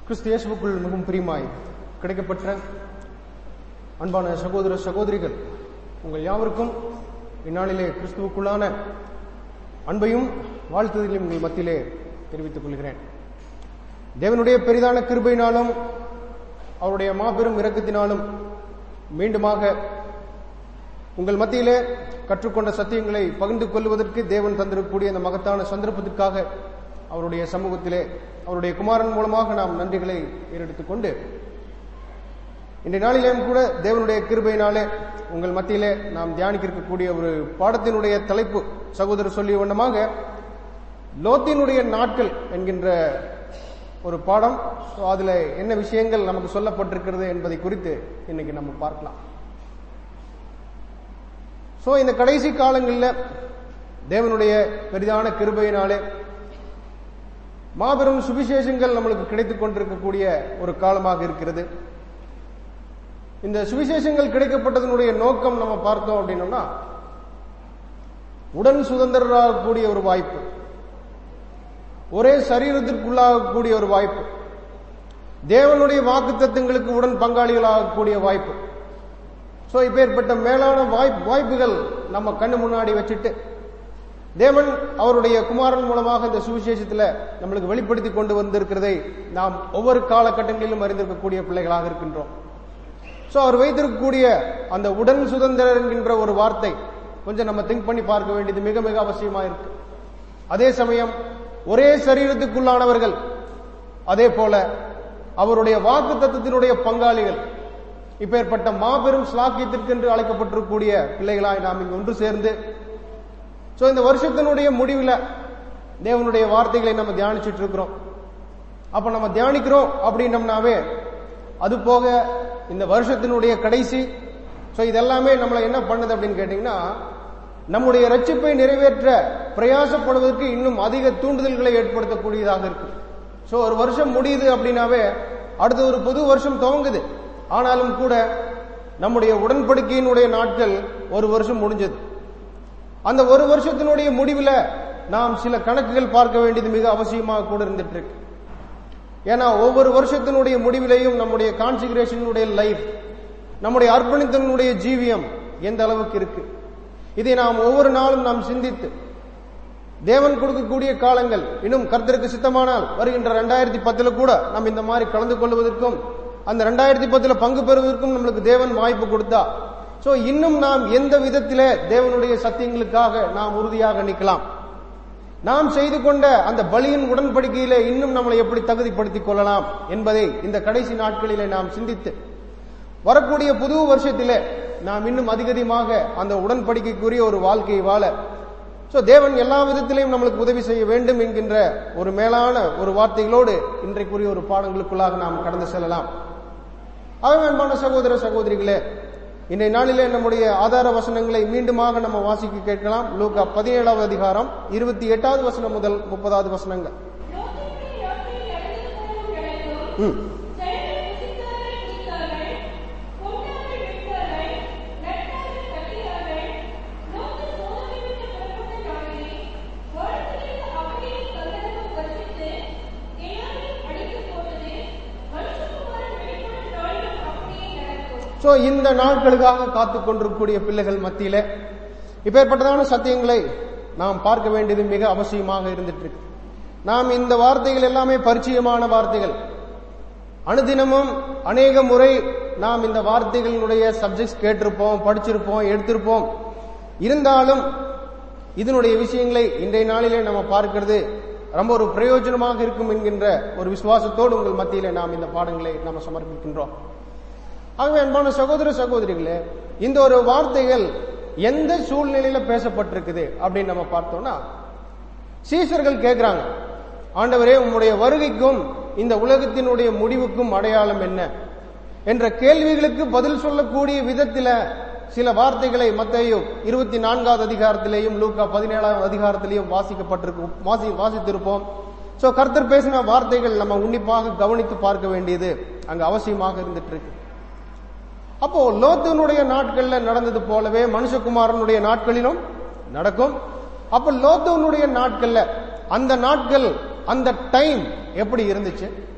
கிறிஸ்து இயேசுவுக்குள் மிகவும் பிரியமாய் கிடைக்கப்பட்ட அன்பான சகோதர சகோதரிகள் உங்கள் யாவருக்கும் இந்நாளிலே கிறிஸ்துவுக்குள்ளான அன்பையும் வாழ்த்துதலையும் உங்கள் மத்தியிலே தெரிவித்துக் கொள்கிறேன் தேவனுடைய பெரிதான கிருபையினாலும் அவருடைய மாபெரும் இரக்கத்தினாலும் மீண்டுமாக உங்கள் மத்தியிலே கற்றுக்கொண்ட சத்தியங்களை பகிர்ந்து கொள்வதற்கு தேவன் தந்திருக்கக்கூடிய அந்த மகத்தான சந்தர்ப்பத்திற்காக அவருடைய சமூகத்திலே அவருடைய குமாரன் மூலமாக நாம் நன்றிகளை ஏறெடுத்துக் கொண்டு இன்றைய நாளிலேயும் கூட தேவனுடைய கிருபையினாலே உங்கள் மத்தியிலே நாம் தியானிக்க இருக்கக்கூடிய ஒரு பாடத்தினுடைய தலைப்பு சகோதரர் சொல்லிய வண்ணமாக லோத்தினுடைய நாட்கள் என்கின்ற ஒரு பாடம் ஸோ அதில் என்ன விஷயங்கள் நமக்கு சொல்லப்பட்டிருக்கிறது என்பதை குறித்து இன்னைக்கு நம்ம பார்க்கலாம் ஸோ இந்த கடைசி காலங்களில் தேவனுடைய பெரிதான கிருபையினாலே மாபெரும் சுவிசேஷங்கள் நம்மளுக்கு கிடைத்துக் கொண்டிருக்கக்கூடிய ஒரு காலமாக இருக்கிறது இந்த சுவிசேஷங்கள் கிடைக்கப்பட்டதனுடைய நோக்கம் நம்ம பார்த்தோம் அப்படின்னோம்னா உடன் சுதந்திரராகக்கூடிய ஒரு வாய்ப்பு ஒரே சரீரத்திற்குள்ளாகக்கூடிய ஒரு வாய்ப்பு தேவனுடைய வாக்கு தத்துவங்களுக்கு உடன் பங்காளிகளாகக்கூடிய வாய்ப்பு ஸோ இப்பேற்பட்ட மேலான வாய்ப்பு வாய்ப்புகள் நம்ம கண்ணு முன்னாடி வச்சுட்டு தேவன் அவருடைய குமாரன் மூலமாக இந்த சுவிசேஷத்தில் நம்மளுக்கு வெளிப்படுத்தி கொண்டு வந்திருக்கிறதை நாம் ஒவ்வொரு காலகட்டங்களிலும் அறிந்திருக்கக்கூடிய பிள்ளைகளாக இருக்கின்றோம் ஸோ அவர் வைத்திருக்கக்கூடிய அந்த உடன் சுதந்திரர் என்கின்ற ஒரு வார்த்தை கொஞ்சம் நம்ம திங்க் பண்ணி பார்க்க வேண்டியது மிக மிக அவசியமா இருக்கு அதே சமயம் ஒரே சரீரத்துக்குள்ளானவர்கள் அதே போல அவருடைய வாக்கு தத்துவத்தினுடைய பங்காளிகள் இப்பேற்பட்ட மாபெரும் ஸ்லாக்கியத்திற்கென்று அழைக்கப்பட்டிருக்கக்கூடிய பிள்ளைகளாய் நாம் இங்கு ஒன்று சேர்ந்து ஸோ இந்த வருஷத்தினுடைய முடிவில் தேவனுடைய வார்த்தைகளை நம்ம தியானிச்சுட்டு இருக்கிறோம் அப்ப நம்ம தியானிக்கிறோம் அப்படின்னம்னாவே அது போக இந்த வருஷத்தினுடைய கடைசி ஸோ இதெல்லாமே நம்மளை என்ன பண்ணுது அப்படின்னு கேட்டீங்கன்னா நம்முடைய ரட்சிப்பை நிறைவேற்ற பிரயாசப்படுவதற்கு இன்னும் அதிக தூண்டுதல்களை ஏற்படுத்தக்கூடியதாக இருக்கு ஸோ ஒரு வருஷம் முடியுது அப்படின்னாவே அடுத்த ஒரு புது வருஷம் துவங்குது ஆனாலும் கூட நம்முடைய உடன்படிக்கையினுடைய நாட்கள் ஒரு வருஷம் முடிஞ்சது அந்த ஒரு வருஷத்தினுடைய முடிவில் நாம் சில கணக்குகள் பார்க்க வேண்டியது மிக அவசியமாக கூட இருந்துட்டு இருக்கு ஏன்னா ஒவ்வொரு வருஷத்தினுடைய முடிவிலையும் நம்முடைய கான்சிகரேஷனுடைய லைஃப் நம்முடைய அர்ப்பணித்தனுடைய ஜீவியம் எந்த அளவுக்கு இருக்கு இதை நாம் ஒவ்வொரு நாளும் நாம் சிந்தித்து தேவன் கொடுக்கக்கூடிய காலங்கள் இன்னும் கர்த்தருக்கு சித்தமானால் வருகின்ற ரெண்டாயிரத்தி பத்துல கூட நாம் இந்த மாதிரி கலந்து கொள்வதற்கும் அந்த ரெண்டாயிரத்தி பத்துல பங்கு பெறுவதற்கும் நம்மளுக்கு தேவன் வாய்ப்பு கொடுத்தா சோ இன்னும் நாம் எந்த விதத்திலே தேவனுடைய சத்தியங்களுக்காக நாம் உறுதியாக நிற்கலாம் நாம் செய்து கொண்ட அந்த பலியின் உடன்படிக்கையிலே இன்னும் நம்மளை எப்படி தகுதிப்படுத்திக் கொள்ளலாம் என்பதை இந்த கடைசி நாட்களிலே நாம் சிந்தித்து வரக்கூடிய புது வருஷத்திலே நாம் இன்னும் அதிகமாக அந்த உடன்படிக்கைக்குரிய ஒரு வாழ்க்கையை வாழ சோ தேவன் எல்லா விதத்திலையும் நம்மளுக்கு உதவி செய்ய வேண்டும் என்கின்ற ஒரு மேலான ஒரு வார்த்தைகளோடு இன்றைக்குரிய ஒரு பாடங்களுக்குள்ளாக நாம் கடந்து செல்லலாம் ஆகவே அன்பான சகோதர சகோதரிகளே இன்றைய நாளிலே நம்முடைய ஆதார வசனங்களை மீண்டுமாக நம்ம வாசிக்க கேட்கலாம் லூக்கா பதினேழாவது அதிகாரம் இருபத்தி எட்டாவது வசனம் முதல் முப்பதாவது வசனங்கள் ம் சோ இந்த நாட்களுக்காக காத்து கொண்டிருக்கக்கூடிய பிள்ளைகள் மத்தியில இப்பேற்பட்டதான சத்தியங்களை நாம் பார்க்க வேண்டியது மிக அவசியமாக இருந்துட்டு இருக்கு நாம் இந்த வார்த்தைகள் எல்லாமே பரிச்சயமான வார்த்தைகள் அனுதினமும் அநேக முறை நாம் இந்த வார்த்தைகளினுடைய சப்ஜெக்ட்ஸ் கேட்டிருப்போம் படிச்சிருப்போம் எடுத்திருப்போம் இருந்தாலும் இதனுடைய விஷயங்களை இன்றைய நாளிலே நம்ம பார்க்கிறது ரொம்ப ஒரு பிரயோஜனமாக இருக்கும் என்கின்ற ஒரு விசுவாசத்தோடு உங்கள் மத்தியிலே நாம் இந்த பாடங்களை நாம் சமர்ப்பிக்கின்றோம் ஆகவே அன்பான சகோதர சகோதரிகளே இந்த ஒரு வார்த்தைகள் எந்த சூழ்நிலையில பேசப்பட்டிருக்குது அப்படின்னு நம்ம பார்த்தோம்னா சீசர்கள் கேட்கிறாங்க ஆண்டவரே உம்முடைய வருகைக்கும் இந்த உலகத்தினுடைய முடிவுக்கும் அடையாளம் என்ன என்ற கேள்விகளுக்கு பதில் சொல்லக்கூடிய விதத்தில சில வார்த்தைகளை மத்தையும் இருபத்தி நான்காவது அதிகாரத்திலேயும் லூக்கா பதினேழாவது அதிகாரத்திலேயும் வாசிக்கப்பட்டிருக்கும் வாசி வாசித்திருப்போம் சோ கர்த்தர் பேசின வார்த்தைகள் நம்ம உன்னிப்பாக கவனித்து பார்க்க வேண்டியது அங்க அவசியமாக இருந்துட்டு இருக்கு அப்போ லோத்தனுடைய நாட்கள்ல நடந்தது போலவே மனுஷகுமாரனுடைய நாட்களிலும் நடக்கும் அப்ப லோத்தனுடைய நாட்கள்ல அந்த நாட்கள் அந்த டைம் எப்படி இருந்துச்சு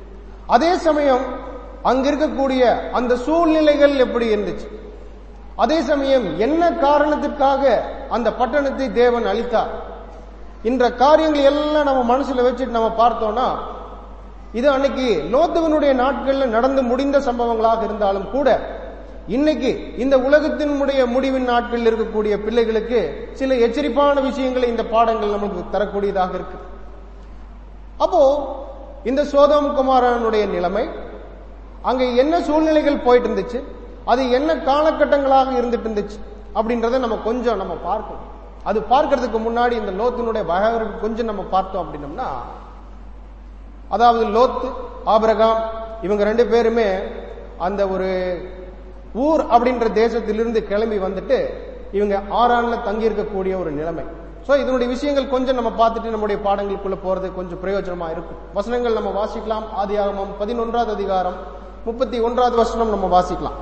அதே சமயம் அங்க இருக்கக்கூடிய அந்த சூழ்நிலைகள் எப்படி இருந்துச்சு அதே சமயம் என்ன காரணத்திற்காக அந்த பட்டணத்தை தேவன் அளித்தார் இந்த காரியங்கள் எல்லாம் நம்ம மனசுல வச்சுட்டு நம்ம பார்த்தோம்னா இது அன்னைக்கு லோத்துவனுடைய நாட்கள்ல நடந்து முடிந்த சம்பவங்களாக இருந்தாலும் கூட இன்னைக்கு இந்த உலகத்தினுடைய முடிவின் நாட்களில் இருக்கக்கூடிய பிள்ளைகளுக்கு சில எச்சரிப்பான விஷயங்களை இந்த பாடங்கள் நமக்கு தரக்கூடியதாக இருக்கு அப்போ இந்த சோதம் குமாரனுடைய நிலைமை அங்க என்ன சூழ்நிலைகள் போயிட்டு இருந்துச்சு அது என்ன காலகட்டங்களாக இருந்துட்டு இருந்துச்சு அப்படின்றத நம்ம கொஞ்சம் நம்ம பார்க்கணும் அது பார்க்கறதுக்கு முன்னாடி இந்த லோத்தினுடைய பயோகிராபி கொஞ்சம் நம்ம பார்த்தோம் அப்படின்னம்னா அதாவது லோத்து ஆபிரகாம் இவங்க ரெண்டு பேருமே அந்த ஒரு ஊர் அப்படின்ற தேசத்திலிருந்து கிளம்பி வந்துட்டு இவங்க ஆறான்ல தங்கி இருக்கக்கூடிய ஒரு நிலைமை சோ இதனுடைய விஷயங்கள் கொஞ்சம் நம்ம பார்த்துட்டு நம்முடைய பாடங்களுக்குள்ள போறது கொஞ்சம் பிரயோஜனமா இருக்கும் வசனங்கள் நம்ம வாசிக்கலாம் ஆதியாகமம் பதினொன்றாவது அதிகாரம் முப்பத்தி ஒன்றாவது வசனம் நம்ம வாசிக்கலாம்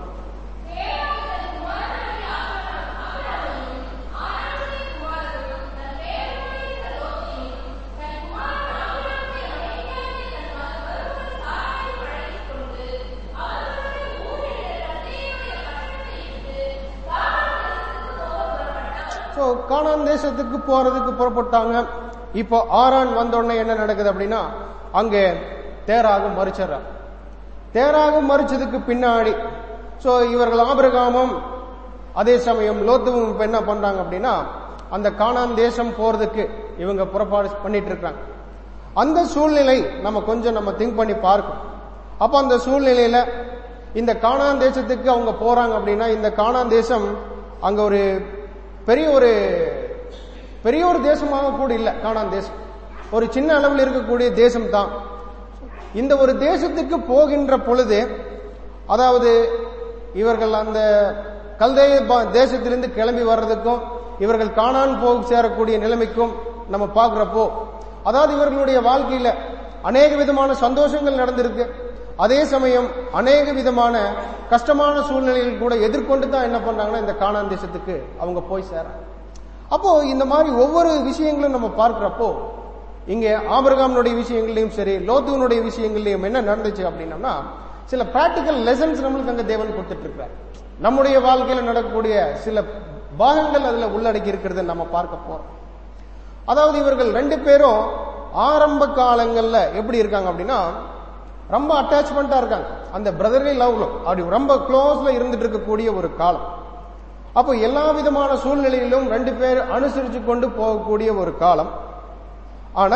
சோ கானான் தேசத்துக்கு போறதுக்கு புறப்பட்டாங்க இப்போ ஆறான் வந்த உடனே என்ன நடக்குது அப்படின்னா அங்கே தேராகும் மறிச்சிடுறாங்க தேராகும் மறிச்சதுக்கு பின்னாடி சோ இவர்கள் ஆபிரகாமும் அதே சமயம் லோத்துவும் இப்ப என்ன பண்றாங்க அப்படின்னா அந்த கானான் தேசம் போறதுக்கு இவங்க புறப்பாடு பண்ணிட்டு இருக்காங்க அந்த சூழ்நிலை நம்ம கொஞ்சம் நம்ம திங்க் பண்ணி பார்க்கணும் அப்ப அந்த சூழ்நிலையில இந்த கானான் தேசத்துக்கு அவங்க போறாங்க அப்படின்னா இந்த கானான் தேசம் அங்க ஒரு பெரிய ஒரு பெரிய ஒரு தேசமாக கூட இல்லை கானான் தேசம் ஒரு சின்ன அளவில் இருக்கக்கூடிய தேசம் தான் இந்த ஒரு தேசத்துக்கு போகின்ற பொழுது அதாவது இவர்கள் அந்த கல்தேய ப- தேசத்திலிருந்து கிளம்பி வர்றதுக்கும் இவர்கள் காணான் போக சேரக்கூடிய நிலைமைக்கும் நம்ம பார்க்கிறப்போ அதாவது இவர்களுடைய வாழ்க்கையில அநேக விதமான சந்தோஷங்கள் நடந்திருக்கு அதே சமயம் அநேக விதமான கஷ்டமான சூழ்நிலைகள் கூட எதிர்கொண்டு தான் என்ன பண்றாங்கன்னா இந்த காணான் தேசத்துக்கு அவங்க போய் சேராங்க அப்போ இந்த மாதிரி ஒவ்வொரு விஷயங்களும் நம்ம பார்க்கிறப்போ இங்க ஆபிரகாமனுடைய விஷயங்களையும் சரி லோத்துவனுடைய விஷயங்களையும் என்ன நடந்துச்சு அப்படின்னம்னா சில பிராக்டிக்கல் லெசன்ஸ் நம்மளுக்கு அங்க தேவன் கொடுத்துட்டு இருக்கிறார் நம்முடைய வாழ்க்கையில நடக்கக்கூடிய சில பாகங்கள் அதுல உள்ளடக்கி இருக்கிறத நம்ம பார்க்க போறோம் அதாவது இவர்கள் ரெண்டு பேரும் ஆரம்ப காலங்கள்ல எப்படி இருக்காங்க அப்படின்னா ரொம்ப அட்டாச்மெண்டா இருக்காங்க அந்த பிரதர்லி லவ்ல அப்படி ரொம்ப க்ளோஸ்ல இருந்துட்டு இருக்கக்கூடிய ஒரு காலம் அப்போ எல்லா விதமான சூழ்நிலையிலும் ரெண்டு பேர் அனுசரிச்சு கொண்டு போகக்கூடிய ஒரு காலம் ஆனா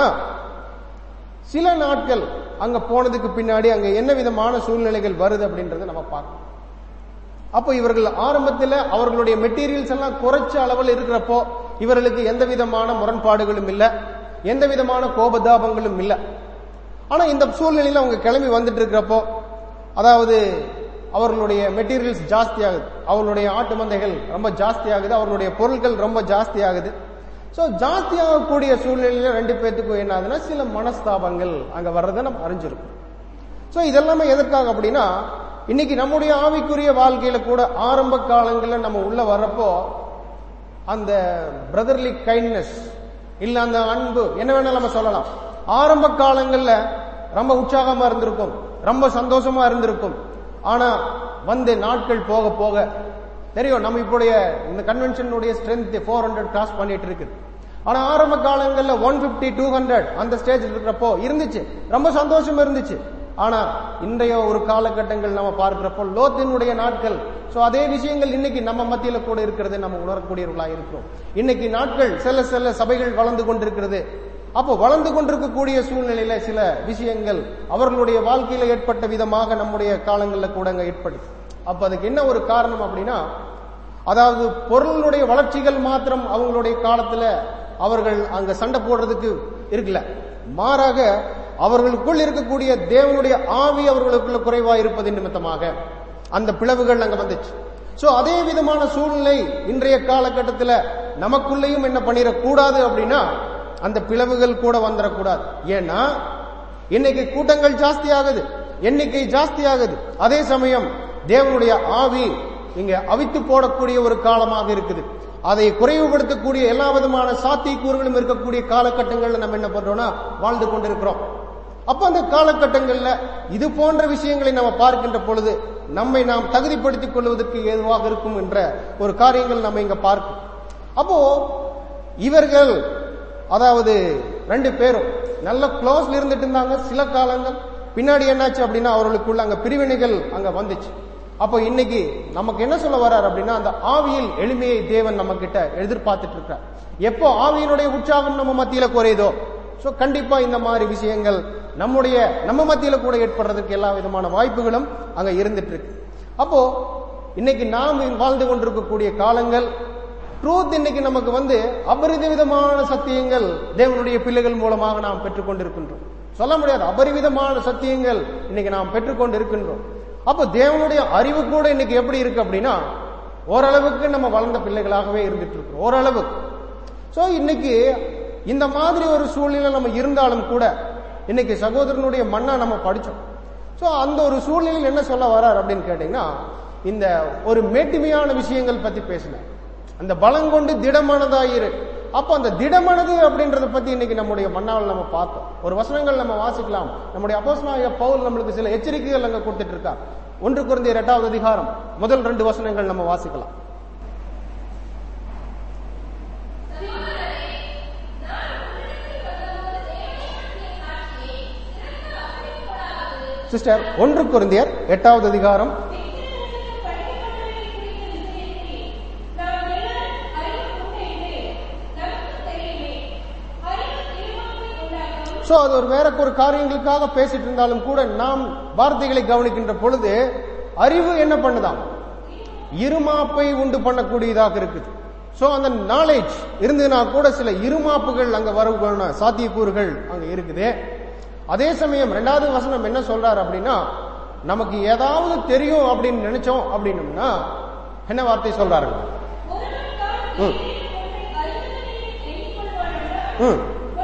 சில நாட்கள் அங்க போனதுக்கு பின்னாடி அங்க என்ன விதமான சூழ்நிலைகள் வருது அப்படின்றத நம்ம பார்க்கணும் அப்போ இவர்கள் ஆரம்பத்தில் அவர்களுடைய மெட்டீரியல்ஸ் எல்லாம் குறைச்ச அளவில் இருக்கிறப்போ இவர்களுக்கு எந்த விதமான முரண்பாடுகளும் இல்லை எந்த விதமான கோபதாபங்களும் இல்லை ஆனா இந்த சூழ்நிலையில அவங்க கிளம்பி வந்துட்டு இருக்கிறப்போ அதாவது அவர்களுடைய மெட்டீரியல்ஸ் ஜாஸ்தி ஆகுது அவர்களுடைய ஆட்டு மந்தைகள் ரொம்ப ஜாஸ்தி ஆகுது அவர்களுடைய பொருட்கள் ரொம்ப ஜாஸ்தி ஆகுது ஸோ ஜாஸ்தி ஆகக்கூடிய சூழ்நிலையில ரெண்டு பேர்த்துக்கும் என்ன ஆகுதுன்னா சில மனஸ்தாபங்கள் அங்க வர்றதை நம்ம அறிஞ்சிருக்கோம் ஸோ இதெல்லாமே எதற்காக அப்படின்னா இன்னைக்கு நம்முடைய ஆவிக்குரிய வாழ்க்கையில கூட ஆரம்ப காலங்களில் நம்ம உள்ள வர்றப்போ அந்த பிரதர்லி கைண்ட்னஸ் இல்ல அந்த அன்பு என்ன வேணாலும் நம்ம சொல்லலாம் ஆரம்ப காலங்கள்ல ரொம்ப உற்சாகமா இருந்திருக்கும் ரொம்ப சந்தோஷமா இருந்திருக்கும் ஆனா வந்து நாட்கள் போக போக தெரியும் நம்ம இப்போடைய இந்த கன்வென்ஷனுடைய ஸ்ட்ரென்த் ஃபோர் ஹண்ட்ரட் கிராஸ் பண்ணிட்டு இருக்குது ஆனா ஆரம்ப காலங்கள்ல ஒன் பிப்டி டூ ஹண்ட்ரட் அந்த ஸ்டேஜ் இருக்கிறப்போ இருந்துச்சு ரொம்ப சந்தோஷம் இருந்துச்சு ஆனா இன்றைய ஒரு காலகட்டங்கள் நம்ம பார்க்கிறப்போ லோத்தினுடைய நாட்கள் சோ அதே விஷயங்கள் இன்னைக்கு நம்ம மத்தியில கூட இருக்கிறது நம்ம உணரக்கூடியவர்களா இருக்கிறோம் இன்னைக்கு நாட்கள் சில சில சபைகள் வளர்ந்து கொண்டிருக்கிறது அப்போ வளர்ந்து கொண்டிருக்கக்கூடிய சூழ்நிலையில சில விஷயங்கள் அவர்களுடைய வாழ்க்கையில ஏற்பட்ட விதமாக நம்முடைய காலங்கள்ல கூட அங்க ஏற்படுது அப்ப அதுக்கு என்ன ஒரு காரணம் அப்படின்னா அதாவது பொருளுடைய வளர்ச்சிகள் மாத்திரம் அவங்களுடைய காலத்துல அவர்கள் அங்க சண்டை போடுறதுக்கு இருக்குல்ல மாறாக அவர்களுக்குள் இருக்கக்கூடிய தேவனுடைய ஆவி அவர்களுக்குள்ள குறைவா இருப்பது நிமித்தமாக அந்த பிளவுகள் அங்க வந்துச்சு சோ அதே விதமான சூழ்நிலை இன்றைய காலகட்டத்துல நமக்குள்ளேயும் என்ன பண்ணிடக்கூடாது அப்படின்னா அந்த பிளவுகள் கூட வந்துடக்கூடாது ஏன்னா இன்னைக்கு கூட்டங்கள் ஜாஸ்தி ஆகுது எண்ணிக்கை ஜாஸ்தி ஆகுது அதே சமயம் தேவனுடைய ஆவி இங்க அவித்து போடக்கூடிய ஒரு காலமாக இருக்குது அதை குறைவுபடுத்தக்கூடிய எல்லா விதமான சாத்தியக்கூறுகளும் இருக்கக்கூடிய காலகட்டங்கள்ல நம்ம என்ன பண்றோம்னா வாழ்ந்து கொண்டிருக்கிறோம் அப்ப அந்த காலகட்டங்கள்ல இது போன்ற விஷயங்களை நம்ம பார்க்கின்ற பொழுது நம்மை நாம் தகுதிப்படுத்திக் கொள்வதற்கு ஏதுவாக இருக்கும் என்ற ஒரு காரியங்கள் நம்ம இங்க பார்க்கும் அப்போ இவர்கள் அதாவது ரெண்டு பேரும் நல்ல க்ளோஸ்ல இருந்துட்டு இருந்தாங்க சில காலங்கள் பின்னாடி என்னாச்சு அப்படின்னா அவர்களுக்குள்ள அங்க பிரிவினைகள் அங்க வந்துச்சு அப்போ இன்னைக்கு நமக்கு என்ன சொல்ல வர்றார் அப்படின்னா அந்த ஆவியில் எளிமையை தேவன் நம்ம கிட்ட எதிர்பார்த்துட்டு இருக்கார் எப்போ ஆவியினுடைய உற்சாகம் நம்ம மத்தியில குறையுதோ சோ கண்டிப்பா இந்த மாதிரி விஷயங்கள் நம்முடைய நம்ம மத்தியில கூட ஏற்படுறதுக்கு எல்லா விதமான வாய்ப்புகளும் அங்க இருந்துட்டு இருக்கு அப்போ இன்னைக்கு நாம் வாழ்ந்து கொண்டிருக்கக்கூடிய காலங்கள் ட்ரூத் இன்னைக்கு நமக்கு வந்து அபரிதவிதமான சத்தியங்கள் தேவனுடைய பிள்ளைகள் மூலமாக நாம் பெற்றுக்கொண்டிருக்கின்றோம் சொல்ல முடியாது அபரிவிதமான சத்தியங்கள் இன்னைக்கு நாம் பெற்றுக்கொண்டு இருக்கின்றோம் அப்போ தேவனுடைய அறிவு கூட இன்னைக்கு எப்படி இருக்கு அப்படின்னா ஓரளவுக்கு நம்ம வளர்ந்த பிள்ளைகளாகவே இருந்துட்டு இருக்கோம் ஓரளவுக்கு சோ இன்னைக்கு இந்த மாதிரி ஒரு சூழ்நிலை நம்ம இருந்தாலும் கூட இன்னைக்கு சகோதரனுடைய மண்ணா நம்ம படிச்சோம் சோ அந்த ஒரு சூழ்நிலையில் என்ன சொல்ல வரார் அப்படின்னு கேட்டீங்கன்னா இந்த ஒரு மேட்டுமையான விஷயங்கள் பத்தி பேசினார் அந்த பலங்கொண்டு திடமானதாயிரு அப்ப அந்த திடமனது அப்படின்றத பத்தி இன்னைக்கு நம்முடைய மன்னாவில் நம்ம பார்த்தோம் ஒரு வசனங்கள் நம்ம வாசிக்கலாம் நம்முடைய அப்போஸ்தலனாகிய பவுல் நம்மளுக்கு சில எச்சரிக்கைகள் அங்க கொடுத்துட்டு இருக்கார் ஒன்று குறைந்த இரண்டாவது அதிகாரம் முதல் ரெண்டு வசனங்கள் நம்ம வாசிக்கலாம் சிஸ்டர் ஒன்று குருந்தியர் எட்டாவது அதிகாரம் சோ அது ஒரு வேற ஒரு காரியங்களுக்காக பேசிட்டு இருந்தாலும் கூட நாம் வார்த்தைகளை கவனிக்கின்ற பொழுது அறிவு என்ன பண்ணுதாம் இருமாப்பை உண்டு பண்ணக்கூடியதாக இருக்குது சோ அந்த நாலேஜ் இருந்ததுன்னா கூட சில இருமாப்புகள் அங்க வரக்கூடிய சாத்தியக்கூறுகள் அங்க இருக்குது அதே சமயம் ரெண்டாவது வசனம் என்ன சொல்றாரு அப்படின்னா நமக்கு ஏதாவது தெரியும் அப்படின்னு நினைச்சோம் அப்படின்னம்னா என்ன வார்த்தை சொல்றாரு ம் ம்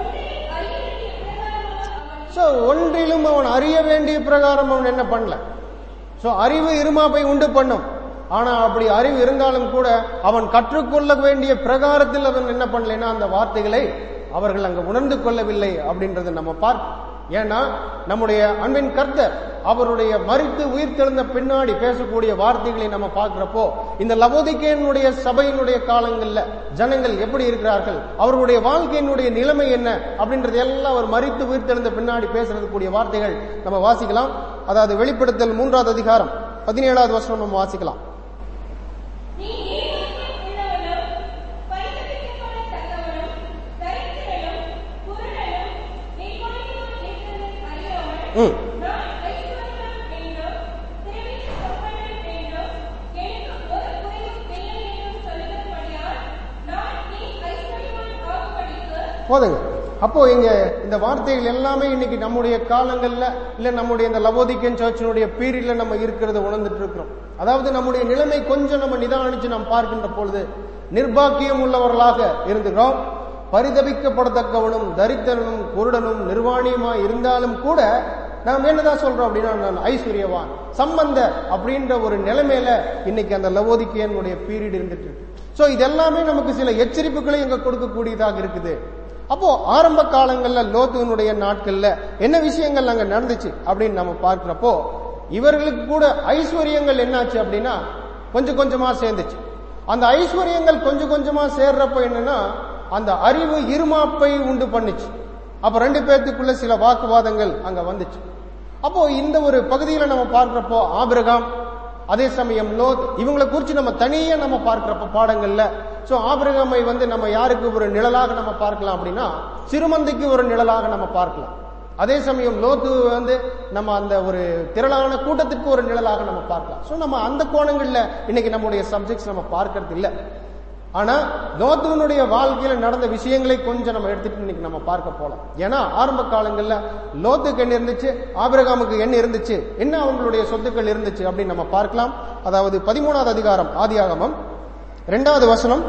சோ ஒன்றிலும் அவன் அறிய வேண்டிய பிரகாரம் அவன் என்ன பண்ணல சோ அறிவு இருமாப்பை உண்டு பண்ணும் ஆனா அப்படி அறிவு இருந்தாலும் கூட அவன் கற்றுக்கொள்ள வேண்டிய பிரகாரத்தில் அவன் என்ன பண்ணலைன்னா அந்த வார்த்தைகளை அவர்கள் அங்க உணர்ந்து கொள்ளவில்லை அப்படின்றத நம்ம பார்ப்போம் ஏன்னா நம்முடைய அன்பின் கர்த்தர் அவருடைய மறித்து உயிர் தெழுந்த பின்னாடி பேசக்கூடிய வார்த்தைகளை நம்ம பார்க்கிறப்போ இந்த லவோதிக்கேனுடைய சபையினுடைய காலங்கள்ல ஜனங்கள் எப்படி இருக்கிறார்கள் அவர்களுடைய வாழ்க்கையினுடைய நிலைமை என்ன அப்படின்றது எல்லாம் அவர் மறித்து உயிர் தெழுந்த பின்னாடி பேசுறது கூடிய வார்த்தைகள் நம்ம வாசிக்கலாம் அதாவது வெளிப்படுத்தல் மூன்றாவது அதிகாரம் பதினேழாவது வருஷம் நம்ம வாசிக்கலாம் நீ நீதிக்கு உள்ளவனும் பரிசுத்தப்படத்தக்கவனும் தரித்திரனும் குருடனும் நீ கொடுக்கும் இருக்கிறதை அறியாமல் ம் நான் ஐஸ்வர்யம் என்றும் திரவிய சம்பளம் என்றும் எனக்கு ஒரு குறைவும் இல்லை என்றும் சொல்லுகிறபடியால் நான் நீ ஐஸ்வர்யவான் ஆகும்படிக்கு போதுங்க அப்போ இங்க இந்த வார்த்தைகள் எல்லாமே இன்னைக்கு நம்முடைய காலங்கள்ல இல்ல நம்முடைய இந்த லவோதிக்கன் சர்ச்சினுடைய பீரியட்ல நம்ம இருக்கிறத உணர்ந்துட்டு இருக்கிறோம் அதாவது நம்முடைய நிலைமை கொஞ்சம் நம்ம நிதானிச்சு நாம் பார்க்கின்ற பொழுது நிர்பாக்கியம் உள்ளவர்களாக இருந்துகிறோம் பரிதபிக்கப்படத்தக்கவனும் தரித்திரனும் குருடனும் நிர்வாணியுமா இருந்தாலும் கூட நாம் என்னதான் சொல்றோம் அப்படின்னா நான் ஐஸ்வர்யவான் சம்பந்தர் அப்படின்ற ஒரு நிலைமையில இன்னைக்கு அந்த லவோதிக்கியனுடைய பீரியட் இருந்துட்டு இருக்கு சோ இதெல்லாமே நமக்கு சில எச்சரிப்புகளை இங்க கொடுக்கக்கூடியதாக இருக்குது அப்போ ஆரம்ப காலங்கள்ல லோத்துவனுடைய நாட்கள்ல என்ன விஷயங்கள் அங்க நடந்துச்சு அப்படின்னு நம்ம பார்க்கிறப்போ இவர்களுக்கு கூட ஐஸ்வர்யங்கள் என்னாச்சு அப்படின்னா கொஞ்சம் கொஞ்சமா சேர்ந்துச்சு அந்த ஐஸ்வர்யங்கள் கொஞ்சம் கொஞ்சமா சேர்றப்போ என்னன்னா அந்த அறிவு இருமாப்பை உண்டு பண்ணுச்சு அப்ப ரெண்டு பேர்த்துக்குள்ள சில வாக்குவாதங்கள் அங்க வந்துச்சு அப்போ இந்த ஒரு பகுதியில நம்ம பார்க்கிறப்போ ஆபிரகாம் அதே சமயம் லோத் இவங்களை குறிச்சு நம்ம தனியா நம்ம பார்க்கிறப்ப பாடங்கள்ல சோ ஆபிரகாமை வந்து நம்ம யாருக்கு ஒரு நிழலாக நம்ம பார்க்கலாம் அப்படின்னா சிறுமந்தைக்கு ஒரு நிழலாக நம்ம பார்க்கலாம் அதே சமயம் லோத்து வந்து நம்ம அந்த ஒரு திரளான கூட்டத்திற்கு ஒரு நிழலாக நம்ம பார்க்கலாம் சோ நம்ம அந்த கோணங்கள்ல இன்னைக்கு நம்முடைய சப்ஜெக்ட்ஸ் நம்ம பார்க்கறது இல்ல ஆனா லோத்துவனுடைய வாழ்க்கையில நடந்த விஷயங்களை கொஞ்சம் நம்ம எடுத்துட்டு இன்னைக்கு நம்ம பார்க்க போலாம் ஏன்னா ஆரம்ப காலங்கள்ல லோத்துக்கு என்ன இருந்துச்சு ஆபிரகாமுக்கு என்ன இருந்துச்சு என்ன அவங்களுடைய சொத்துக்கள் இருந்துச்சு அப்படின்னு நம்ம பார்க்கலாம் அதாவது பதிமூணாவது அதிகாரம் ஆதியாகமம் இரண்டாவது வசனம்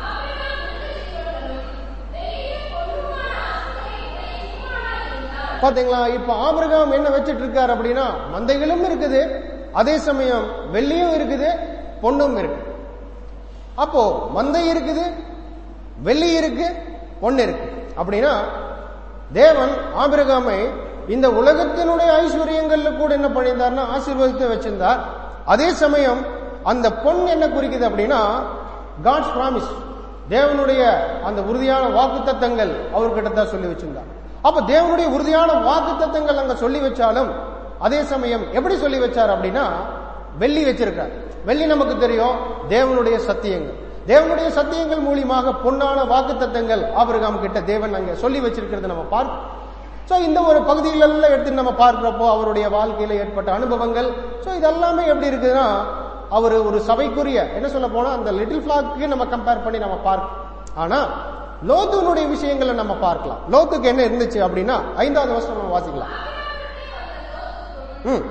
பாத்தீங்களா இப்ப ஆபிரகாம் என்ன வச்சிட்டு இருக்காரு அப்படின்னா மந்தைகளும் இருக்குது அதே சமயம் வெள்ளியும் இருக்குது பொண்ணும் இருக்கு அப்போ மந்தை இருக்குது வெள்ளி இருக்கு பொண்ணு இருக்கு அப்படின்னா தேவன் ஆபிரகாமை இந்த உலகத்தினுடைய ஐஸ்வர்யங்கள்ல கூட என்ன பண்ணியிருந்தாருன்னா ஆசீர்வதித்து வச்சிருந்தார் அதே சமயம் அந்த பொன் என்ன குறிக்குது அப்படின்னா காட்ஸ் ப்ராமிஸ் தேவனுடைய அந்த உறுதியான வாக்குத்தத்தங்கள் அவர்கிட்ட தான் சொல்லி வச்சிருந்தார் அப்ப தேவனுடைய உறுதியான வாக்குத்தத்தங்கள் அங்க சொல்லி வச்சாலும் அதே சமயம் எப்படி சொல்லி வச்சார் அப்படின்னா வெள்ளி வச்சிருக்கார் வெள்ளி நமக்கு தெரியும் தேவனுடைய சத்தியங்கள் தேவனுடைய சத்தியங்கள் மூலியமாக பொன்னான வாக்குத்தத்தங்கள் ஆபிரகாம் கிட்ட தேவன் அங்க சொல்லி வச்சிருக்கிறது நம்ம பார்க்கிறோம் சோ இந்த ஒரு பகுதிகளெல்லாம் எடுத்து நம்ம பார்க்கிறப்போ அவருடைய வாழ்க்கையில ஏற்பட்ட அனுபவங்கள் சோ இதெல்லாமே எப்படி இருக்குதுன்னா அவர் ஒரு சபைக்குரிய என்ன சொல்ல போனா அந்த லிட்டில் பிளாக்கு நம்ம கம்பேர் பண்ணி நம்ம பார்க்கணும் ஆனா லோத்துனுடைய விஷயங்களை நம்ம பார்க்கலாம் லோத்துக்கு என்ன இருந்துச்சு அப்படின்னா ஐந்தாவது வருஷம் நம்ம வாசிக்கலாம் ம்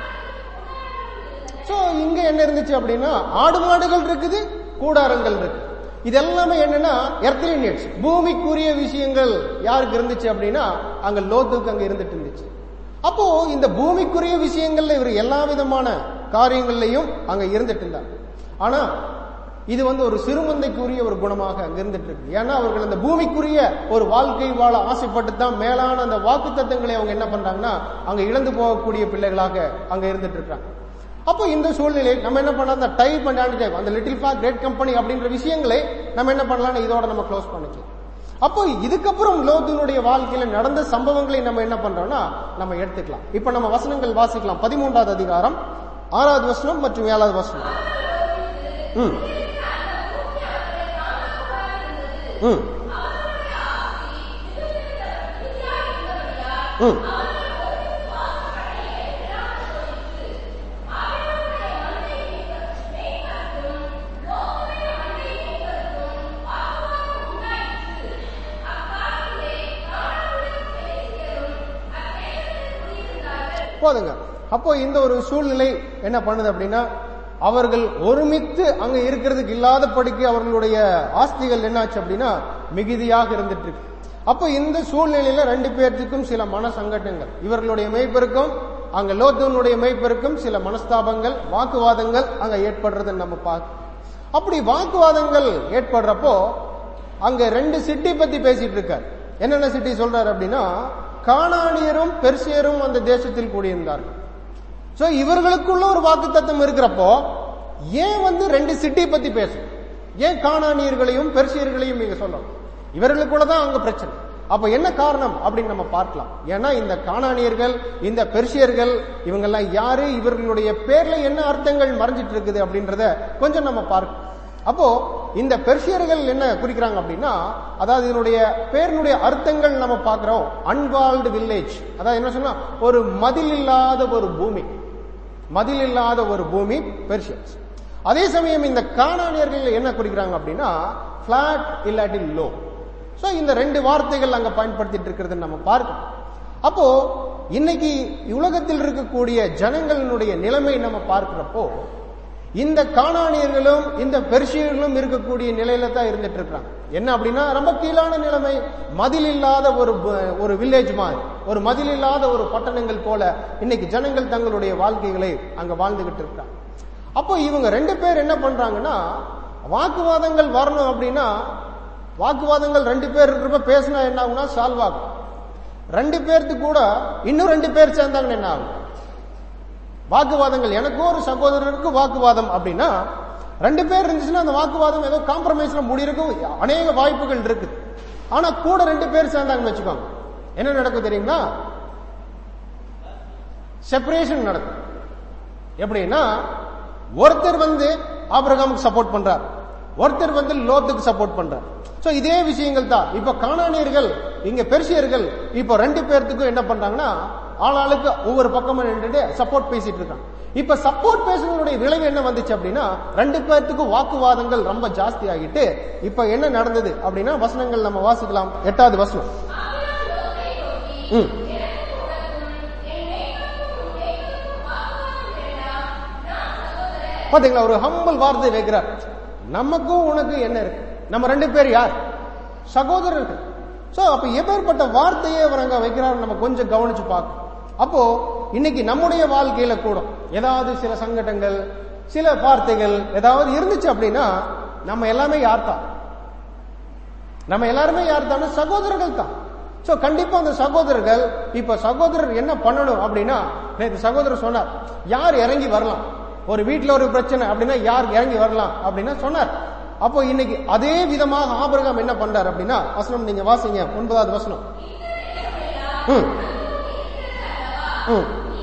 சோ இங்க என்ன இருந்துச்சு அப்படின்னா ஆடு மாடுகள் இருக்குது கூடாரங்கள் இருக்கு இது எல்லாமே என்னன்னா எர்த்லி நீட்ஸ் பூமிக்குரிய விஷயங்கள் யாருக்கு இருந்துச்சு அப்படின்னா அங்க லோத்துக்கு அங்க இருந்துட்டு இருந்துச்சு அப்போ இந்த பூமிக்குரிய விஷயங்கள்ல இவர் எல்லா விதமான காரியங்கள்லையும் அங்க இருந்துட்டு இருந்தார் ஆனா இது வந்து ஒரு சிறுமந்தைக்குரிய ஒரு குணமாக அங்க இருந்துட்டு இருக்கு ஏன்னா அவர்கள் அந்த பூமிக்குரிய ஒரு வாழ்க்கை வாழ ஆசைப்பட்டு தான் மேலான அந்த வாக்கு தத்தங்களை அவங்க என்ன பண்றாங்கன்னா அங்க இழந்து போகக்கூடிய பிள்ளைகளாக அங்க இருந்துட்டு இருக்காங்க அப்போ இந்த சூழ்நிலையில் நம்ம என்ன பண்ணலாம் அந்த டைப் அண்ட் ஆன்டி டைப் அந்த லிட்டில் ஃபிளாக் கிரேட் கம்பெனி அப்படின்ற விஷயங்களை நம்ம என்ன பண்ணலாம் இதோட நம்ம க்ளோஸ் பண்ணிக்கலாம் அப்போ இதுக்கப்புறம் லோத்தினுடைய வாழ்க்கையில நடந்த சம்பவங்களை நம்ம என்ன பண்றோம்னா நம்ம எடுத்துக்கலாம் இப்ப நம்ம வசனங்கள் வாசிக்கலாம் பதிமூன்றாவது அதிகாரம் ஆறாவது வசனம் மற்றும் ஏழாவது வசனம் ம் ம் ம் போதுங்க அப்போ இந்த ஒரு சூழ்நிலை என்ன பண்ணுது அப்படின்னா அவர்கள் ஒருமித்து அங்க இருக்கிறதுக்கு இல்லாத படிக்க அவர்களுடைய ஆஸ்திகள் என்னாச்சு அப்படின்னா மிகுதியாக இருந்துட்டு இருக்கு அப்போ இந்த சூழ்நிலையில ரெண்டு பேர்த்துக்கும் சில மன சங்கட்டங்கள் இவர்களுடைய மெய்ப்பெருக்கும் அங்க லோத்தனுடைய மெய்ப்பெருக்கும் சில மனஸ்தாபங்கள் வாக்குவாதங்கள் அங்க ஏற்படுறதை நம்ம பார்க்க அப்படி வாக்குவாதங்கள் ஏற்படுறப்போ அங்க ரெண்டு சிட்டி பத்தி பேசிட்டு இருக்கார் என்னென்ன சிட்டி சொல்றாரு அப்படின்னா கானானியரும் பெர்சியரும் அந்த தேசத்தில் கூடியிருந்தார்கள் சோ இவர்களுக்குள்ள ஒரு வாக்கு தத்துவம் இருக்கிறப்போ ஏன் வந்து ரெண்டு சிட்டி பத்தி பேசும் ஏன் கானானியர்களையும் பெர்சியர்களையும் நீங்க சொல்லணும் இவர்களுக்குள்ள தான் அங்க பிரச்சனை அப்ப என்ன காரணம் அப்படின்னு நம்ம பார்க்கலாம் ஏன்னா இந்த கானானியர்கள் இந்த பெர்சியர்கள் இவங்கெல்லாம் யாரு இவர்களுடைய பேர்ல என்ன அர்த்தங்கள் மறைஞ்சிட்டு இருக்குது அப்படின்றத கொஞ்சம் நம்ம பார்க்க அப்போ இந்த பெர்சியர்கள் என்ன குறிக்கிறாங்க அப்படின்னா அதாவது இதனுடைய பேரினுடைய அர்த்தங்கள் நம்ம பார்க்கிறோம் அன்வால்டு வில்லேஜ் அதாவது என்ன சொன்னா ஒரு மதில் இல்லாத ஒரு பூமி மதில் இல்லாத ஒரு பூமி பெர்ஷியன்ஸ் அதே சமயம் இந்த கானானியர்கள் என்ன குறிக்கிறாங்க அப்படின்னா பிளாட் இல்லாட்டி லோ சோ இந்த ரெண்டு வார்த்தைகள் அங்க பயன்படுத்திட்டு இருக்கிறது நம்ம பார்க்கணும் அப்போ இன்னைக்கு உலகத்தில் இருக்கக்கூடிய ஜனங்களினுடைய நிலைமை நம்ம பார்க்கிறப்போ இந்த காணானியர்களும் இந்த பெர்ஷியர்களும் இருக்கக்கூடிய நிலையில தான் இருந்துட்டு இருக்காங்க என்ன அப்படின்னா ரொம்ப கீழான நிலைமை மதில் இல்லாத ஒரு ப- ஒரு வில்லேஜ் மாதிரி ஒரு மதில் இல்லாத ஒரு பட்டணங்கள் போல இன்னைக்கு ஜனங்கள் தங்களுடைய வாழ்க்கைகளை அங்க வாழ்ந்துகிட்டு இருக்காங்க அப்போ இவங்க ரெண்டு பேர் என்ன பண்றாங்கன்னா வாக்குவாதங்கள் வரணும் அப்படின்னா வாக்குவாதங்கள் ரெண்டு பேர் இருக்கிறப்ப பேசினா என்ன ஆகும்னா சால்வ் ஆகும் ரெண்டு பேர்த்து கூட இன்னும் ரெண்டு பேர் சேர்ந்தாங்கன்னு என்ன ஆகும் வாக்குவாதங்கள் எனக்கும் ஒரு சகோதரருக்கு வாக்குவாதம் அப்படின்னா ரெண்டு பேர் இருந்துச்சுன்னா அந்த வாக்குவாதம் ஏதோ காம்ப்ரமைஸ்ல முடியிருக்கும் அநேக வாய்ப்புகள் இருக்குது ஆனா கூட ரெண்டு பேர் சேர்ந்தாங்கன்னு வச்சுக்கோங்க என்ன நடக்கும் தெரியுங்களா செப்பரேஷன் நடக்கும் எப்படின்னா ஒருத்தர் வந்து ஆபிரகாமுக்கு சப்போர்ட் பண்றார் ஒருத்தர் வந்து லோத்துக்கு சப்போர்ட் பண்றார் சோ இதே விஷயங்கள் தான் இப்ப காணானியர்கள் இங்க பெர்சியர்கள் இப்ப ரெண்டு பேர்த்துக்கும் என்ன பண்றாங்கன்னா ஆளாளுக்கு ஒவ்வொரு பக்கமும் நின்றுட்டு சப்போர்ட் பேசிட்டு இருக்காங்க இப்ப சப்போர்ட் பேசுறதுடைய விளைவு என்ன வந்துச்சு அப்படின்னா ரெண்டு பேர்த்துக்கும் வாக்குவாதங்கள் ரொம்ப ஜாஸ்தி ஆகிட்டு இப்ப என்ன நடந்தது அப்படின்னா வசனங்கள் நம்ம வாசிக்கலாம் எட்டாவது வசனம் ம் பாத்தீங்களா ஒரு ஹம்பல் வார்த்தை வைக்கிறார் நமக்கும் உனக்கு என்ன இருக்கு நம்ம ரெண்டு பேர் யார் சகோதரர்கள் சோ அப்ப எப்பேற்பட்ட வார்த்தையை அவர் அங்க வைக்கிறார் நம்ம கொஞ்சம் கவனிச்சு பார்க்கணும் அப்போ இன்னைக்கு நம்முடைய வாழ்க்கையில கூட ஏதாவது சில சங்கடங்கள் சில வார்த்தைகள் ஏதாவது இருந்துச்சு அப்படின்னா நம்ம எல்லாமே யார் தான் நம்ம எல்லாருமே யார் தான் சகோதரர்கள் தான் சோ கண்டிப்பா அந்த சகோதரர்கள் இப்ப சகோதரர் என்ன பண்ணணும் அப்படின்னா நேற்று சகோதரர் சொன்னார் யார் இறங்கி வரலாம் ஒரு வீட்டுல ஒரு பிரச்சனை அப்படின்னா யார் இறங்கி வரலாம் அப்படின்னா சொன்னார் அப்போ இன்னைக்கு அதே விதமாக ஆபிரகாம் என்ன பண்றார் அப்படின்னா வசனம் நீங்க வாசிங்க ஒன்பதாவது வசனம் ம். ம்.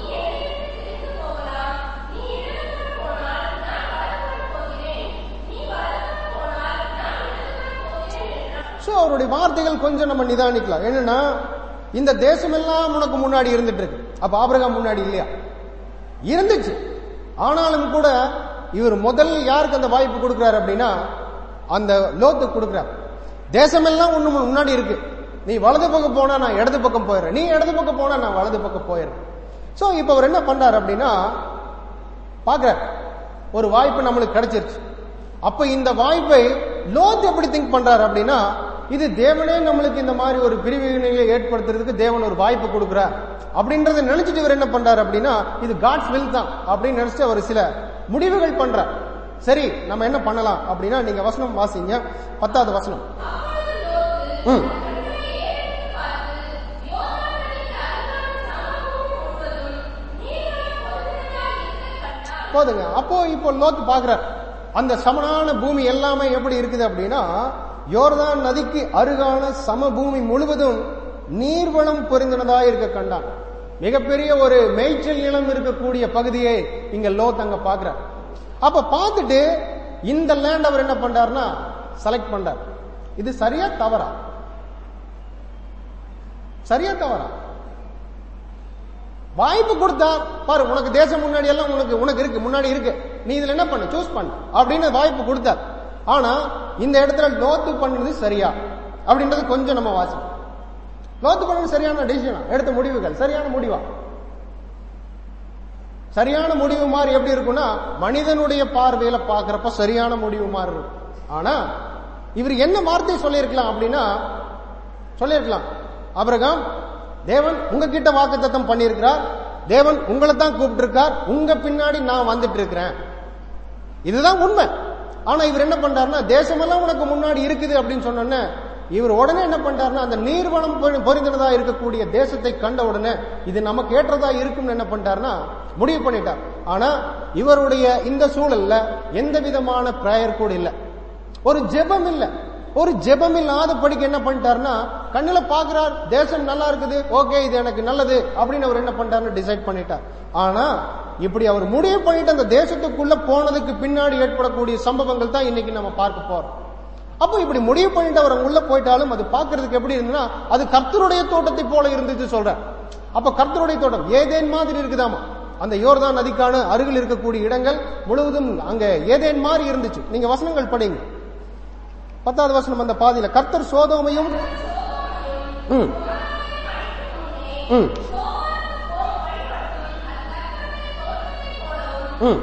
சோ அவருடைய வார்த்தைகள் கொஞ்சம் நம்ம நிதானிக்கலாம் என்னன்னா இந்த தேசம் எல்லாம் உனக்கு முன்னாடி இருந்துட்டு இருக்கு அப்ப ஆபிரகாம் முன்னாடி இல்லையா இருந்துச்சு ஆனாலும் கூட இவர் முதல் யாருக்கு அந்த வாய்ப்பு கொடுக்கிறார் அப்படின்னா அந்த லோத்து கொடுக்கிறார் தேசமெல்லாம் ஒண்ணு முன்னாடி இருக்கு நீ வலது பக்கம் போனா நான் இடது பக்கம் போயிடுறேன் நீ இடது பக்கம் போனா நான் வலது பக்கம் போயிடுறேன் சோ இப்ப அவர் என்ன பண்றாரு அப்படின்னா பாக்குறார் ஒரு வாய்ப்பு நம்மளுக்கு கிடைச்சிருச்சு அப்ப இந்த வாய்ப்பை லோத் எப்படி திங்க் பண்றாரு அப்படின்னா இது தேவனே நம்மளுக்கு இந்த மாதிரி ஒரு பிரிவினைகளை ஏற்படுத்துறதுக்கு தேவன் ஒரு வாய்ப்பு கொடுக்கிறார் அப்படின்றத நினைச்சிட்டு இவர் என்ன பண்றாரு அப்படின்னா இது காட்ஸ் வில் தான் அப்படின்னு நினைச்சிட்டு அவர் சில முடிவுகள் பண்றார் சரி நம்ம என்ன பண்ணலாம் அப்படின்னா நீங்க வசனம் வாசிங்க பத்தாவது வசனம் ம் போதுங்க அப்போ இப்போ லோத்து பாக்குறார் அந்த சமனான பூமி எல்லாமே எப்படி இருக்குது அப்படின்னா யோர்தான் நதிக்கு அருகான சமபூமி முழுவதும் நீர்வளம் பொருந்தினதா இருக்க கண்டான் மிகப்பெரிய ஒரு மேய்ச்சல் நிலம் இருக்கக்கூடிய பகுதியை இங்க லோத் அங்க பாக்குறார் அப்ப பார்த்துட்டு இந்த லேண்ட் அவர் என்ன பண்றாருன்னா செலக்ட் பண்றார் இது சரியா தவறா சரியா தவறா வாய்ப்பு கொடுத்தார் பாரு உனக்கு தேசம் முன்னாடி எல்லாம் உனக்கு உனக்கு இருக்கு முன்னாடி இருக்கு நீ இதுல என்ன பண்ண சூஸ் பண்ண அப்படின்னு வாய்ப்பு கொடுத்தார் ஆனா இந்த இடத்துல லோத்து பண்ணது சரியா அப்படின்றது கொஞ்சம் நம்ம வாசிப்போம் லோத்து பண்ணது சரியான டிசிஷனா எடுத்த முடிவுகள் சரியான முடிவா சரியான முடிவு மாதிரி எப்படி இருக்கும்னா மனிதனுடைய பார்வையில பாக்குறப்ப சரியான முடிவு மாதிரி இருக்கும் ஆனா இவர் என்ன வார்த்தை சொல்லியிருக்கலாம் அப்படின்னா சொல்லியிருக்கலாம் அபிரகாம் தேவன் உங்ககிட்ட வாக்குத்தத்தம் பண்ணியிருக்கிறார் தேவன் உங்களை தான் கூப்பிட்டு இருக்கார் உங்க பின்னாடி நான் வந்துட்டு இருக்கிறேன் இதுதான் உண்மை ஆனா இவர் என்ன பண்றாருன்னா தேசமெல்லாம் உனக்கு முன்னாடி இருக்குது அப்படின்னு சொன்னோன்னே இவர் உடனே என்ன பண்றாருன்னா அந்த நீர்வளம் பொ- பொறிந்ததா இருக்கக்கூடிய தேசத்தை கண்ட உடனே இது நமக்கு ஏற்றதா இருக்கும்னு என்ன பண்ணிட்டாருன்னா முடிவு பண்ணிட்டார் ஆனா இவருடைய இந்த சூழல்ல எந்த விதமான பிரேயர் கூட இல்ல ஒரு ஜெபம் இல்ல ஒரு ஜெபம் இல்லாத படிக்க என்ன பண்ணிட்டாருன்னா கண்ணுல பாக்குறார் தேசம் நல்லா இருக்குது ஓகே இது எனக்கு நல்லது அப்படின்னு அவர் என்ன பண்ணிட்டாருன்னு டிசைட் பண்ணிட்டார் ஆனா இப்படி அவர் முடிவு பண்ணிட்டு அந்த தேசத்துக்குள்ள போனதுக்கு பின்னாடி ஏற்படக்கூடிய சம்பவங்கள் தான் இன்னைக்கு நம்ம பார்க்க போறோம் அப்போ இப்படி முடிவு பண்ணிட்டு அவர் உள்ள போயிட்டாலும் அது பார்க்கிறதுக்கு எப்படி இருந்ததுன்னா அது கர்த்தருடைய தோட்டத்தை போல இருந்துச்சு சொல்ற அப்ப கர்த்தருடைய தோட்டம் ஏதேன் மாதிரி இருக்குதாமா அந்த யோர்தான் நதிக்கான அருகில் இருக்கக்கூடிய இடங்கள் முழுவதும் அங்க ஏதேன் மாதிரி இருந்துச்சு நீங்க வசனங்கள் படிங்க பத்தாவது வசனம் அந்த பாதியில கர்த்தர் சோதோமையும் ம் ம் ம்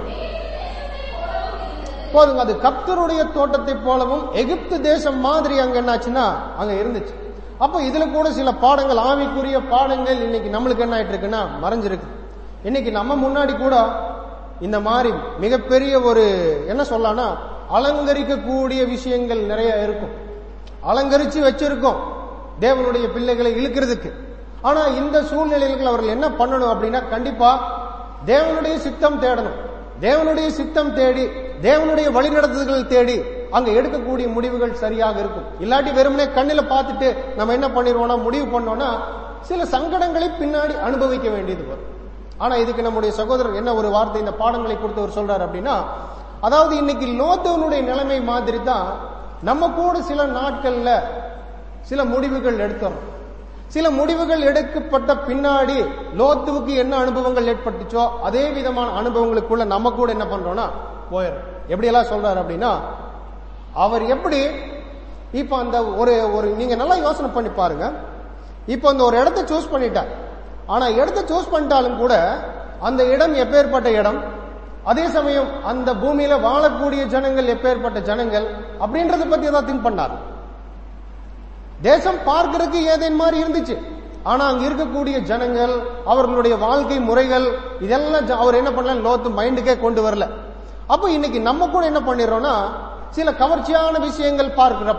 போதுங்க அது கர்த்தருடைய தோட்டத்தை போலவும் எகிப்து தேசம் மாதிரி அங்க என்னாச்சுன்னா அங்க இருந்துச்சு அப்ப இதுல கூட சில பாடங்கள் ஆவிக்குரிய பாடங்கள் இன்னைக்கு நம்மளுக்கு என்ன ஆயிட்டு இருக்குன்னா மறைஞ்சிருக்கு இன்னைக்கு நம்ம முன்னாடி கூட இந்த மாதிரி மிகப்பெரிய ஒரு என்ன சொல்லலாம்னா அலங்கரிக்கக்கூடிய விஷயங்கள் நிறைய இருக்கும் அலங்கரிச்சு வச்சிருக்கோம் தேவனுடைய பிள்ளைகளை இழுக்கிறதுக்கு ஆனா இந்த சூழ்நிலைகள் அவர்கள் என்ன பண்ணணும் அப்படின்னா கண்டிப்பா தேவனுடைய சித்தம் தேடணும் தேவனுடைய சித்தம் தேடி தேவனுடைய வழிநடத்துதல்கள் தேடி அங்க எடுக்கக்கூடிய முடிவுகள் சரியாக இருக்கும் இல்லாட்டி வெறுமனே கண்ணில பார்த்துட்டு நம்ம என்ன பண்ணிடுவோம்னா முடிவு பண்ணோம்னா சில சங்கடங்களை பின்னாடி அனுபவிக்க வேண்டியது வரும் ஆனா இதுக்கு நம்முடைய சகோதரர் என்ன ஒரு வார்த்தை இந்த பாடங்களை கொடுத்து அவர் சொல்றாரு அப்படின்னா அதாவது இன்னைக்கு லோத்தவனுடைய நிலைமை மாதிரி தான் நம்ம கூட சில நாட்கள்ல சில முடிவுகள் எடுத்தோம் சில முடிவுகள் எடுக்கப்பட்ட பின்னாடி லோத்துவுக்கு என்ன அனுபவங்கள் ஏற்பட்டுச்சோ அதே விதமான அனுபவங்களுக்குள்ள நம்ம கூட என்ன பண்றோம்னா போயிடும் எப்படி எல்லாம் சொல்றாரு அப்படின்னா அவர் எப்படி இப்ப அந்த ஒரு ஒரு நீங்க நல்லா யோசனை பண்ணி பாருங்க இப்ப அந்த ஒரு இடத்தை சூஸ் பண்ணிட்டார் ஆனா இடத்தை சூஸ் பண்ணிட்டாலும் கூட அந்த இடம் எப்பேற்பட்ட இடம் அதே சமயம் அந்த பூமியில வாழக்கூடிய ஜனங்கள் எப்பேற்பட்ட ஜனங்கள் அப்படின்றத பத்தி ஏதாவது திங்க் பண்ணார் தேசம் பார்க்கறதுக்கு ஏதேன் மாதிரி இருந்துச்சு ஆனா அங்க இருக்கக்கூடிய ஜனங்கள் அவர்களுடைய வாழ்க்கை முறைகள் இதெல்லாம் ஜ- அவர் என்ன பண்ணல லோத்து மைண்டுக்கே கொண்டு வரல அப்போ இன்னைக்கு நம்ம கூட என்ன பண்ணிடுறோம்னா சில கவர்ச்சியான விஷயங்கள் பார்க்கிறப்போ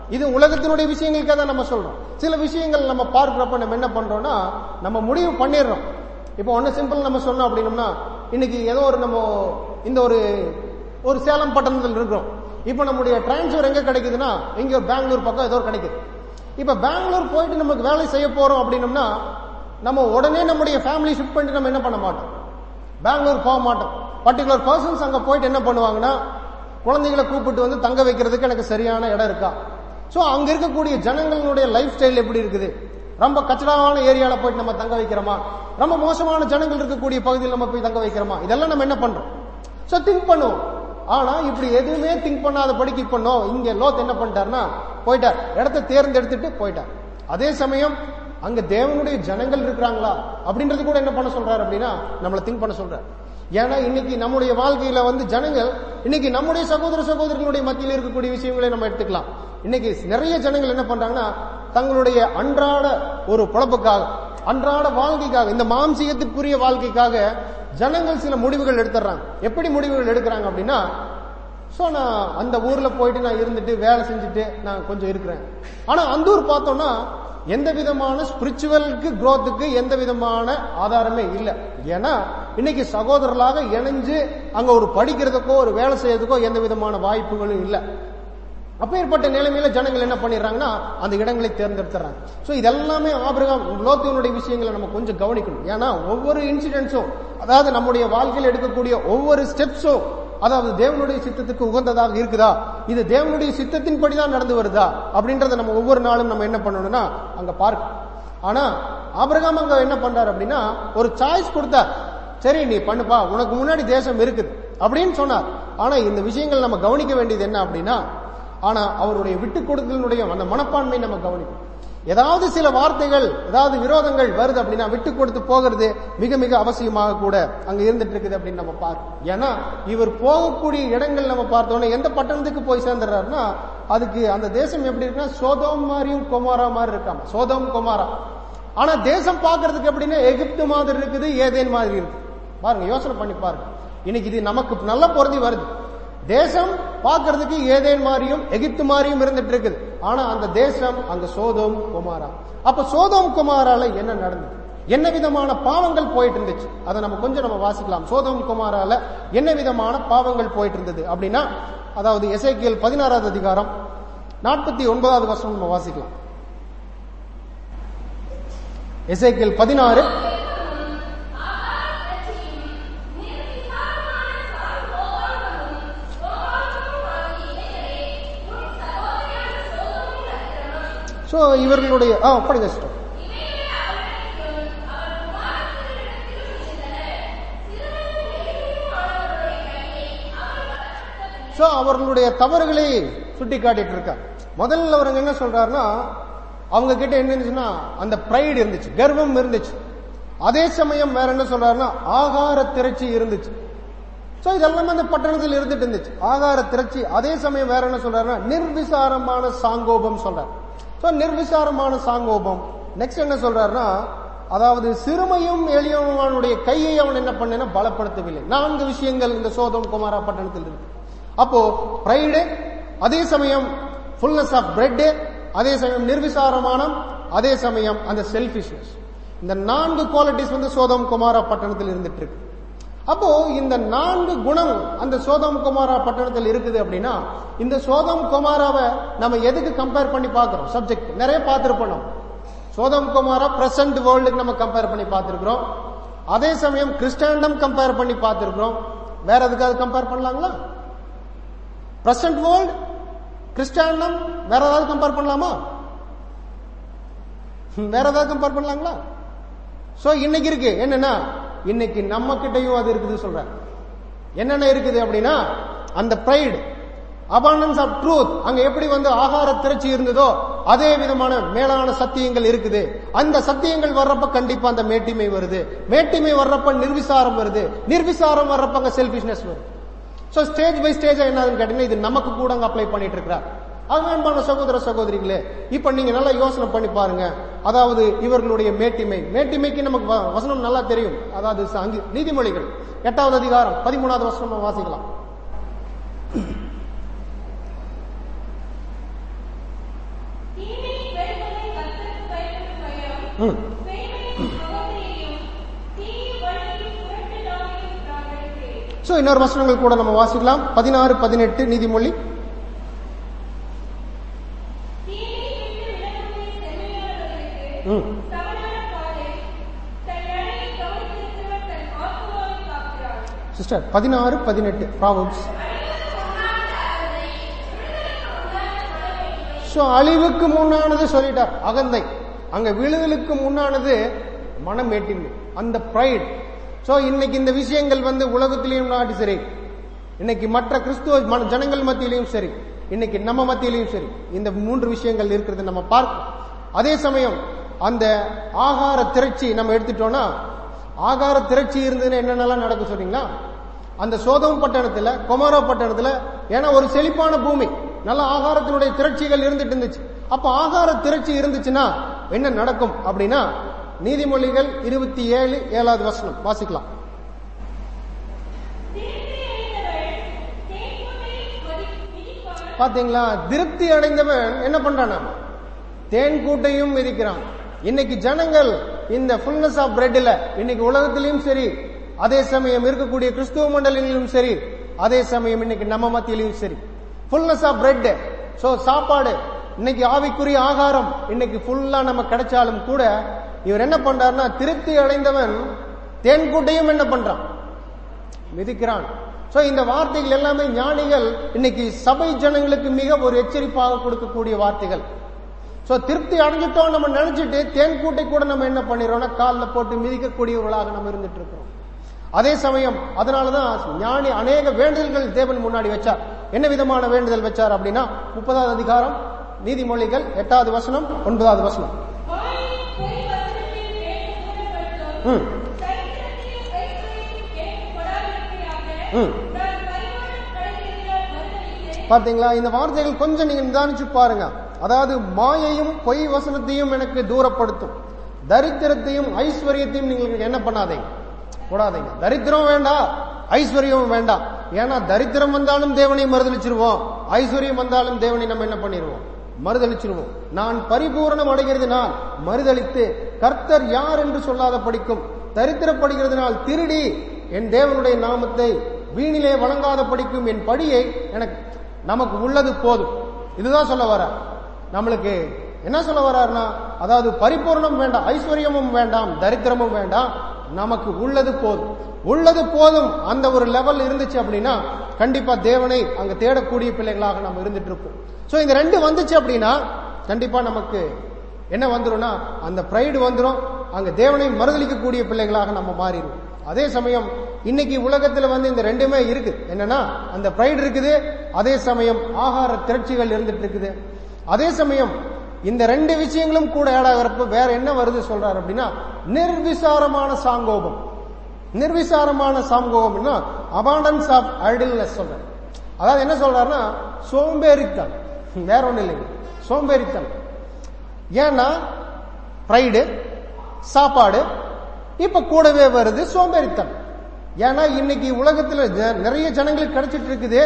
இது உலகத்தினுடைய விஷயங்களுக்காக தான் நம்ம சொல்றோம் சில விஷயங்கள் நம்ம பார்க்கிறப்ப நம்ம என்ன பண்றோம்னா நம்ம முடிவு பண்ணிடுறோம் இப்போ ஒன்னு சிம்பிள் நம்ம சொன்னோம் அப்படின்னம்னா இன்னைக்கு ஏதோ ஒரு நம்ம இந்த ஒரு ஒரு சேலம் பட்டணத்தில் இருக்கிறோம் இப்போ நம்முடைய டிரான்ஸ்ஃபர் எங்க கிடைக்குதுன்னா இங்க ஒரு பெங்களூர் பக்கம் ஏதோ ஒரு கிடைக்குது இப்போ பெங்களூர் போயிட்டு நமக்கு வேலை செய்ய போறோம் அப்படின்னம்னா நம்ம உடனே நம்முடைய ஃபேமிலி ஷிஃப்ட் பண்ணிட்டு நம்ம என்ன பண்ண மாட்டோம் பெங்களூர் போக மாட்டோம் பர்டிகுலர் பர்சன்ஸ் அங்க போயிட்டு என்ன பண்ணுவாங்கன்னா குழந்தைகளை கூப்பிட்டு வந்து தங்க வைக்கிறதுக்கு எனக்கு சரியான இடம் இருக்கா சோ அங்க இருக்கக்கூடிய ஜனங்களுடைய லைஃப் ஸ்டைல் எப்படி இருக்குது ரொம்ப கச்சடாவான ஏரியால போயிட்டு நம்ம தங்க வைக்கிறோமா ரொம்ப மோசமான ஜனங்கள் இருக்கக்கூடிய பகுதியில் நம்ம போய் தங்க வைக்கிறோமா இதெல்லாம் நம்ம என்ன பண்றோம் சோ திங்க் பண்ணுவோம் ஆனா இப்படி எதுவுமே திங்க் பண்ணாத படிக்க பண்ணோம் இங்க லோத் என்ன பண்ணிட்டாருன்னா போயிட்டார் இடத்தை தேர்ந்தெடுத்துட்டு போயிட்டார் அதே சமயம் அங்க தேவனுடைய ஜனங்கள் இருக்கிறாங்களா அப்படின்றது கூட என்ன பண்ண சொல்றாரு அப்படின்னா நம்மள திங்க் பண்ண சொல்றாரு ஏன்னா இன்னைக்கு நம்முடைய வாழ்க்கையில வந்து ஜனங்கள் இன்னைக்கு நம்முடைய சகோதர சகோதரிகளுடைய மத்தியில் இருக்கக்கூடிய விஷயங்களை நம்ம எடுத்துக்கலாம் இன்னைக்கு நிறைய ஜனங்கள் என்ன பண்றாங்கன்னா தங்களுடைய அன்றாட ஒரு பொழப்புக்காக அன்றாட வாழ்க்கைக்காக இந்த மாம்சீகத்துக்குரிய வாழ்க்கைக்காக ஜனங்கள் சில முடிவுகள் எடுத்துறாங்க எப்படி முடிவுகள் எடுக்கிறாங்க அப்படின்னா ஸோ நான் அந்த ஊர்ல போயிட்டு நான் இருந்துட்டு வேலை செஞ்சுட்டு நான் கொஞ்சம் இருக்கிறேன் ஆனா அந்த ஊர் பார்த்தோம்னா எந்த விதமான ஸ்பிரிச்சுவலுக்கு growthக்கு எந்த விதமான ஆதாரமே இல்லை ஏன்னா இன்னைக்கு சகோதரர்களாக இணைஞ்சு அங்க ஒரு படிக்கிறதுக்கோ ஒரு வேலை செய்யறதுக்கோ எந்த விதமான வாய்ப்புகளும் இல்லை அப்பேற்பட்ட நிலைமையில ஜனங்கள் என்ன பண்ணிடுறாங்கன்னா அந்த இடங்களை தேர்ந்தெடுத்துறாங்க சோ இதெல்லாமே ஆபிரகாம் லோத்தினுடைய விஷயங்களை நம்ம கொஞ்சம் கவனிக்கணும் ஏன்னா ஒவ்வொரு இன்சிடென்ட்ஸும் அதாவது நம்முடைய வாழ்க்கையில் எடுக்கக்கூடிய ஒவ்வொரு ஸ்டெப்ஸும் அதாவது தேவனுடைய சித்தத்துக்கு உகந்ததாக இருக்குதா இது தேவனுடைய சித்தத்தின்படி தான் நடந்து வருதா அப்படின்றத நம்ம ஒவ்வொரு நாளும் நம்ம என்ன பண்ணணும்னா அங்க பார்க்கணும் ஆனா ஆபிரகாம் அங்க என்ன பண்றாரு அப்படின்னா ஒரு சாய்ஸ் கொடுத்தார் சரி நீ பண்ணுப்பா உனக்கு முன்னாடி தேசம் இருக்குது அப்படின்னு சொன்னார் ஆனா இந்த விஷயங்கள் நம்ம கவனிக்க வேண்டியது என்ன அப்படின்னா ஆனா அவருடைய விட்டு கொடுத்தலினுடைய அந்த மனப்பான்மை நம்ம கவனிக்கணும் ஏதாவது சில வார்த்தைகள் ஏதாவது விரோதங்கள் வருது அப்படின்னா விட்டு கொடுத்து போகிறது மிக மிக அவசியமாக கூட அங்க இருந்துட்டு இருக்குது அப்படின்னு நம்ம பார்க்கணும் ஏன்னா இவர் போகக்கூடிய இடங்கள் நம்ம பார்த்தோன்னே எந்த பட்டணத்துக்கு போய் சேர்ந்துடுறாருன்னா அதுக்கு அந்த தேசம் எப்படி இருக்குன்னா சோதோம் மாதிரியும் குமாரா மாதிரி இருக்காம சோதோம் குமாரா ஆனா தேசம் பார்க்கிறதுக்கு எப்படின்னா எகிப்து மாதிரி இருக்குது ஏதேன் மாதிரி இருக்கு பாருங்க யோசனை பண்ணி பாருங்க இன்னைக்கு இது நமக்கு நல்ல பொருந்தி வருது தேசம் பார்க்கிறதுக்கு ஏதேன் மாதிரியும் எகிப்து மாதிரியும் இருந்துட்டு இருக்குது ஆனா அந்த தேசம் அங்க சோதோம் குமாரா அப்ப சோதோம் குமாரால என்ன நடந்தது என்ன விதமான பாவங்கள் போயிட்டு இருந்துச்சு அதை நம்ம கொஞ்சம் நம்ம வாசிக்கலாம் சோதோம் குமாரால என்ன விதமான பாவங்கள் போயிட்டு இருந்தது அப்படின்னா அதாவது எசேக்கியல் பதினாறாவது அதிகாரம் நாற்பத்தி ஒன்பதாவது வருஷம் நம்ம வாசிக்கலாம் எசேக்கியல் பதினாறு சோ இவர்களுடைய ஆ படிங்க சிஸ்டர் சோ அவர்களுடைய தவறுகளை சுட்டி காட்டிட்டு இருக்கார் முதல்ல அவருங்க என்ன சொல்றாருன்னா அவங்க கிட்ட என்ன இருந்துச்சுன்னா அந்த பிரைடு இருந்துச்சு கர்வம் இருந்துச்சு அதே சமயம் வேற என்ன சொல்றாருன்னா ஆகார திரட்சி இருந்துச்சு சோ இதெல்லாம் அந்த பட்டணத்தில் இருந்துட்டு இருந்துச்சு ஆகார திரட்சி அதே சமயம் வேற என்ன சொல்றாருன்னா நிர்விசாரமான சாங்கோபம் சொல்றாரு சோ நிர்விசாரமான சாங்கோபம் நெக்ஸ்ட் என்ன சொல்றாருன்னா அதாவது சிறுமையும் எளியவனுடைய கையை அவன் என்ன பண்ணா பலப்படுத்தவில்லை நான்கு விஷயங்கள் இந்த சோதம் குமாரா பட்டணத்தில் இருக்கு அப்போ பிரைடு அதே சமயம் ஃபுல்னஸ் ஆஃப் பிரெட் அதே சமயம் நிர்விசாரமானம் அதே சமயம் அந்த செல்பிஷ்னஸ் இந்த நான்கு குவாலிட்டிஸ் வந்து சோதம் குமாரா பட்டணத்தில் இருந்துட்டு இருக்கு அப்போ இந்த நான்கு குணம் அந்த சோதம் குமாரா பட்டணத்தில் இருக்குது அப்படின்னா இந்த சோதம் குமாராவை நம்ம எதுக்கு கம்பேர் பண்ணி பார்க்கிறோம் சப்ஜெக்ட் நிறைய பார்த்திருப்போம் நம்ம சோதம் குமாரா பிரசன்ட் வேர்ல்டுக்கு நம்ம கம்பேர் பண்ணி பார்த்திருக்கிறோம் அதே சமயம் கிறிஸ்டாண்டம் கம்பேர் பண்ணி பார்த்திருக்கிறோம் வேற எதுக்காவது கம்பேர் பண்ணலாங்களா பிரசன்ட் வேர்ல்ட் கிறிஸ்டாண்டம் வேற ஏதாவது கம்பேர் பண்ணலாமா வேற ஏதாவது கம்பேர் பண்ணலாங்களா சோ இன்னைக்கு இருக்கு என்னன்னா இன்னைக்கு நம்ம கிட்டயும் அது இருக்குது சொல்றேன் என்னென்ன இருக்குது அப்படின்னா அந்த பிரைடு அபாண்டன்ஸ் ஆஃப் ட்ரூத் அங்க எப்படி வந்து ஆகார திரட்சி இருந்ததோ அதே விதமான மேலான சத்தியங்கள் இருக்குது அந்த சத்தியங்கள் வர்றப்ப கண்டிப்பா அந்த மேட்டிமை வருது மேட்டிமை வர்றப்ப நிர்விசாரம் வருது நிர்விசாரம் வர்றப்ப அங்க செல்பிஷ்னஸ் வருது சோ ஸ்டேஜ் பை ஸ்டேஜ் என்னதுன்னு கேட்டீங்கன்னா இது நமக்கு கூட அங்க அப்ளை பண்ணிட்டு இருக்கிறார் அன்பான சகோதர சகோதரிகளே இப்ப நீங்க நல்லா யோசனை பண்ணி பாருங்க அதாவது இவர்களுடைய மேட்டிமை மேட்டிமைக்கு நமக்கு வ- வசனம் நல்லா தெரியும் அதாவது அங்கு நீதிமொழிகள் எட்டாவது அதிகாரம் பதிமூணாவது வசனம் நம்ம வாசிக்கலாம் ம். பெண்மையின் அவமதியையும், தீய வழியையும் புரட்டு நாவையும் நான் வெறுக்கிறேன். சோ இன்னொரு வசனங்கள் கூட நம்ம வாசிக்கலாம் பதினாறு பதினெட்டு நீதிமொழி தீயை விட்டு விலகுவதை செம்மையானவர்களுக்கு ம். சமனான பாதை, தன் நடையை கவனித்திருக்கிறவன் தன் ஆத்துமாவை காக்கிறான். சிஸ்டர் பதினாறு பதினெட்டு ப்ராபம்ஸ் சோ அழிவுக்கு முன்னானது சொல்லிட்டார் அகந்தை அங்க விழுதலுக்கு முன்னானது மனமேட்டின்மை அந்த பிரைட் சோ இன்னைக்கு இந்த விஷயங்கள் வந்து உலகத்திலையும் நாட்டு சரி இன்னைக்கு மற்ற கிறிஸ்துவ மன- ஜனங்கள் மத்தியிலையும் சரி இன்னைக்கு நம்ம மத்தியிலையும் சரி இந்த மூன்று விஷயங்கள் இருக்கிறது நம்ம பார்க்கணும் அதே சமயம் அந்த ஆகார திரட்சி நம்ம எடுத்துட்டோம்னா ஆகார திரட்சி இருந்ததுன்னா என்னென்னலாம் நடக்கும் சொல்றீங்களா அந்த சோதம் பட்டணத்துல கொமாரா பட்டணத்துல ஏன்னா ஒரு செழிப்பான பூமி நல்ல ஆகாரத்தினுடைய திரட்சிகள் இருந்துட்டு இருந்துச்சு அப்ப ஆகார திரட்சி இருந்துச்சுன்னா என்ன நடக்கும் அப்படின்னா நீதிமொழிகள் இருபத்தி ஏழு ஏழாவது வசனம் வாசிக்கலாம் திருப்தி அடைந்தவள் தேன்கூட்டை மதி- மிதிப்பாள். பாத்தீங்களா திருப்தி அடைந்தவன் என்ன பண்றானா தேன் கூட்டையும் மிதிக்கிறான் இன்னைக்கு ஜனங்கள் இந்த ஃபுல்னஸ் ஆஃப் பிரெட்ல இன்னைக்கு உலகத்திலையும் சரி அதே சமயம் இருக்கக்கூடிய கிறிஸ்துவ மண்டலங்களிலும் சரி அதே சமயம் இன்னைக்கு நம்ம மத்தியிலையும் சரி ஃபுல்னஸ் ஆஃப் பிரெட் சோ சாப்பாடு இன்னைக்கு ஆவிக்குரிய ஆகாரம் இன்னைக்கு ஃபுல்லா நம்ம கிடைச்சாலும் கூட இவர் என்ன பண்றாருன்னா திருப்தி அடைந்தவன் தேன் கூட்டையும் என்ன பண்றான் மிதிக்கிறான் சோ இந்த வார்த்தைகள் எல்லாமே ஞானிகள் இன்னைக்கு சபை ஜனங்களுக்கு மிக ஒரு எச்சரிப்பாக கொடுக்கக்கூடிய வார்த்தைகள் சோ திருப்தி அடைஞ்சிட்டோம் நம்ம நினைச்சிட்டு தேன் கூட்டை கூட நம்ம என்ன பண்ணிடுறோம்னா காலில் போட்டு மிதிக்கக்கூடியவர்களாக நம்ம இருந்துட்டு இருக்கிறோம் அதே சமயம் அதனாலதான் ஞானி அநேக வேண்டுதல்கள் தேவன் முன்னாடி வச்சார் என்ன விதமான வேண்டுதல் வச்சார் அப்படின்னா முப்பதாவது அதிகாரம் நீதிமொழிகள் எட்டாவது வசனம் ஒன்பதாவது வசனம் வாயை பொய் வசனத்தில் கேட்டு தூரப்படுத்தும். ம் சரித்திரத்தையும் ஐஸ்வர்யத்தையும் கேட்டு கொடாதிருப்பீராக. ம். நான் பரிமாணம் அடைகிறதினால் மறுதலித்து, பாத்தீங்களா இந்த வார்த்தைகள் கொஞ்சம் நீங்க நிதானிச்சு பாருங்க அதாவது மாயையும் பொய் வசனத்தையும் எனக்கு தூரப்படுத்தும் தரித்திரத்தையும் ஐஸ்வர்யத்தையும் நீங்க என்ன பண்ணாதீங்க போடாதீங்க தரித்திரம் வேண்டாம் ஐஸ்வர்யம் வேண்டாம் ஏன்னா தரித்திரம் வந்தாலும் தேவனை மறுதளிச்சிருவோம் ஐஸ்வர்யம் வந்தாலும் தேவனை நம்ம என்ன பண்ணிடுவோம் மறுதளிச்சிருவோம் நான் பரிபூரணம் அடைகிறதுனால் மறுதளித்து கர்த்தர் யார் என்று சொல்லாத படிக்கும் தரித்திரப்படுகிறதுனால் திருடி என் தேவனுடைய நாமத்தை வீணிலே வழங்காத படிக்கும் என் படியை எனக்கு நமக்கு உள்ளது போதும் இதுதான் சொல்ல வர நம்மளுக்கு என்ன சொல்ல வர்றாருன்னா அதாவது பரிபூர்ணம் வேண்டாம் ஐஸ்வர்யமும் வேண்டாம் தரித்திரமும் வேண்டாம் நமக்கு உள்ளது போதும் உள்ளது போதும் அந்த ஒரு லெவல் இருந்துச்சு அப்படின்னா கண்டிப்பா தேவனை அங்க தேடக்கூடிய பிள்ளைகளாக நம்ம இருந்துட்டு இருப்போம் சோ இந்த ரெண்டு வந்துச்சு அப்படின்னா கண்டிப்பா நமக்கு என்ன வந்துரும்னா அந்த பிரைடு வந்துரும் அங்க தேவனை மறுதளிக்கக்கூடிய பிள்ளைகளாக நம்ம மாறிடுவோம் அதே சமயம் இன்னைக்கு உலகத்துல வந்து இந்த ரெண்டுமே இருக்கு என்னன்னா அந்த பிரைடு இருக்குது அதே சமயம் ஆகார திரட்சிகள் இருந்துட்டு இருக்குது அதே சமயம் இந்த ரெண்டு விஷயங்களும் கூட ஆட் ஆகிறப்ப வேற என்ன வருது சொல்றாரு அப்படின்னா நிர்விசாரமான சாங்கோபம் நிர்விசாரமான சாங்கோபம்னா அபாண்டன்ஸ் ஆஃப் ஐடில்னஸ் சொல்றாரு அதாவது என்ன சொல்றாருன்னா சோம்பேறித்தன் வேற ஒண்ணு இல்லைங்க சோம்பேறித்தன் ஏன்னா ப்ரைடு சாப்பாடு இப்ப கூடவே வருது சோம்பேறித்தன் ஏன்னா இன்னைக்கு உலகத்துல ஜ- நிறைய ஜனங்களுக்கு கிடைச்சிட்டு இருக்குது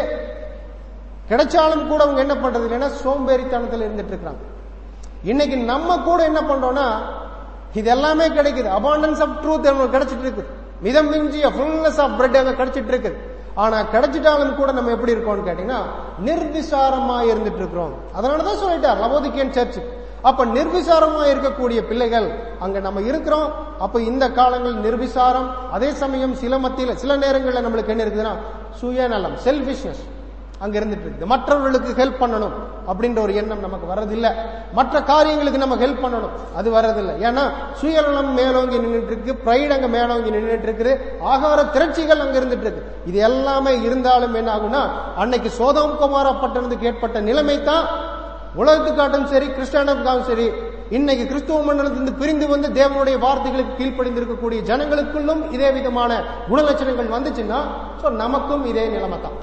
கிடைச்சாலும் கூட அவங்க என்ன பண்றது இல்லைன்னா சோம்பேறித்தனத்துல இருந்துட்டு இருக்காங்க இன்னைக்கு நம்ம கூட என்ன பண்றோம்னா இது எல்லாமே கிடைக்குது அபாண்டன்ஸ் ஆஃப் ட்ரூத் நமக்கு கிடைச்சிட்டு இருக்கு மிதம் மிஞ்சிய ஃபுல்னஸ் ஆஃப் பிரெட் அங்க கிடைச்சிட்டு இருக்குது ஆனா கிடைச்சிட்டாலும் கூட நம்ம எப்படி இருக்கோம்னு கேட்டீங்கன்னா நிர்விசாரமா இருந்துட்டு இருக்கிறோம் அதனாலதான் சொல்லிட்டார் லவோதிக்கியன் சர்ச் அப்ப நிர்விசாரமா இருக்கக்கூடிய பிள்ளைகள் அங்க நம்ம இருக்கிறோம் அப்ப இந்த காலங்கள் நிர்விசாரம் அதே சமயம் சில மத்தியில சில நேரங்கள்ல நம்மளுக்கு என்ன இருக்குதுன்னா சுயநலம் செல்பிஷ்னஸ் அங்க இருந்துட்டு இருக்குது மற்றவர்களுக்கு ஹெல்ப் பண்ணணும் அப்படின்ற ஒரு எண்ணம் நமக்கு வர்றதில்லை மற்ற காரியங்களுக்கு நம்ம ஹெல்ப் பண்ணணும் அது வர்றதில்லை ஏன்னா சுயநலம் மேலோங்கி நின்றுட்டு இருக்கு பிரைட் அங்க மேலோங்கி நின்றுட்டு இருக்குது ஆகார திரட்சிகள் அங்க இருந்துட்டு இருக்கு இது எல்லாமே இருந்தாலும் என்ன ஆகும்னா அன்னைக்கு சோதம் குமாரா பட்டணத்துக்கு ஏற்பட்ட நிலைமை தான் உலகத்துக்காட்டும் சரி கிறிஸ்டியானுக்காகவும் சரி இன்னைக்கு கிறிஸ்துவ மண்டலத்திலிருந்து பிரிந்து வந்து தேவனுடைய வார்த்தைகளுக்கு கீழ்ப்படிந்து இருக்கக்கூடிய ஜனங்களுக்குள்ளும் இதே விதமான குணலட்சணங்கள் வந்துச்சுன்னா சோ நமக்கும் இதே நிலைமை தான்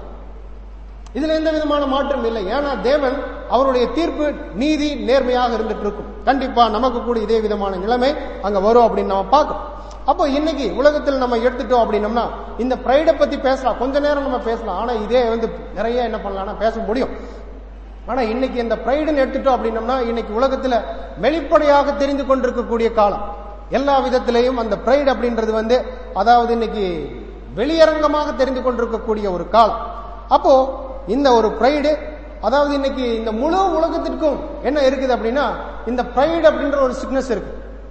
இதுல எந்த விதமான மாற்றம் இல்லை ஏன்னா தேவன் அவருடைய தீர்ப்பு நீதி நேர்மையாக இருந்துட்டு இருக்கும் கண்டிப்பா நமக்கு கூட இதே விதமான நிலைமை அங்க வரும் அப்படின்னு நம்ம பார்க்கணும் அப்போ இன்னைக்கு உலகத்தில் நம்ம எடுத்துட்டோம் அப்படின்னம்னா இந்த பிரைடை பத்தி பேசலாம் கொஞ்ச நேரம் நம்ம பேசலாம் ஆனா இதே வந்து நிறைய என்ன பண்ணலாம்னா பேச முடியும் ஆனா இன்னைக்கு இந்த பிரைடுன்னு எடுத்துட்டோம் அப்படின்னம்னா இன்னைக்கு உலகத்துல வெளிப்படையாக தெரிந்து கொண்டிருக்கக்கூடிய காலம் எல்லா விதத்திலையும் அந்த பிரைடு அப்படின்றது வந்து அதாவது இன்னைக்கு வெளியரங்கமாக தெரிந்து கொண்டிருக்கக்கூடிய ஒரு காலம் அப்போ இந்த ஒரு பிரைடு அதாவது இன்னைக்கு இந்த முழு உலகத்திற்கும் என்ன இருக்குது அப்படின்னா இந்த பிரைடு அப்படின்ற ஒரு சிக்னஸ் இருக்கு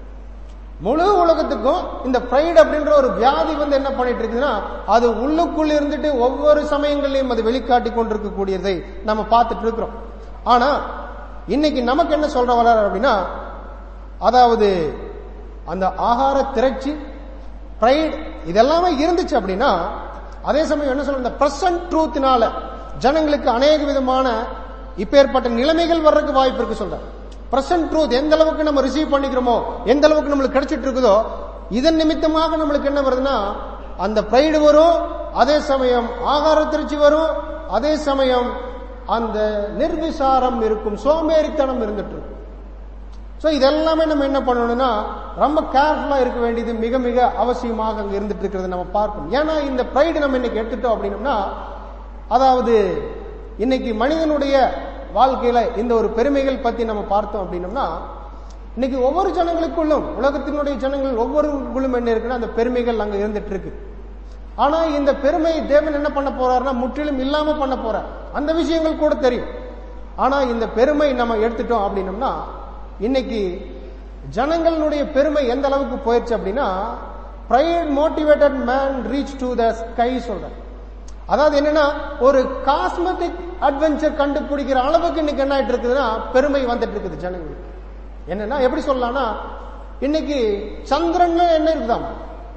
முழு உலகத்துக்கும் இந்த பிரைடு அப்படின்ற ஒரு வியாதி வந்து என்ன பண்ணிட்டு இருக்குதுன்னா அது உள்ளுக்குள் இருந்துட்டு ஒவ்வொரு சமயங்களையும் அது வெளிக்காட்டி கொண்டிருக்கக்கூடியதை நம்ம பார்த்துட்டு இருக்கிறோம் ஆனா இன்னைக்கு நமக்கு என்ன சொல்ற வர அப்படின்னா அதாவது அந்த ஆகார திரட்சி பிரைட் இதெல்லாமே இருந்துச்சு அப்படின்னா அதே சமயம் என்ன சொல்ற இந்த பிரசன்ட் ட்ரூத்தினால ஜனங்களுக்கு அநேக விதமான இப்பேற்பட்ட நிலைமைகள் வர்றதுக்கு வாய்ப்பு இருக்கு சொல்றேன் பிரசன்ட் ட்ரூத் எந்த அளவுக்கு நம்ம ரிசீவ் பண்ணிக்கிறோமோ எந்த அளவுக்கு நம்மளுக்கு கிடைச்சிட்டு இருக்குதோ இதன் நிமித்தமாக நம்மளுக்கு என்ன வருதுன்னா அந்த பிரைடு வரும் அதே சமயம் ஆகார திருச்சி வரும் அதே சமயம் அந்த நிர்விசாரம் இருக்கும் சோம்பேறித்தனம் இருந்துட்டு இருக்கும் சோ இதெல்லாமே நம்ம என்ன பண்ணணும்னா ரொம்ப கேர்ஃபுல்லா இருக்க வேண்டியது மிக மிக அவசியமாக அங்க இருந்துட்டு இருக்கிறது நம்ம பார்க்கணும் ஏன்னா இந்த பிரைடு நம்ம இன்னைக்கு எடுத்துட்டோம் அப்படின்னம்னா அதாவது இன்னைக்கு மனிதனுடைய வாழ்க்கையில இந்த ஒரு பெருமைகள் பத்தி நம்ம பார்த்தோம் அப்படின்னம்னா இன்னைக்கு ஒவ்வொரு ஜனங்களுக்குள்ளும் உலகத்தினுடைய ஜனங்கள் ஒவ்வொருக்குள்ளும் என்ன இருக்குன்னா அந்த பெருமைகள் அங்க இருந்துட்டு இருக்கு ஆனா இந்த பெருமை தேவன் என்ன பண்ண போறாருன்னா முற்றிலும் இல்லாம பண்ண போறார் அந்த விஷயங்கள் கூட தெரியும் ஆனா இந்த பெருமை நம்ம எடுத்துட்டோம் அப்படின்னம்னா இன்னைக்கு ஜனங்களுடைய பெருமை எந்த அளவுக்கு போயிடுச்சு அப்படின்னா pride motivated man reach to the sky சொல்றேன் அதாவது என்னன்னா ஒரு காஸ்மெட்டிக் அட்வென்ச்சர் கண்டுபிடிக்கிற அளவுக்கு இன்னைக்கு என்ன ஆயிட்டு இருக்குதுன்னா பெருமை வந்துட்டு இருக்குது ஜனங்களுக்கு என்னன்னா எப்படி சொல்லலாம்னா இன்னைக்கு சந்திரன்ல என்ன இருக்குதாம்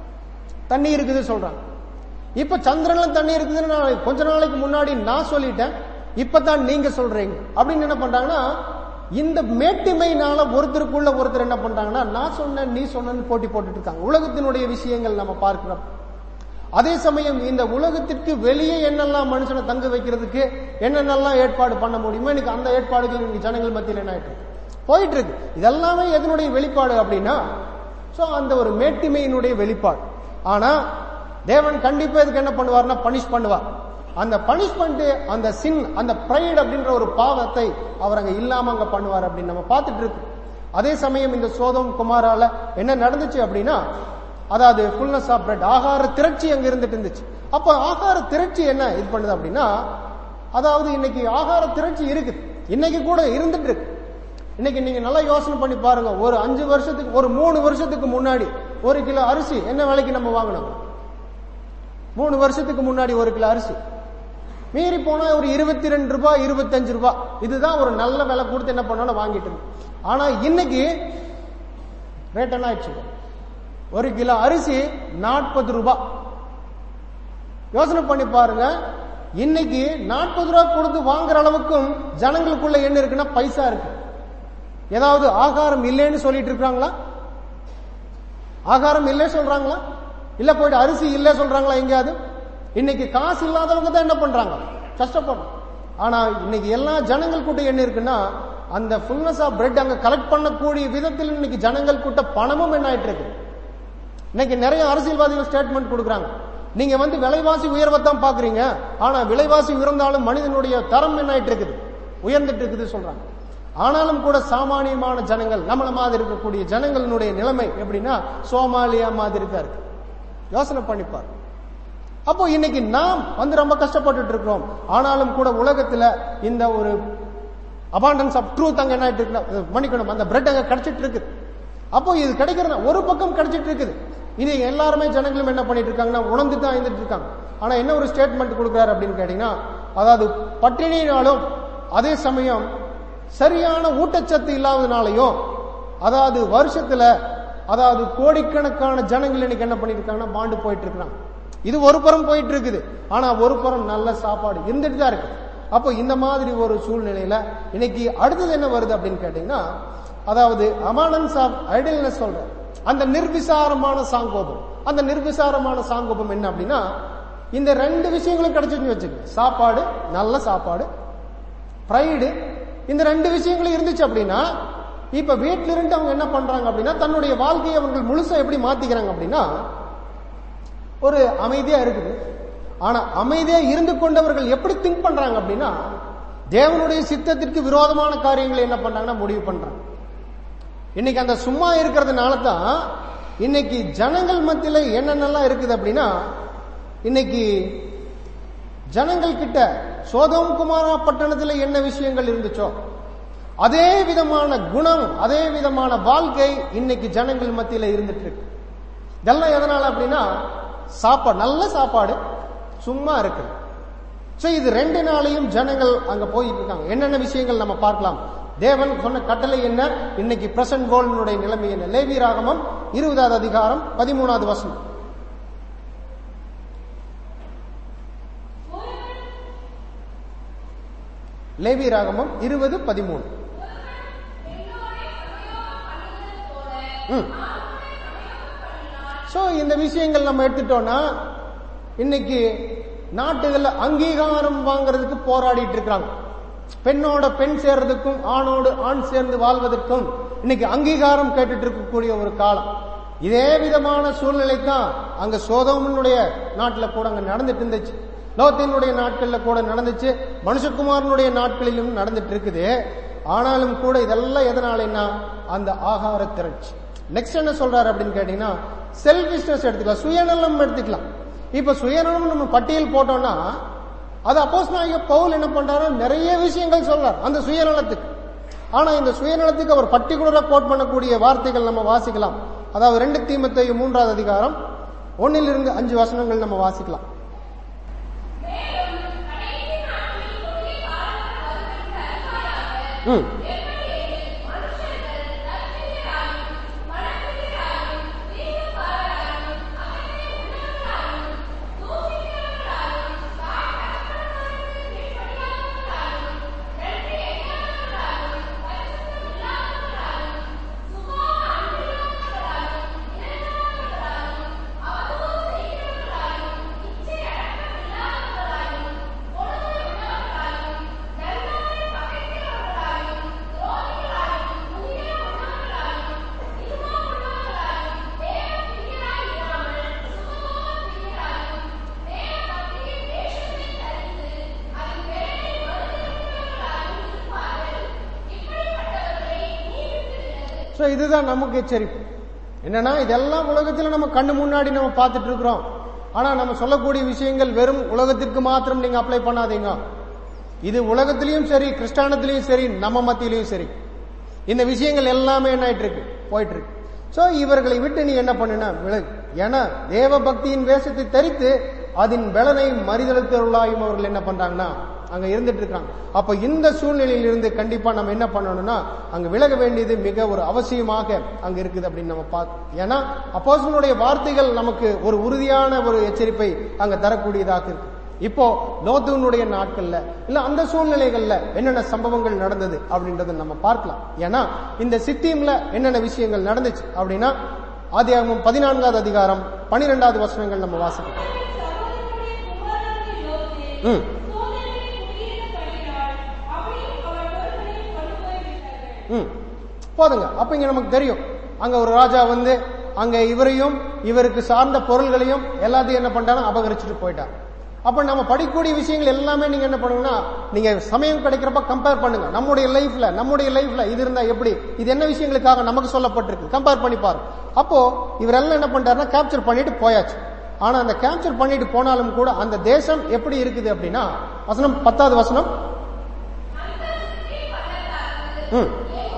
தண்ணி இருக்குது சொல்றாங்க இப்ப சந்திரன்ல தண்ணி இருக்குதுன்னு நான் கொஞ்ச நாளைக்கு முன்னாடி நான் சொல்லிட்டேன் இப்பதான் நீங்க சொல்றீங்க அப்படின்னு என்ன பண்றாங்கன்னா இந்த மேட்டிமைனால ஒருத்தருக்குள்ள ஒருத்தர் என்ன பண்றாங்கன்னா நான் சொன்னேன் நீ சொன்னேன்னு போட்டி போட்டுட்டு இருக்காங்க உலகத்தினுடைய விஷயங்கள் நம்ம பார்க்கிறோம் அதே சமயம் இந்த உலகத்திற்கு வெளியே என்னெல்லாம் மனுஷனை தங்க வைக்கிறதுக்கு என்னென்னலாம் ஏற்பாடு பண்ண முடியுமோ இன்னைக்கு அந்த ஏற்பாடுகள் இன்னைக்கு ஜனங்கள் மத்தியில் என்ன ஆயிட்டு இருக்கு? போயிட்டு இருக்கு இதெல்லாமே எதனுடைய வெளிப்பாடு அப்படின்னா சோ அந்த ஒரு மேட்டிமையினுடைய வெளிப்பாடு ஆனா தேவன் கண்டிப்பா இதுக்கு என்ன பண்ணுவார்னா பனிஷ் பண்ணுவார் அந்த பனிஷ்மெண்ட் அந்த சின் அந்த பிரைட் அப்படின்ற ஒரு பாவத்தை அவர் அங்க இல்லாம அங்க பண்ணுவார் அப்படின்னு நம்ம பார்த்துட்டு இருக்கு அதே சமயம் இந்த சோதம் குமாரால என்ன நடந்துச்சு அப்படின்னா அதாவது ஃபுல்னஸ் ஆஃப் பிரெட் ஆகார திரட்சி அங்க இருந்துட்டு இருந்துச்சு அப்ப ஆகார திரட்சி என்ன இது பண்ணுது அப்படின்னா அதாவது இன்னைக்கு ஆகார திரட்சி இருக்குது இன்னைக்கு கூட இருந்துட்டு இருக்கு இன்னைக்கு நீங்க நல்லா யோசனை பண்ணி பாருங்க ஒரு அஞ்சு வருஷத்துக்கு ஒரு மூணு வருஷத்துக்கு முன்னாடி ஒரு கிலோ அரிசி என்ன விலைக்கு நம்ம வாங்கினோம் மூணு வருஷத்துக்கு முன்னாடி ஒரு கிலோ அரிசி மீறி போனா ஒரு இருபத்தி ரெண்டு ரூபாய் இருபத்தஞ்சு ரூபாய் இதுதான் ஒரு நல்ல விலை கொடுத்து என்ன பண்ணாலும் வாங்கிட்டு இருந்தோம் ஆனா இன்னைக்கு ரேட் என்ன ஆயிடுச்சு ஒரு கிலோ அரிசி நாற்பது ரூபாய் யோசனை பண்ணி பாருங்க இன்னைக்கு நாற்பது ரூபாய் கொடுத்து வாங்குற அளவுக்கும் ஜனங்களுக்குள்ள என்ன இருக்குன்னா பைசா இருக்கு ஏதாவது ஆகாரம் இல்லைன்னு சொல்லிட்டு இருக்காங்களா ஆகாரம் இல்லை சொல்றாங்களா இல்ல போயிட்டு அரிசி இல்லை சொல்றாங்களா எங்கேயாவது இன்னைக்கு காசு இல்லாதவங்க தான் என்ன பண்றாங்க கஷ்டப்படுறோம் ஆனா இன்னைக்கு எல்லா ஜனங்கள் கூட்ட என்ன இருக்குன்னா அந்த ஃபுல்னஸ் ஆஃப் பிரெட் அங்க கலெக்ட் பண்ணக்கூடிய விதத்தில் இன்னைக்கு ஜனங்கள் கூட்ட பணமும் என்ன ஆயிட்டு இருக்கு இன்னைக்கு நிறைய அரசியல்வாதிகள் ஸ்டேட்மெண்ட் கொடுக்குறாங்க நீங்க வந்து விலைவாசி உயர்வைத்தான் பாக்குறீங்க ஆனா விலைவாசி உயர்ந்தாலும் மனிதனுடைய தரம் என்ன ஆயிட்டு இருக்குது உயர்ந்துட்டு இருக்குது சொல்றாங்க ஆனாலும் கூட சாமானியமான ஜனங்கள் நம்மள மாதிரி இருக்கக்கூடிய ஜனங்களினுடைய நிலைமை எப்படின்னா சோமாலியா மாதிரி தான் இருக்கு யோசனை பண்ணிப்பார் அப்போ இன்னைக்கு நாம் வந்து ரொம்ப கஷ்டப்பட்டுட்டு இருக்கிறோம் ஆனாலும் கூட உலகத்துல இந்த ஒரு அபாண்டன்ஸ் ஆஃப் ட்ரூத் அங்க என்ன ஆயிட்டு இருக்கு மன்னிக்கணும் அந்த பிரெட் அங்க கிடைச்சிட்டு இருக்குது அப்போ இது கிடைக்கிறது ஒரு பக்கம் கிடைச்சிட்டு இருக்குது இது எல்லாருமே ஜனங்களும் என்ன பண்ணிட்டு இருக்காங்கன்னா உணர்ந்து தான் இருந்துட்டு இருக்காங்க ஆனா என்ன ஒரு ஸ்டேட்மெண்ட் கொடுக்குறாரு அப்படின்னு கேட்டீங்கன்னா அதாவது பட்டினியினாலும் அதே சமயம் சரியான ஊட்டச்சத்து இல்லாதனாலையும் அதாவது வருஷத்துல அதாவது கோடிக்கணக்கான ஜனங்கள் இன்னைக்கு என்ன பண்ணிட்டு இருக்காங்கன்னா பாண்டு போயிட்டு இருக்காங்க இது ஒரு புறம் போயிட்டு இருக்குது ஆனா ஒரு புறம் நல்ல சாப்பாடு இருந்துட்டு தான் இருக்கு அப்போ இந்த மாதிரி ஒரு சூழ்நிலையில இன்னைக்கு அடுத்தது என்ன வருது அப்படின்னு கேட்டீங்கன்னா அதாவது அமானன்ஸ் ஆஃப் ஐடியல்னஸ் சொல்ற அந்த நிர்விசாரமான சாங்கோபம் அந்த நிர்விசாரமான சாங்கோபம் என்ன அப்படின்னா இந்த ரெண்டு விஷயங்களும் கிடைச்சிருச்சு வச்சுக்க சாப்பாடு நல்ல சாப்பாடு ப்ரைடு இந்த ரெண்டு விஷயங்களும் இருந்துச்சு அப்படின்னா இப்ப வீட்டில இருந்து அவங்க என்ன பண்றாங்க அப்படின்னா தன்னுடைய வாழ்க்கையை அவர்கள் முழுசா எப்படி மாத்திக்கிறாங்க அப்படின்னா ஒரு அமைதியா இருக்குது ஆனா அமைதியா இருந்து கொண்டவர்கள் எப்படி திங்க் பண்றாங்க அப்படின்னா தேவனுடைய சித்தத்திற்கு விரோதமான காரியங்களை என்ன பண்றாங்கன்னா முடிவு பண்றாங்க இன்னைக்கு அந்த சும்மா இருக்கிறதுனால தான் இன்னைக்கு ஜனங்கள் மத்தியில என்னென்னலாம் இருக்குது அப்படின்னா இன்னைக்கு ஜனங்கள் கிட்ட சோதம் குமாரா பட்டணத்துல என்ன விஷயங்கள் இருந்துச்சோ அதே விதமான குணம் அதே விதமான வாழ்க்கை இன்னைக்கு ஜனங்கள் மத்தியில இருந்துட்டு இருக்கு இதெல்லாம் எதனால அப்படின்னா சாப்பாடு நல்ல சாப்பாடு சும்மா இருக்கு சோ இது ரெண்டு நாளையும் ஜனங்கள் அங்க போயிட்டு இருக்காங்க என்னென்ன விஷயங்கள் நம்ம பார்க்கலாம் தேவன் சொன்ன கட்டளை என்ன இன்னைக்கு பிரசன்ட் வேர்ல்டுடைய நிலைமை என்ன லேவி ராகமம் இருபதாவது அதிகாரம் பதிமூணாவது வசனம் லேவி ராகமம் இருபது பதிமூணு ம் சோ இந்த விஷயங்கள் நம்ம எடுத்துட்டோம்னா இன்னைக்கு நாட்டுகள்ல அங்கீகாரம் வாங்குறதுக்கு போராடிட்டு இருக்காங்க பெண்ணோட பெண் சேர்றதுக்கும் ஆணோடு ஆண் சேர்ந்து வாழ்வதற்கும் இன்னைக்கு அங்கீகாரம் கேட்டுட்டு இருக்கக்கூடிய ஒரு காலம் இதே விதமான சூழ்நிலை தான் அங்க சோதோமனுடைய நாட்டுல கூட அங்க நடந்துட்டு இருந்துச்சு லோத்தினுடைய நாட்கள்ல கூட நடந்துச்சு மனுஷகுமாரனுடைய நாட்களிலும் நடந்துட்டு இருக்குது ஆனாலும் கூட இதெல்லாம் எதனாலன்னா அந்த ஆகார திரட்சி நெக்ஸ்ட் என்ன சொல்றாரு அப்படின்னு கேட்டீங்கன்னா செல்ஃபிஷ்னஸ் எடுத்துக்கலாம் சுயநலம் எடுத்துக்கலாம் இப்ப சுயநலம் நம்ம பட்டியல் போட்டோம்னா அது அப்போஸ் நாயக பவுல் என்ன பண்றாரு நிறைய விஷயங்கள் சொல்றார் அந்த சுயநலத்துக்கு ஆனா இந்த சுயநலத்துக்கு அவர் பர்டிகுலரா கோட் பண்ணக்கூடிய வார்த்தைகள் நம்ம வாசிக்கலாம் அதாவது ரெண்டு தீமத்தை மூன்றாவது அதிகாரம் ஒன்னிலிருந்து அஞ்சு வசனங்கள் நம்ம வாசிக்கலாம் ம் சோ இதுதான் நமக்கு எச்சரிப்பு என்னன்னா இதெல்லாம் உலகத்துல நம்ம கண்ணு முன்னாடி நம்ம பார்த்துட்டு இருக்கிறோம் ஆனா நம்ம சொல்லக்கூடிய விஷயங்கள் வெறும் உலகத்திற்கு மாத்திரம் நீங்க அப்ளை பண்ணாதீங்க இது உலகத்திலயும் சரி கிறிஸ்டானத்திலயும் சரி நம்ம மத்தியிலயும் சரி இந்த விஷயங்கள் எல்லாமே என்ன ஆயிட்டு இருக்கு போயிட்டு இருக்கு சோ இவர்களை விட்டு நீ என்ன பண்ணுனா விலகு ஏன்னா தேவ பக்தியின் வேஷத்தை தரித்து அதன் பலனை மறிதலுத்தருளாயும் அவர்கள் என்ன பண்றாங்கன்னா அங்க இருந்துட்டு இருக்காங்க அப்ப இந்த சூழ்நிலையில் இருந்து கண்டிப்பா நம்ம என்ன பண்ணணும்னா அங்க விலக வேண்டியது மிக ஒரு அவசியமாக அங்க இருக்குது அப்படின்னு நம்ம பார்க்கணும் ஏன்னா அப்போசனுடைய வார்த்தைகள் நமக்கு ஒரு உறுதியான ஒரு எச்சரிப்பை அங்க தரக்கூடியதாக இருக்கு இப்போ லோத்துவனுடைய நாட்கள்ல இல்ல அந்த சூழ்நிலைகள்ல என்னென்ன சம்பவங்கள் நடந்தது அப்படின்றத நம்ம பார்க்கலாம் ஏன்னா இந்த சித்தீம்ல என்னென்ன விஷயங்கள் நடந்துச்சு அப்படின்னா ஆதியாகமம் பதினான்காவது அதிகாரம் பனிரெண்டாவது வசனங்கள் நம்ம வாசிக்கலாம் சகோதரனுடைய குமாரனாகிய லோத்து ம் சோதனையை குடியிருந்தபடியினால் அவனையும் அவன் பொருட்களையும் கொண்டு போய்விட்டார்கள் ம் போதுங்க அப்ப இங்க நமக்கு தெரியும் அங்க ஒரு ராஜா வந்து அங்க இவரையும் இவருக்கு சார்ந்த பொருள்களையும் எல்லாத்தையும் என்ன பண்ணிட்டாலும் அபகரிச்சுட்டு போயிட்டார் அப்ப நம்ம படிக்கக்கூடிய விஷயங்கள் எல்லாமே நீங்க என்ன பண்ணுங்கன்னா நீங்க சமயம் கிடைக்கிறப்ப கம்பேர் பண்ணுங்க நம்முடைய லைஃப்ல நம்முடைய லைஃப்ல இது இருந்தா எப்படி இது என்ன விஷயங்களுக்காக நமக்கு சொல்லப்பட்டிருக்கு கம்பேர் பண்ணி பாருங்க அப்போ இவரெல்லாம் என்ன பண்ணிட்டாருன்னா கேப்சர் பண்ணிட்டு போயாச்சு ஆனா அந்த கேப்சர் பண்ணிட்டு போனாலும் கூட அந்த தேசம் எப்படி இருக்குது அப்படின்னா வசனம் பத்தாவது வசனம் ம்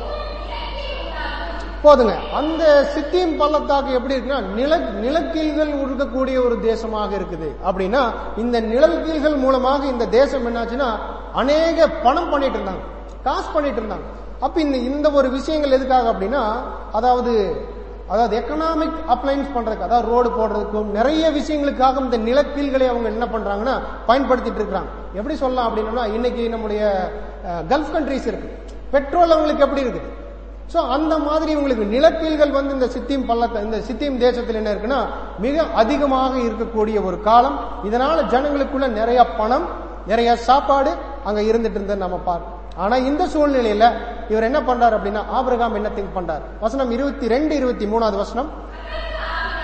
போதுங்க அந்த சித்தியும் பள்ளத்தாக்கு எப்படி இருக்குன்னா நில நிலக்கீழ்கள் இருக்கக்கூடிய ஒரு தேசமாக இருக்குது அப்படின்னா இந்த நிழல்கீழ்கள் மூலமாக இந்த தேசம் என்னாச்சுன்னா அநேக பணம் பண்ணிட்டு இருந்தாங்க காசு பண்ணிட்டு இருந்தாங்க அப்ப இந்த இந்த ஒரு விஷயங்கள் எதுக்காக அப்படின்னா அதாவது அதாவது எக்கனாமிக் அப்ளைன்ஸ் பண்றதுக்கு அதாவது ரோடு போடுறதுக்கும் நிறைய விஷயங்களுக்காக இந்த நிலக்கீழ்களை அவங்க என்ன பண்றாங்கன்னா பயன்படுத்திட்டு இருக்கிறாங்க எப்படி சொல்லலாம் அப்படின்னா இன்னைக்கு நம்முடைய அஹ், கல்ஃப் கண்ட்ரிஸ் இருக்கு பெட்ரோல் அவங்களுக்கு எப்படி இருக்குது சோ அந்த மாதிரி உங்களுக்கு நிலக்கீழ்கள் வந்து இந்த சித்திம் பள்ளத்த இந்த சித்திம் தேசத்தில் என்ன இருக்குன்னா மிக அதிகமாக இருக்கக்கூடிய ஒரு காலம் இதனால ஜனங்களுக்குள்ள நிறைய பணம் நிறைய சாப்பாடு அங்க இருந்துட்டு இருந்தது நம்ம பார்க்கணும் ஆனா இந்த சூழ்நிலையில இவர் என்ன பண்றாரு அப்படின்னா ஆபிரகாம் என்ன திங்க் பண்றாரு வசனம் இருபத்தி ரெண்டு இருபத்தி மூணாவது வசனம்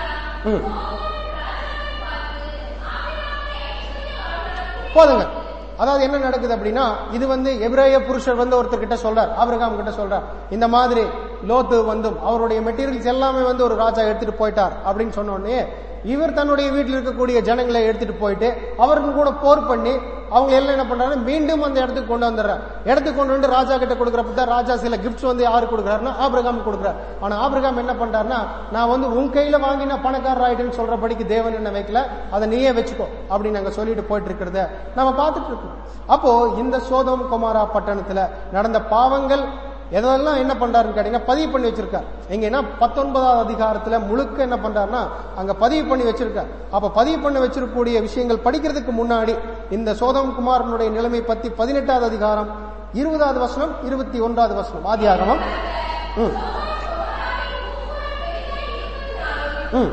ம். போதுங்க அதாவது என்ன நடக்குது அப்படின்னா இது வந்து எபிரேய புருஷர் வந்து ஒருத்தர் கிட்ட சொல்றார் ஆபிரகாம் கிட்ட சொல்றார் இந்த மாதிரி லோத்து வந்தும் அவருடைய மெட்டீரியல்ஸ் எல்லாமே வந்து ஒரு ராஜா எடுத்துட்டு போயிட்டார் அப்படின்னு சொன்ன உடனே இவர் தன்னுடைய வீட்டில் இருக்கக்கூடிய ஜனங்களை எடுத்துட்டு போயிட்டு அவருக்கு கூட போர் பண்ணி அவங்க எல்லாம் என்ன பண்றாங்க மீண்டும் அந்த இடத்துக்கு கொண்டு வந்துடுறாரு இடத்துக்கு கொண்டு வந்து ராஜா கிட்ட கொடுக்குறப்ப தான் ராஜா சில கிஃப்ட்ஸ் வந்து யாரு கொடுக்குறாருன்னா ஆபிரகாம் கொடுக்குறாரு ஆனா ஆபிரகாம் என்ன பண்றாருன்னா நான் வந்து உன் கையில வாங்கி நான் பணக்காரர் ஆயிட்டேன்னு சொல்றபடிக்கு தேவன் என்ன வைக்கல அதை நீயே வச்சுக்கோ அப்படின்னு நாங்க சொல்லிட்டு போயிட்டு இருக்கிறத நம்ம பார்த்துட்டு இருக்கோம் அப்போ இந்த சோதம் குமாரா பட்டணத்துல நடந்த பாவங்கள் எதெல்லாம் என்ன பண்றாருன்னு கேட்டீங்கன்னா பதிவு பண்ணி வச்சிருக்கார் எங்கன்னா பத்தொன்பதாவது அதிகாரத்துல முழுக்க என்ன பண்றாருன்னா அங்க பதிவு பண்ணி வச்சிருக்கார் அப்ப பதிவு பண்ணி வச்சிருக்கக்கூடிய விஷயங்கள் படிக்கிறதுக்கு முன்னாடி இந்த சோதம் குமாரனுடைய நிலைமை பத்தி பதினெட்டாவது அதிகாரம் இருபதாவது வசனம் இருபத்தி ஒன்றாவது வசனம் ஆதி ஆகமம் ம் ம்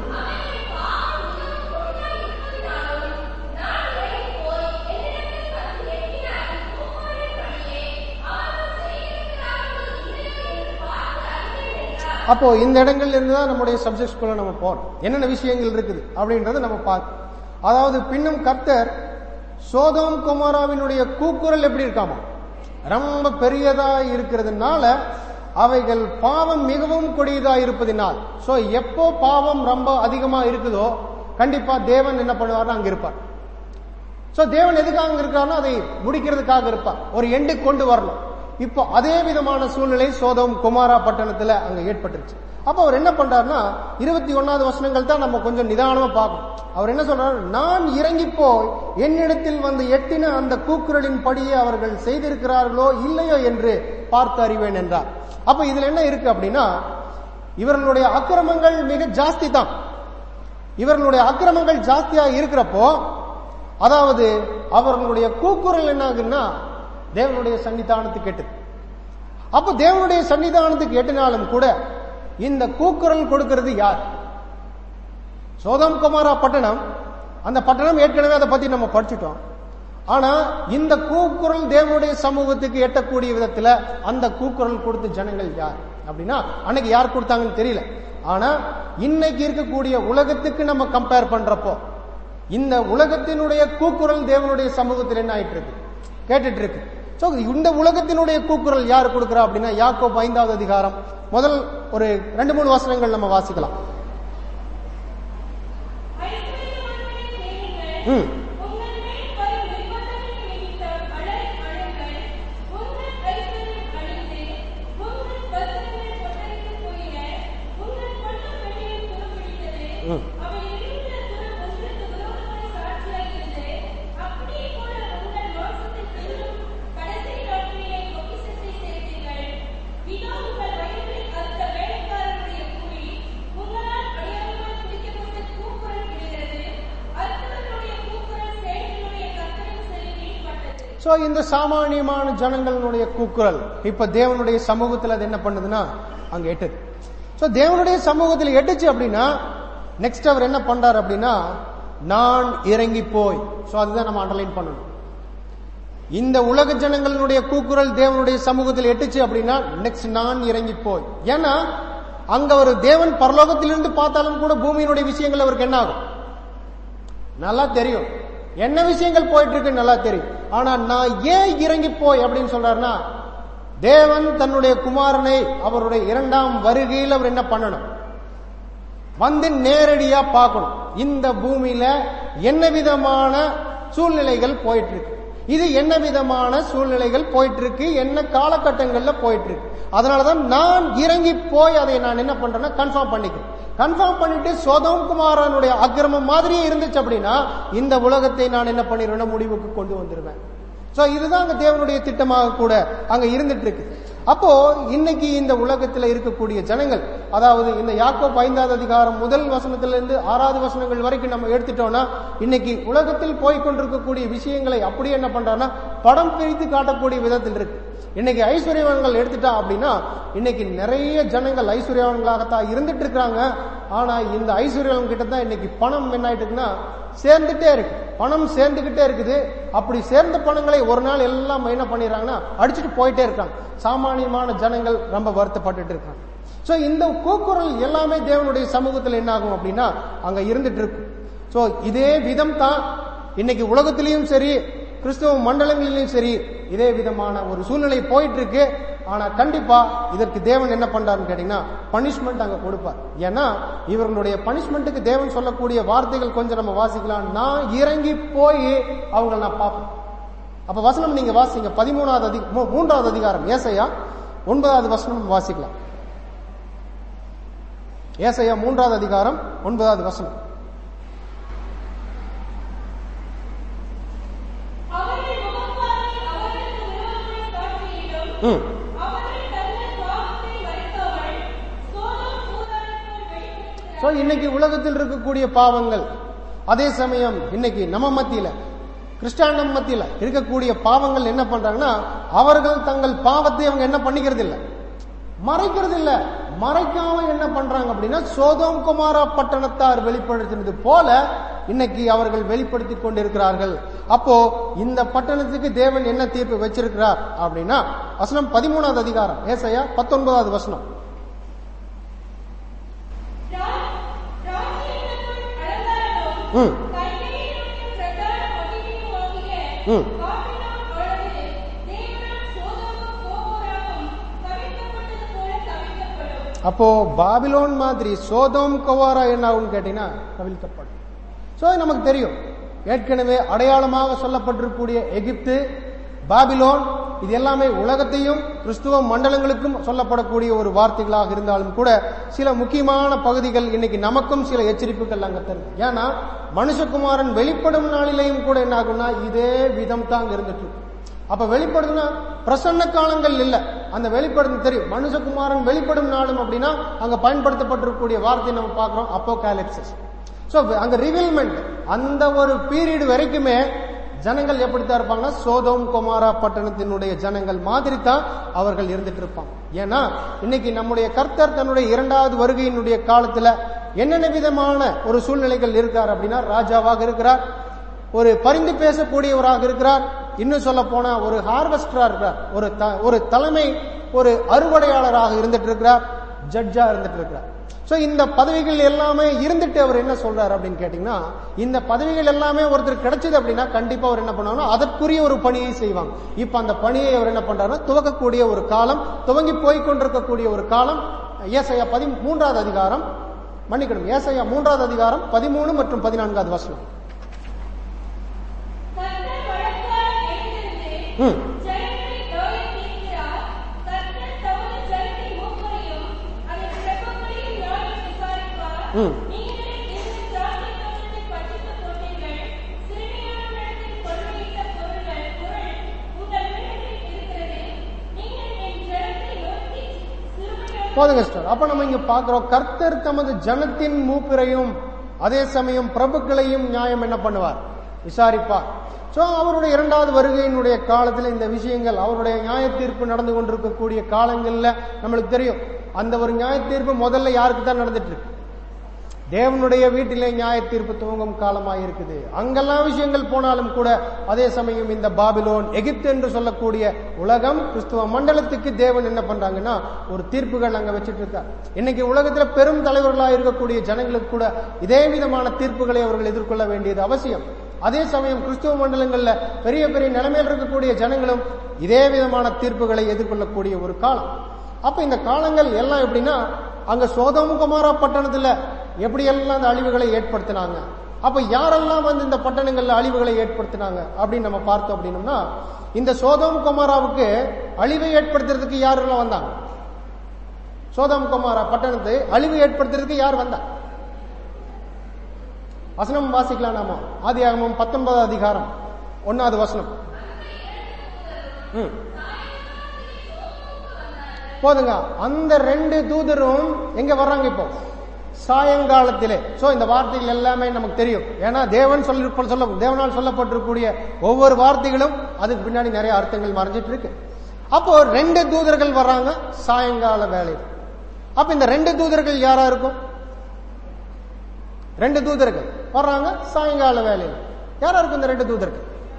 அப்போ இந்த இடங்கள்ல இருந்து தான் நம்முடைய சப்ஜெக்ட்ஸ்குள்ள நம்ம போறோம் என்னென்ன விஷயங்கள் இருக்குது அப்படின்றத நம்ம பார்க்கணும் அதாவது பின்னும் கர்த்தர் சோதோம் குமாராவினுடைய கூக்குரல் எப்படி இருக்காமா ரொம்ப பெரியதா இருக்கிறதுனால அவைகள் பாவம் மிகவும் கொடியதா இருப்பதினால் சோ எப்போ பாவம் ரொம்ப அதிகமா இருக்குதோ கண்டிப்பா தேவன் என்ன பண்ணுவார்னா அங்க இருப்பார் சோ தேவன் எதுக்காக அங்க இருக்காருன்னா அதை முடிக்கிறதுக்காக இருப்பார் ஒரு எண்டு கொண்டு வரணும் இப்போ அதே விதமான சூழ்நிலை சோதம் குமாரா பட்டணத்துல அங்க ஏற்பட்டுருச்சு அப்ப அவர் என்ன பண்றாருன்னா இருபத்தி ஒன்னாவது வசனங்கள் தான் நம்ம கொஞ்சம் நிதானமா பார்க்கணும் அவர் என்ன சொல்றாரு நான் இறங்கி போய் என்னிடத்தில் வந்து எட்டின அந்த கூக்குரலின் படியே அவர்கள் செய்திருக்கிறார்களோ இல்லையோ என்று பார்த்து அறிவேன் என்றார் அப்ப இதுல என்ன இருக்கு அப்படின்னா இவர்களுடைய அக்கிரமங்கள் மிக ஜாஸ்தி தான் இவர்களுடைய அக்கிரமங்கள் ஜாஸ்தியா இருக்கிறப்போ அதாவது அவர்களுடைய கூக்குரல் என்ன ஆகுன்னா தேவனுடைய சன்னிதானத்துக்கு எட்டுது அப்ப தேவனுடைய சன்னிதானத்துக்கு எட்டினாலும் கூட இந்த கூக்குரல் கொடுக்கிறது யார் சோதம் குமாரா பட்டணம் அந்த பட்டணம் ஏற்கனவே அதை பத்தி நம்ம படிச்சுட்டோம் ஆனா இந்த கூக்குரல் தேவனுடைய சமூகத்துக்கு எட்டக்கூடிய விதத்துல அந்த கூக்குரல் கொடுத்த ஜனங்கள் யார் அப்படின்னா அன்னைக்கு யார் கொடுத்தாங்கன்னு தெரியல ஆனா இன்னைக்கு இருக்கக்கூடிய உலகத்துக்கு நம்ம கம்பேர் பண்றப்போ இந்த உலகத்தினுடைய கூக்குரல் தேவனுடைய சமூகத்தில் என்ன ஆயிட்டு இருக்கு கேட்டுட்டு இருக்கு சோ இந்த உலகத்தினுடைய கூக்குரல் யார் கொடுக்கிறா அப்படின்னா யாக்கோப் ஐந்தாவது அதிகாரம் முதல் ஒரு ரெண்டு மூணு வசனங்கள் நம்ம வாசிக்கலாம் ஐஸ்வர்யவான்களை தேடுங்கள். ம் உங்கள் மேல் வரும் விபத்துகள் நிமித்தம் அழ- அழுங்கள். உங்கள் ஐஸ்வர்யம் அழிந்து, உங்கள் வஸ்திரங்கள் கொள்ளையிட்டுப் போயின. உங்கள் பொன்னும் வெள்ளியும் துருப்பிடித்தது. ம். அவை எரிகிற துரு ஒன்றுக்கு விரோதமாய் சாட்சியாயிருந்தது. அப்படியே கூட உங்கள் மாம்சத்தில் இன்னும் கடைசி நாட்களிலே பொக்கிஷத்தை சேர்த்தீர்கள். இதோ உங்கள் வயல்களில் அறுத்த வேலைக்காரருடைய கூலி உங்களால் அநியாயமாய் பிடிக்கப்பட்ட கூக்குரல் விடுகிறது. அறுத்தவர்களுடைய கூக்குரல் சேனைகளுடைய கர்த்தரின் செவியில் பட்டது. சோ இந்த சாமானியமான ஜனங்களுடைய கூக்குரல் இப்ப தேவனுடைய சமூகத்துல அது என்ன பண்ணுதுன்னா அங்க எட்டுது சோ தேவனுடைய சமூகத்தில் எட்டுச்சு அப்படின்னா நெக்ஸ்ட் அவர் என்ன பண்றாரு அப்படின்னா நான் இறங்கி போய் சோ அதுதான் நம்ம அண்டர்லைன் பண்ணணும் இந்த உலக ஜனங்களுடைய கூக்குரல் தேவனுடைய சமூகத்தில் எட்டுச்சு அப்படின்னா நெக்ஸ்ட் நான் இறங்கி போய் ஏன்னா அங்க ஒரு தேவன் பரலோகத்திலிருந்து பார்த்தாலும் கூட பூமியினுடைய விஷயங்கள் அவருக்கு என்ன ஆகும் நல்லா தெரியும் என்ன விஷயங்கள் போயிட்டு இருக்கு நல்லா தெரியும் ஆனா நான் ஏன் இறங்கி போய் அப்படின்னு சொல்றாருன்னா தேவன் தன்னுடைய குமாரனை அவருடைய இரண்டாம் வருகையில் அவர் என்ன பண்ணணும் வந்து நேரடியா பார்க்கணும் இந்த பூமியில என்ன விதமான சூழ்நிலைகள் போயிட்டு இருக்கு இது என்ன விதமான சூழ்நிலைகள் போயிட்டு இருக்கு என்ன காலகட்டங்கள்ல போயிட்டு இருக்கு அதனாலதான் நான் இறங்கி போய் அதை நான் என்ன பண்றேன்னா கன்ஃபார்ம் பண்ணிக்கிறேன் கன்ஃபார்ம் பண்ணிட்டு சோதம் குமாரனுடைய அக்கிரமம் மாதிரியே இருந்துச்சு அப்படின்னா இந்த உலகத்தை நான் என்ன பண்ணிடுவேன்னா முடிவுக்கு கொண்டு வந்துருவேன் சோ இதுதான் அங்க தேவனுடைய திட்டமாக கூட அங்க இருந்துட்டு இருக்கு அப்போ இன்னைக்கு இந்த உலகத்துல இருக்கக்கூடிய ஜனங்கள் அதாவது இந்த யாக்கோப் ஐந்தாவது அதிகாரம் முதல் வசனத்திலிருந்து ஆறாவது வசனங்கள் வரைக்கும் நம்ம எடுத்துட்டோம்னா இன்னைக்கு உலகத்தில் போய் கொண்டிருக்கக்கூடிய விஷயங்களை அப்படியே என்ன பண்றாங்கன்னா படம் பிரித்து காட்டக்கூடிய விதத்தில் இருக்கு இன்னைக்கு ஐஸ்வர்யவான்கள் எடுத்துட்டா அப்படின்னா இன்னைக்கு நிறைய ஜனங்கள் ஐஸ்வர்யவான்களாகத்தான் இருந்துட்டு இருக்காங்க ஆனா இந்த ஐஸ்வர்யவான் கிட்ட தான் இன்னைக்கு பணம் என்ன ஆயிட்டு இருக்குன்னா சேர்ந்துட்டே இருக்கு பணம் சேர்ந்துகிட்டே இருக்குது அப்படி சேர்ந்த பணங்களை ஒரு நாள் எல்லாம் என்ன பண்ணிடுறாங்கன்னா அடிச்சுட்டு போயிட்டே இருக்காங்க சாமானியமான ஜனங்கள் ரொம்ப வருத்தப்பட்டுட்டு இருக்காங்க சோ இந்த கூக்குரல் எல்லாமே தேவனுடைய சமூகத்தில் என்ன ஆகும் அப்படின்னா அங்க இருந்துட்டு இருக்கும் சோ இதே விதம் தான் இன்னைக்கு உலகத்திலையும் சரி கிறிஸ்துவ மண்டலங்களிலும் சரி இதே விதமான ஒரு சூழ்நிலை போயிட்டு இருக்கு ஆனா கண்டிப்பா இதற்கு தேவன் என்ன பண்றாருன்னு கேட்டீங்கன்னா பனிஷ்மெண்ட் அங்க கொடுப்பார் ஏன்னா இவர்களுடைய பனிஷ்மெண்ட்டுக்கு தேவன் சொல்லக்கூடிய வார்த்தைகள் கொஞ்சம் நம்ம வாசிக்கலாம் நான் இறங்கி போய் அவங்களை நான் பார்ப்பேன் அப்ப வசனம் நீங்க வாசிங்க பதிமூணாவது அதி மூ- மூன்றாவது அதிகாரம் ஏசையா ஒன்பதாவது வசனம் வாசிக்கலாம் ஏசையா மூன்றாவது அதிகாரம் ஒன்பதாவது வசனம் அவர்கள் முகப்பார்வை அவர்களுக்கு விரோதமாய் காட்சியிடும் ம் அவர்கள் தங்கள் பாவத்தை மறைக்காமல் சோதோம் சூதானத்தில் வெளிப்படுத்துகிற சோ இன்னைக்கு உலகத்தில் இருக்கக்கூடிய பாவங்கள் அதே சமயம் இன்னைக்கு நம்ம மத்தியில கிறிஸ்டாண்டம் மத்தியில இருக்கக்கூடிய பாவங்கள் என்ன பண்றாங்கன்னா அவர்கள் தங்கள் பாவத்தை அவங்க என்ன பண்ணிக்கிறது இல்ல மறைக்கிறது இல்ல மறைக்காம என்ன பண்றாங்க அப்படின்னா சோதோம் குமாரா பட்டணத்தார் வெளிப்படுத்தினது போல இன்னைக்கு அவர்கள் வெளிப்படுத்திக் கொண்டிருக்கிறார்கள் அப்போ இந்த பட்டணத்துக்கு தேவன் என்ன தீர்ப்பு வச்சிருக்கிறார் அப்படின்னா வசனம் பதிமூணாவது அதிகாரம் ஏசையா பத்தொன்பதாவது வசனம் ராஜ்யங்களுக்குள் அலங்காரமும் ம் கைகையினுடைய பிரதான மகிமையுமாகிய ம். பாபிலோன் அவளது தேவனால் சோதோமும் கோபோராவும் கவிழ்க்கப்பட்டது போல கவிழ்க்கப்படும். அப்போ பாபிலோன் மாதிரி சோதோம் கவாரா என்ன ஆகும்னு கேட்டீங்கன்னா கவிழ்க்கப்படும் சோ நமக்கு தெரியும் ஏற்கனவே அடையாளமாக சொல்லப்பட்டிருக்கக்கூடிய எகிப்து பாபிலோன் இது எல்லாமே உலகத்தையும் கிறிஸ்துவ மண்டலங்களுக்கும் சொல்லப்படக்கூடிய ஒரு வார்த்தைகளாக இருந்தாலும் கூட சில முக்கியமான பகுதிகள் இன்னைக்கு நமக்கும் சில எச்சரிப்புகள் அங்க தருது ஏன்னா மனுஷகுமாரன் வெளிப்படும் நாளிலேயும் கூட என்ன ஆகும்னா இதே விதம் தான் அங்க இருந்துட்டு இருக்கு. அப்ப வெளிப்படுதுன்னா பிரசன்ன காலங்கள் இல்ல அந்த வெளிப்படுது தெரியும் மனுஷகுமாரன் வெளிப்படும் நாளும் அப்படின்னா அங்க பயன்படுத்தப்பட்டிருக்கக்கூடிய வார்த்தை நம்ம பார்க்கிறோம் அப்போ சோ அங்க ரிவீல்மெண்ட் அந்த ஒரு பீரியட் வரைக்குமே ஜனங்கள் எப்படித்தான் இருப்பாங்கன்னா சோதோம் குமாரா பட்டணத்தினுடைய ஜனங்கள் மாதிரி தான் அவர்கள் இருந்துட்டு இருப்பாங்க ஏன்னா இன்னைக்கு நம்முடைய கர்த்தர் தன்னுடைய இரண்டாவது வருகையினுடைய காலத்துல என்னென்ன விதமான ஒரு சூழ்நிலைகள் இருக்கார் அப்படின்னா ராஜாவாக இருக்கிறார் ஒரு பரிந்து பேசக்கூடியவராக இருக்கிறார் இன்னும் சொல்ல போனா ஒரு ஹார்வெஸ்டரா இருக்கிறார் ஒரு த- ஒரு தலைமை ஒரு அறுவடையாளராக இருந்துட்டு இருக்கிறார் ஜட்ஜா இருந்துட்டு இருக்கிறார் சோ இந்த பதவிகள் எல்லாமே இருந்துட்டு அவர் என்ன சொல்றாரு அப்படின்னு கேட்டீங்கன்னா இந்த பதவிகள் எல்லாமே ஒருத்தர் கிடைச்சது அப்படின்னா கண்டிப்பா அவர் என்ன பண்ணுவாங்கன்னா அதற்குரிய ஒரு பணியை செய்வாங்க இப்ப அந்த பணியை அவர் என்ன பண்றாருன்னா துவக்கக்கூடிய ஒரு காலம் துவங்கி போய் கொண்டிருக்கக்கூடிய ஒரு காலம் ஏசையா பதி மூன்றாவது அதிகாரம் மன்னிக்கணும் ஏசையா மூன்றாவது அதிகாரம் பதிமூணு மற்றும் பதினான்காவது வசனம் கர்த்தர் வழக்காய் எழுந்திருந்து ம் ஜனங்களை நியாயம் தீர்க்கிறார். கர்த்தர் தமது ஜனத்தின் மூப்பரையும் அதன் பிரபுக்களையும் நியாயம் விசாரிப்பார். ம். நீங்கள் இந்த திராட்சை தோட்டத்தை பட்சித்துப் போட்டீர்கள். சிறுமியானவரிடத்தில் கொள்ளையிட்ட பொருள்கள் பொருள் உங்கள் வீடுகளில் இருக்கிறது. நீங்கள் என் ஜனத்தை நோக்கி சிறுமையான போதுங்க சிஸ்டர் அப்ப நம்ம இங்க பாக்குறோம் கர்த்தர் தமது ஜனத்தின் மூப்பிரையும் அதே சமயம் பிரபுக்களையும் நியாயம் என்ன பண்ணுவார் விசாரிப்பார் சோ அவருடைய இரண்டாவது வருகையினுடைய காலத்துல இந்த விஷயங்கள் அவருடைய நியாய தீர்ப்பு நடந்து கொண்டிருக்கக்கூடிய காலங்கள்ல நம்மளுக்கு தெரியும் அந்த ஒரு நியாய தீர்ப்பு முதல்ல யாருக்கு தான் நடந்துட்டு இருக்கு தேவனுடைய வீட்டிலே நியாய தீர்ப்பு துவங்கும் காலமாக இருக்குது அங்கெல்லாம் விஷயங்கள் போனாலும் கூட அதே சமயம் இந்த பாபிலோன் எகிப்து என்று சொல்லக்கூடிய உலகம் கிறிஸ்துவ மண்டலத்துக்கு தேவன் என்ன பண்றாங்கன்னா ஒரு தீர்ப்புகள் அங்க வச்சிட்டு இருக்கார் இன்னைக்கு உலகத்துல பெரும் தலைவர்களாக இருக்கக்கூடிய ஜனங்களுக்கு கூட இதே விதமான தீர்ப்புகளை அவர்கள் எதிர்கொள்ள வேண்டியது அவசியம் அதே சமயம் கிறிஸ்துவ மண்டலங்கள்ல பெரிய பெரிய நிலைமையில் இருக்கக்கூடிய ஜனங்களும் இதே விதமான தீர்ப்புகளை எதிர்கொள்ளக்கூடிய ஒரு காலம் அப்ப இந்த காலங்கள் எல்லாம் எப்படின்னா அங்க சோதோம் குமாரா பட்டணத்துல எப்படி எல்லாம் அந்த அழிவுகளை ஏற்படுத்தினாங்க அப்ப யாரெல்லாம் வந்து இந்த பட்டணங்கள்ல அழிவுகளை ஏற்படுத்தினாங்க அப்படின்னு நம்ம பார்த்தோம் அப்படின்னம்னா இந்த சோதோம் குமாராவுக்கு அழிவை ஏற்படுத்துறதுக்கு யாரெல்லாம் வந்தாங்க சோதோம் குமாரா பட்டணத்தை அழிவு ஏற்படுத்துறதுக்கு யார் வந்தா வசனம் வாசிக்கலாம் நாம ஆதியாகமம் பத்தொன்பதாவது அதிகாரம் ஒன்னாவது வசனம் ம் போதுங்க அந்த ரெண்டு தூதரும் எங்க வர்றாங்க இப்போ சாயங்காலத்திலே சோ இந்த வார்த்தைகள் எல்லாமே நமக்கு தெரியும் ஏன்னா தேவன் சொல்லி சொல்ல தேவனால் சொல்லப்பட்டிருக்கக்கூடிய ஒவ்வொரு வார்த்தைகளும் அதுக்கு பின்னாடி நிறைய அர்த்தங்கள் மறைஞ்சிட்டு இருக்கு அப்போ ரெண்டு தூதர்கள் வர்றாங்க சாயங்கால வேலையில் அப்ப இந்த ரெண்டு தூதர்கள் யாரா இருக்கும் ரெண்டு தூதர்கள் வர்றாங்க சாயங்கால வேலையில் யாரா இருக்கும் இந்த ரெண்டு தூதர்கள்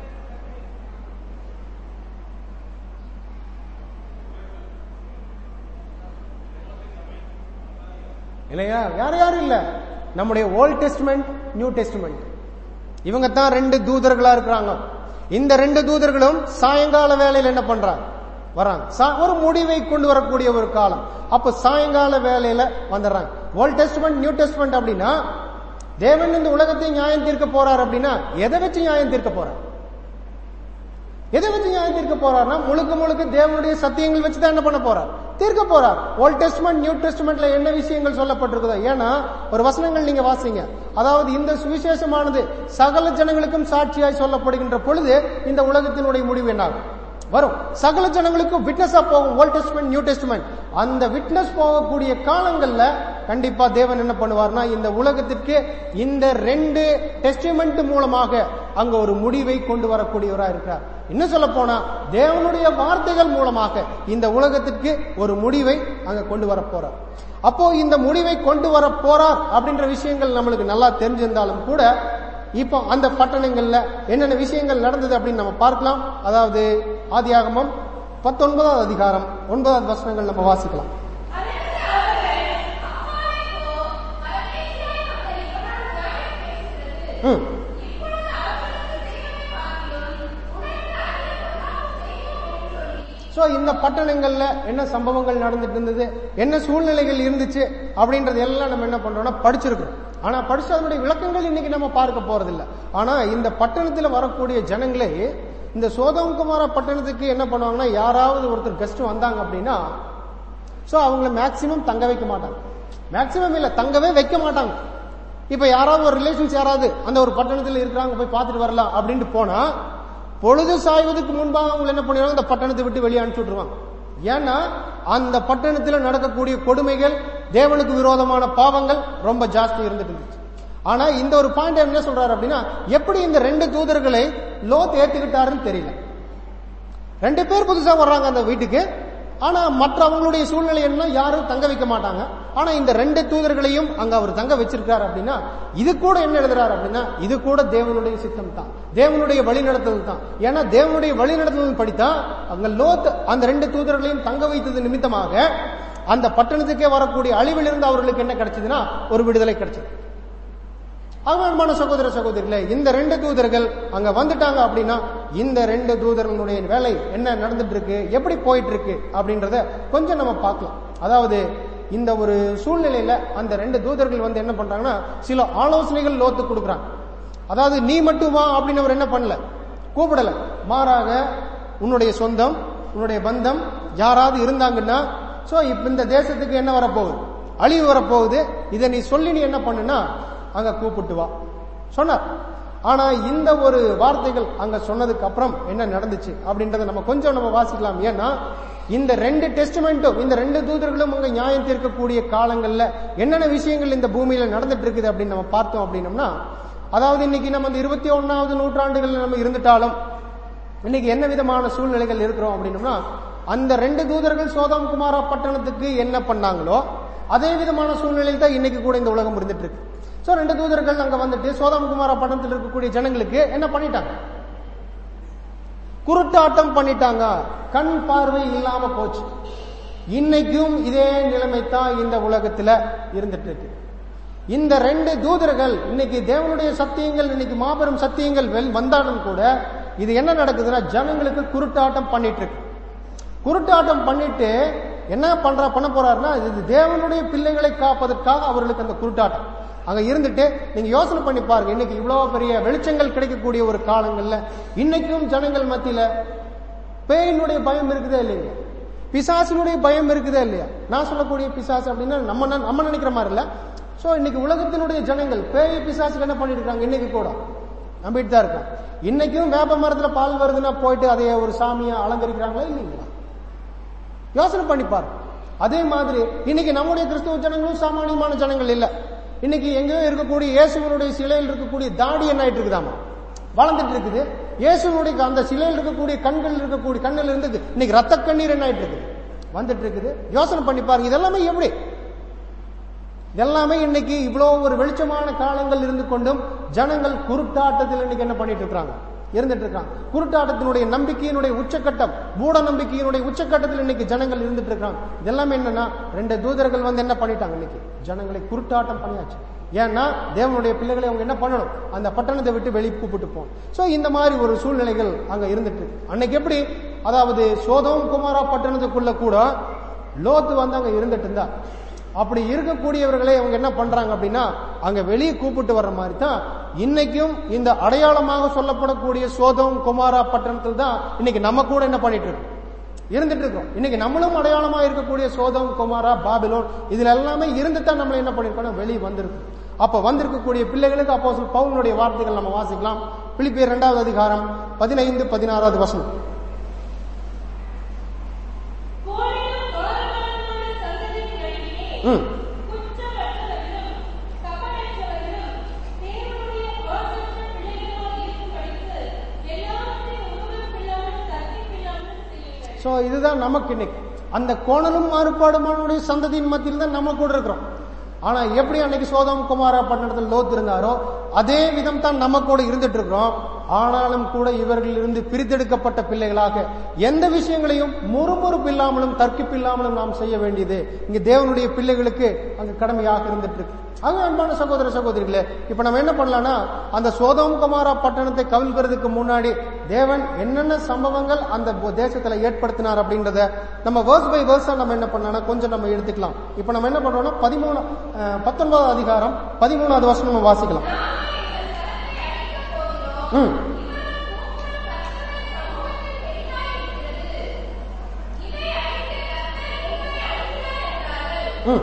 இல்லையா யார் யாரும் இல்ல நம்முடைய ஓல்ட் டெஸ்ட்மெண்ட் நியூ டெஸ்ட்மெண்ட் இவங்க தான் ரெண்டு தூதர்களா இருக்கிறாங்க இந்த ரெண்டு தூதர்களும் சாயங்கால வேளையில் என்ன பண்றாங்க வராங்க சா- ஒரு முடிவை கொண்டு வரக்கூடிய ஒரு காலம் அப்ப சாயங்கால வேலையில வந்துடுறாங்க ஓல்ட் டெஸ்ட்மெண்ட் நியூ டெஸ்ட்மெண்ட் அப்படின்னா தேவன் இந்த உலகத்தை நியாயம் தீர்க்க போறார் அப்படின்னா எதை வச்சு நியாயம் தீர்க்க போறார் எதை வச்சு நியாயம் தீர்க்க போறார்னா முழுக்க முழுக்க தேவனுடைய சத்தியங்கள் வச்சு தான் என்ன பண்ண போறார் தீர்க்க போறார் ஓல்ட் டெஸ்ட்மெண்ட் நியூ டெஸ்ட்மெண்ட்ல என்ன விஷயங்கள் சொல்லப்பட்டிருக்குதோ ஏன்னா ஒரு வசனங்கள் நீங்க வாசிங்க அதாவது இந்த சுவிசேஷமானது சகல ஜனங்களுக்கும் சாட்சியாய் சொல்லப்படுகின்ற பொழுது இந்த உலகத்தினுடைய முடிவு என்னாகும் வரும் சகல ஜனங்களுக்கும் விட்னஸா போகும் ஓல்ட் டெஸ்ட்மெண்ட் நியூ டெஸ்ட்மெண்ட் அந்த விட்னஸ் போகக்கூடிய காலங்கள்ல கண்டிப்பா தேவன் என்ன பண்ணுவார்னா இந்த உலகத்திற்கு இந்த ரெண்டு டெஸ்டிமெண்ட் மூலமாக அங்க ஒரு முடிவை கொண்டு வரக்கூடியவரா இருக்கிறார் இன்னும் சொல்ல போனா தேவனுடைய வார்த்தைகள் மூலமாக இந்த உலகத்திற்கு ஒரு முடிவை அங்க கொண்டு வர போறார் அப்போ இந்த முடிவை கொண்டு வர போறார் அப்படின்ற விஷயங்கள் நம்மளுக்கு நல்லா தெரிஞ்சிருந்தாலும் கூட இப்போ அந்த பட்டணங்கள்ல என்னென்ன விஷயங்கள் நடந்தது அப்படின்னு நம்ம பார்க்கலாம் அதாவது ஆதியாகமம் பத்தொன்பதாவது அதிகாரம் ஒன்பதாவது வசனங்கள் நம்ம வாசிக்கலாம் ம் சோ இந்த பட்டணங்கள்ல என்ன சம்பவங்கள் நடந்துட்டு இருந்தது என்ன சூழ்நிலைகள் இருந்துச்சு அப்படின்றது எல்லாம் நம்ம என்ன பண்றோம்னா படிச்சிருக்கிறோம் ஆனா படிச்சு அதனுடைய விளக்கங்கள் இன்னைக்கு நம்ம பார்க்க போறதில்ல ஆனா இந்த பட்டணத்துல வரக்கூடிய ஜனங்களே இந்த சோதம்குமார பட்டணத்துக்கு என்ன பண்ணுவாங்கன்னா யாராவது ஒருத்தர் கெஸ்ட் வந்தாங்க அப்படின்னா சோ அவங்கள மேக்சிமம் தங்க வைக்க மாட்டாங்க மேக்சிமம் இல்ல தங்கவே வைக்க மாட்டாங்க இப்ப யாராவது ஒரு ரிலேஷன்ஸ் யாராவது அந்த ஒரு பட்டணத்துல இருக்கிறாங்க போய் பார்த்துட்டு வரலாம் அப்படின்ட்டு போனா பொழுது சாய்வதற்கு முன்பாக அவங்க என்ன பண்ணிடுவாங்க இந்த பட்டணத்தை விட்டு வெளியே அனுப்பிச்சு விட்டுருவாங்க ஏன்னா அந்த பட்டணத்துல நடக்கக்கூடிய கொடுமைகள் தேவனுக்கு விரோதமான பாவங்கள் ரொம்ப ஜாஸ்தி இருந்துட்டு இருந்துச்சு ஆனா இந்த ஒரு பாயிண்ட் என்ன சொல்றாரு அப்படின்னா எப்படி இந்த ரெண்டு தூதர்களை லோத் ஏத்துக்கிட்டாருன்னு தெரியல ரெண்டு பேர் புதுசா வர்றாங்க அந்த வீட்டுக்கு ஆனா மற்றவங்களுடைய சூழ்நிலை என்ன யாரும் தங்க வைக்க மாட்டாங்க ஆனா இந்த ரெண்டு தூதர்களையும் அங்க அவர் தங்க வச்சிருக்காரு அப்படின்னா இது கூட என்ன எழுதுறாரு அப்படின்னா இது கூட தேவனுடைய சித்தம் தான் தேவனுடைய வழிநடத்துதல் தான் ஏன்னா தேவனுடைய வழிநடத்துதல் படித்தான் அங்க லோத் அந்த ரெண்டு தூதர்களையும் தங்க வைத்தது நிமித்தமாக அந்த பட்டணத்துக்கே வரக்கூடிய அழிவிலிருந்து அவர்களுக்கு என்ன கிடைச்சதுன்னா ஒரு விடுதலை கிடைச்சது அன்பான சகோதர சகோதரிகளே இந்த ரெண்டு தூதர்கள் அங்க வந்துட்டாங்க அப்படின்னா இந்த ரெண்டு தூதர்களுடைய வேலை என்ன நடந்துட்டு இருக்கு எப்படி போயிட்டு இருக்கு அப்படின்றத கொஞ்சம் நம்ம பார்க்கலாம் அதாவது இந்த ஒரு சூழ்நிலையில அந்த ரெண்டு தூதர்கள் வந்து என்ன பண்றாங்கன்னா சில ஆலோசனைகள் லோத்து கொடுக்குறாங்க அதாவது நீ மட்டும் வா அப்படின்னு அவர் என்ன பண்ணல கூப்பிடல மாறாக உன்னுடைய சொந்தம் உன்னுடைய பந்தம் யாராவது இருந்தாங்கன்னா சோ இப்ப இந்த தேசத்துக்கு என்ன வரப்போகுது அழிவு வரப்போகுது இதை நீ சொல்லி நீ என்ன பண்ணுனா அங்க கூப்பிட்டு வா சொன்னார் ஆனா இந்த ஒரு வார்த்தைகள் அங்க சொன்னதுக்கு அப்புறம் என்ன நடந்துச்சு அப்படின்றத நம்ம கொஞ்சம் நம்ம வாசிக்கலாம் ஏன்னா இந்த ரெண்டு டெஸ்டிமெண்ட்டும் இந்த ரெண்டு தூதர்களும் அங்க நியாயம் தீர்க்கக்கூடிய காலங்கள்ல என்னென்ன விஷயங்கள் இந்த பூமியில நடந்துட்டு இருக்குது அப்படின்னு நம்ம பார்த்தோம் அப்படின்னம்னா அதாவது இன்னைக்கு நம்ம இந்த இருபத்தி ஒன்னாவது நூற்றாண்டுகள் நம்ம இருந்துட்டாலும் இன்னைக்கு என்ன விதமான சூழ்நிலைகள் இருக்கிறோம் அப்படின்னம்னா அந்த ரெண்டு தூதர்கள் சோதம் குமாரா பட்டணத்துக்கு என்ன பண்ணாங்களோ அதே விதமான சூழ்நிலையில் தான் இன்னைக்கு கூட இந்த உலகம் இருந்துட்டு இருக்கு சோ ரெண்டு தூதர்கள் அங்க வந்துட்டு சோதம் குமாரா பட்டணத்தில் இருக்கக்கூடிய ஜனங்களுக்கு என்ன பண்ணிட்டாங்க குருட்டாட்டம் பண்ணிட்டாங்க கண் பார்வை இல்லாம போச்சு இன்னைக்கும் இதே நிலைமை தான் இந்த உலகத்துல இருந்துட்டு இருக்கு இந்த ரெண்டு தூதர்கள் இன்னைக்கு தேவனுடைய சத்தியங்கள் இன்னைக்கு மாபெரும் சத்தியங்கள் வெல் வந்தாலும் கூட இது என்ன நடக்குதுன்னா ஜனங்களுக்கு குருட்டாட்டம் பண்ணிட்டு இருக்கு குருட்டாட்டம் பண்ணிட்டு என்ன பண்ற பண்ண போறாருன்னா இது தேவனுடைய பிள்ளைகளை காப்பதற்காக அவர்களுக்கு அந்த குருட்டாட்டம் அங்க இருந்துட்டு நீங்க யோசனை பண்ணி பாருங்க இன்னைக்கு இவ்வளவு பெரிய வெளிச்சங்கள் கிடைக்கக்கூடிய ஒரு காலங்கள்ல இன்னைக்கும் ஜனங்கள் மத்தியில பேயினுடைய பயம் இருக்குதா இல்லைங்க பிசாசினுடைய பயம் இருக்குதா இல்லையா நான் சொல்லக்கூடிய பிசாசு அப்படின்னா நம்ம நம்ம நினைக்கிற மாதிரி இல்ல சோ இன்னைக்கு உலகத்தினுடைய ஜனங்கள் பேய் பிசாசுக்கு என்ன பண்ணிட்டு இருக்காங்க இன்னைக்கு கூட நம்பிட்டு தான் இருக்காங்க இன்னைக்கும் வேப்ப மரத்துல பால் வருதுன்னா போயிட்டு அதை ஒரு சாமியா அலங்கரிக்கிறாங்களா இல்லைங்களா யோசனை பண்ணி பாரு அதே மாதிரி இன்னைக்கு நம்முடைய கிறிஸ்துவ ஜனங்களும் சாமானியமான ஜனங்கள் இல்ல இன்னைக்கு எங்கேயோ இருக்கக்கூடிய இயேசுவனுடைய சிலையில் இருக்கக்கூடிய தாடி என்ன ஆயிட்டு இருக்குதாமா வளர்ந்துட்டு இருக்குது இயேசுனுடைய அந்த சிலையில் இருக்கக்கூடிய கண்கள் இருக்கக்கூடிய கண்ணில் இருந்து இன்னைக்கு ரத்த கண்ணீர் என்ன ஆயிட்டு இருக்குது வந்துட்டு இருக்குது யோசனை பண்ணி பாருங்க இதெல்லாமே எப்படி இதெல்லாமே இன்னைக்கு இவ்வளவு ஒரு வெளிச்சமான காலங்கள் இருந்து கொண்டும் ஜனங்கள் குருட்டாட்டத்தில் இன்னைக்கு என்ன பண்ணிட்டு இருக்காங்க இருந்துட்டு இருக்காங்க குருட்டாட்டத்தினுடைய நம்பிக்கையினுடைய உச்சக்கட்டம் மூட நம்பிக்கையினுடைய உச்சக்கட்டத்தில் இன்னைக்கு ஜனங்கள் இருந்துட்டு இருக்காங்க இதெல்லாமே என்னன்னா ரெண்டு தூதர்கள் வந்து என்ன பண்ணிட்டாங்க இன்னைக்கு ஜனங்களை குருட்டாட்டம் பண்ணியாச்சு ஏன்னா தேவனுடைய பிள்ளைகளை அவங்க என்ன பண்ணணும் அந்த பட்டணத்தை விட்டு வெளியே கூப்பிட்டு போகணும் சோ இந்த மாதிரி ஒரு சூழ்நிலைகள் அங்க இருந்துட்டு இருக்கு அன்னைக்கு எப்படி அதாவது சோதம் குமாரா பட்டணத்துக்குள்ள கூட லோத்து வந்து அங்க இருந்துட்டு இருந்தா அப்படி இருக்கக்கூடியவர்களை அவங்க என்ன பண்றாங்க அப்படின்னா அங்க வெளியே கூப்பிட்டு வர்ற மாதிரி தான் இன்னைக்கும் இந்த அடையாளமாக சொல்லப்படக்கூடிய சோதம் குமாரா பட்டணத்தில் தான் இன்னைக்கு நம்ம கூட என்ன பண்ணிட்டு இருக்கோம் இருந்துட்டு இருக்கோம் இன்னைக்கு நம்மளும் அடையாளமா இருக்கக்கூடிய சோதம் குமாரா பாபிலோன் இதுல எல்லாமே இருந்து தான் நம்ம என்ன பண்ணிருக்கோம் வெளியே வந்திருக்கோம் அப்ப வந்திருக்கக்கூடிய பிள்ளைகளுக்கு அப்போ பவுனுடைய வார்த்தைகள் நம்ம வாசிக்கலாம் பிலிப்பியர் இரண்டாவது அதிகாரம் பதினைந்து பதினாறாவது வசனம் கோலிலும் கோரமானமான சந்ததியின் நடுவிலே ம் குற்றமற்றவர்களும் கபடற்றவர்களும் தேவனுடைய வாசற்ற பிள்ளைகளோடு இருக்கும்படிக்கு எல்லாவற்றையும் உருவப்பில்லாமல் தர்க்கிப்பில்லாமல் செய்யுங்கள் சோ இதுதான் நமக்கு இன்னைக்கு அந்த கோணலும் மாறுபாடுமானுடைய சந்ததியின் மத்தியில் தான் நம்ம கூட இருக்கிறோம் ஆனா எப்படி அன்னைக்கு சோதம் குமாரா பட்டணத்தில் லோத் இருந்தாரோ அதே விதம் தான் நம்ம கூட இருந்துட்டு இருக்கிறோம் ஆனாலும் கூட இவர்கள் இருந்து பிரித்தெடுக்கப்பட்ட பிள்ளைகளாக எந்த விஷயங்களையும் முறுமுறுப்பு இல்லாமலும் தர்க்கிப்பு இல்லாமலும் நாம் செய்ய வேண்டியது இங்க தேவனுடைய பிள்ளைகளுக்கு அங்க கடமையாக இருந்துட்டு இருக்கு அது அன்பான சகோதர சகோதரிகளே இப்ப நம்ம என்ன பண்ணலாம்னா அந்த சோதம் குமாரா பட்டணத்தை கவிழ்கிறதுக்கு முன்னாடி தேவன் என்னென்ன சம்பவங்கள் அந்த பு- தேசத்துல ஏற்படுத்தினார் அப்படின்றத நம்ம வேர்ஸ் பை வேர்ஸா நம்ம என்ன பண்ணலாம்னா கொஞ்சம் நம்ம எடுத்துக்கலாம் இப்ப நம்ம என்ன பண்றோம்னா பதிமூணு அஹ், பத்தொன்பதாவது அதிகாரம் பதிமூணாவது வருஷம் நம்ம வாசிக்கலாம் ம் ம்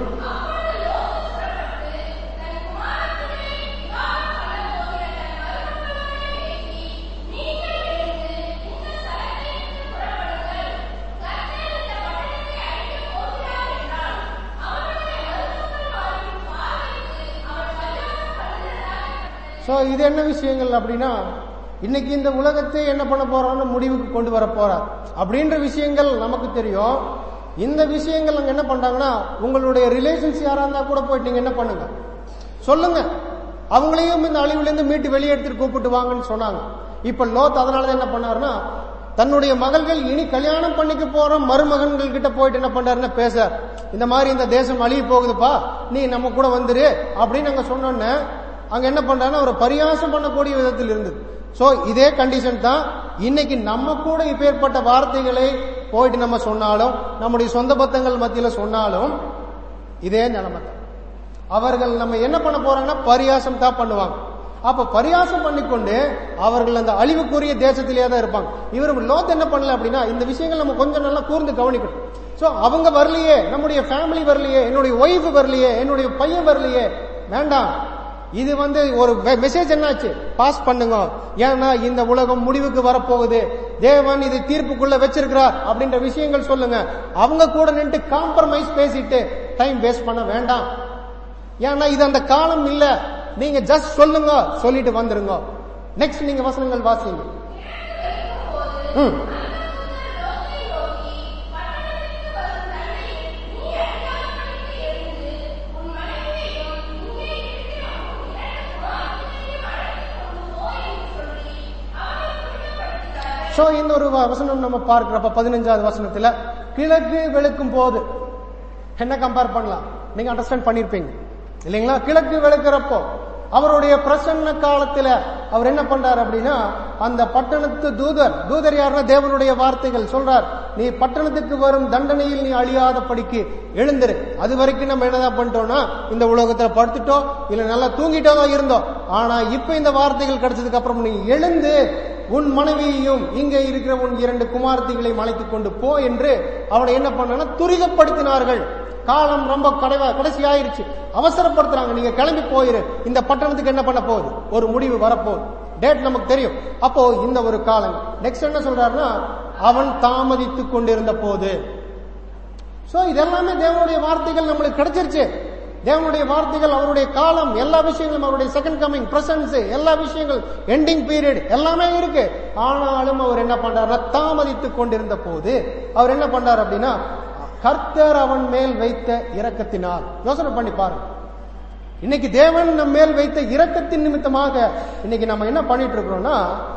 சோ இது என்ன விஷயங்கள் அப்படின்னா இன்னைக்கு இந்த உலகத்தை என்ன பண்ண போறோம்னு முடிவுக்கு கொண்டு வர போறார் அப்படின்ற விஷயங்கள் நமக்கு தெரியும் இந்த விஷயங்கள் அங்க என்ன பண்றாங்கன்னா உங்களுடைய ரிலேஷன்ஸ் யாரா இருந்தா கூட போயிட்டு நீங்க என்ன பண்ணுங்க சொல்லுங்க அவங்களையும் இந்த அழிவுலேருந்து மீட்டு வெளியே எடுத்துட்டு கூப்பிட்டு வாங்கன்னு சொன்னாங்க இப்ப லோத் அதனாலதான் என்ன பண்ணாருன்னா தன்னுடைய மகள்கள் இனி கல்யாணம் பண்ணிக்க போற மருமகன்கள் கிட்ட போயிட்டு என்ன பண்றாருன்னா பேசார் இந்த மாதிரி இந்த தேசம் அழிய போகுதுப்பா நீ நம்ம கூட வந்துரு அப்படின்னு அங்க சொன்னோன்னே அங்க என்ன பண்றாங்கன்னா ஒரு பரியாசம் பண்ணக்கூடிய விதத்தில் இருந்தது சோ இதே கண்டிஷன் தான் இன்னைக்கு நம்ம கூட இப்பேற்பட்ட வார்த்தைகளை போயிட்டு நம்ம சொன்னாலும் நம்முடைய சொந்த பத்தங்கள் மத்தியில சொன்னாலும் இதே நிலைமை தான் அவர்கள் நம்ம என்ன பண்ண போறாங்கன்னா பரியாசம் தான் பண்ணுவாங்க அப்ப பரியாசம் பண்ணிக்கொண்டு அவர்கள் அந்த அழிவுக்குரிய தேசத்திலேயே தான் இருப்பாங்க இவர் லோத் என்ன பண்ணல அப்படின்னா இந்த விஷயங்கள் நம்ம கொஞ்சம் நல்லா கூர்ந்து கவனிக்கணும் சோ அவங்க வரலையே நம்முடைய ஃபேமிலி வரலையே என்னுடைய ஒய்ஃப் வரலையே என்னுடைய பையன் வரலையே வேண்டாம் இது வந்து ஒரு மெசேஜ் என்னாச்சு பாஸ் பண்ணுங்க ஏன்னா இந்த உலகம் முடிவுக்கு வரப்போகுது தேவன் இது தீர்ப்புக்குள்ள வச்சிருக்கிறார் அப்படின்ற விஷயங்கள் சொல்லுங்க அவங்க கூட நின்று காம்ப்ரமைஸ் பேசிட்டு டைம் வேஸ்ட் பண்ண வேண்டாம் ஏன்னா இது அந்த காலம் இல்ல நீங்க ஜஸ்ட் சொல்லுங்க சொல்லிட்டு வந்துருங்க நெக்ஸ்ட் நீங்க வசனங்கள் வாசிங்க ம் சோ இந்த ஒரு வ- வசனம் நம்ம பார்க்கிறப்ப பதினஞ்சாவது வசனத்துல கிழக்கு வெளுக்கும் போது என்ன கம்பேர் பண்ணலாம் நீங்க அண்டர்ஸ்டாண்ட் பண்ணிருப்பீங்க இல்லைங்களா கிழக்கு வெளுக்கிறப்போ அவருடைய பிரசன்ன காலத்துல அவர் என்ன பண்றார் அப்படின்னா அந்த பட்டணத்து தூதர் தூதர் யாருன்னா தேவனுடைய வார்த்தைகள் சொல்றார் நீ பட்டணத்துக்கு வரும் தண்டனையில் நீ அழியாத படிக்கு எழுந்திரு அது வரைக்கும் நம்ம என்னதான் பண்ணிட்டோம்னா இந்த உலகத்துல படுத்துட்டோம் இல்ல நல்லா தூங்கிட்டோ தான் இருந்தோம் ஆனா இப்ப இந்த வார்த்தைகள் கிடைச்சதுக்கு அப்புறம் நீ எழுந்து உன் மனைவியையும் இங்கே இருக்கிற உன் இரண்டு குமாரத்திகளையும் அழைத்துக் கொண்டு போ என்று அவனை என்ன பண்ணனா துரிதப்படுத்தினார்கள் காலம் ரொம்ப கடைவா கடைசி ஆயிருச்சு அவசரப்படுத்துறாங்க நீங்க கிளம்பி போயிரு இந்த பட்டணத்துக்கு என்ன பண்ண போகுது ஒரு முடிவு வரப்போகுது டேட் நமக்கு தெரியும் அப்போ இந்த ஒரு காலம் நெக்ஸ்ட் என்ன சொல்றாருன்னா அவன் தாமதித்துக் கொண்டிருந்த போது சோ இதெல்லாமே தேவனுடைய வார்த்தைகள் நம்மளுக்கு கிடைச்சிருச்சு தேவனுடைய வார்த்தைகள் அவருடைய காலம் எல்லா விஷயங்களும் அவருடைய செகண்ட் கமிங் பிரசன்ஸ் எல்லா விஷயங்கள் எண்டிங் பீரியட் எல்லாமே இருக்கு ஆனாலும் அவர் என்ன பண்றாருன்னா தாமதித்துக் கொண்டிருந்த போது அவர் என்ன பண்றார் அப்படின்னா கர்த்தர் அவன் மேல் வைத்த இரக்கத்தினால் யோசனை பண்ணி பாருங்க இன்னைக்கு தேவன் நம்ம மேல் வைத்த இரக்கத்தின் நிமித்தமாக இன்னைக்கு நம்ம என்ன பண்ணிட்டு இருக்கிறோம்னா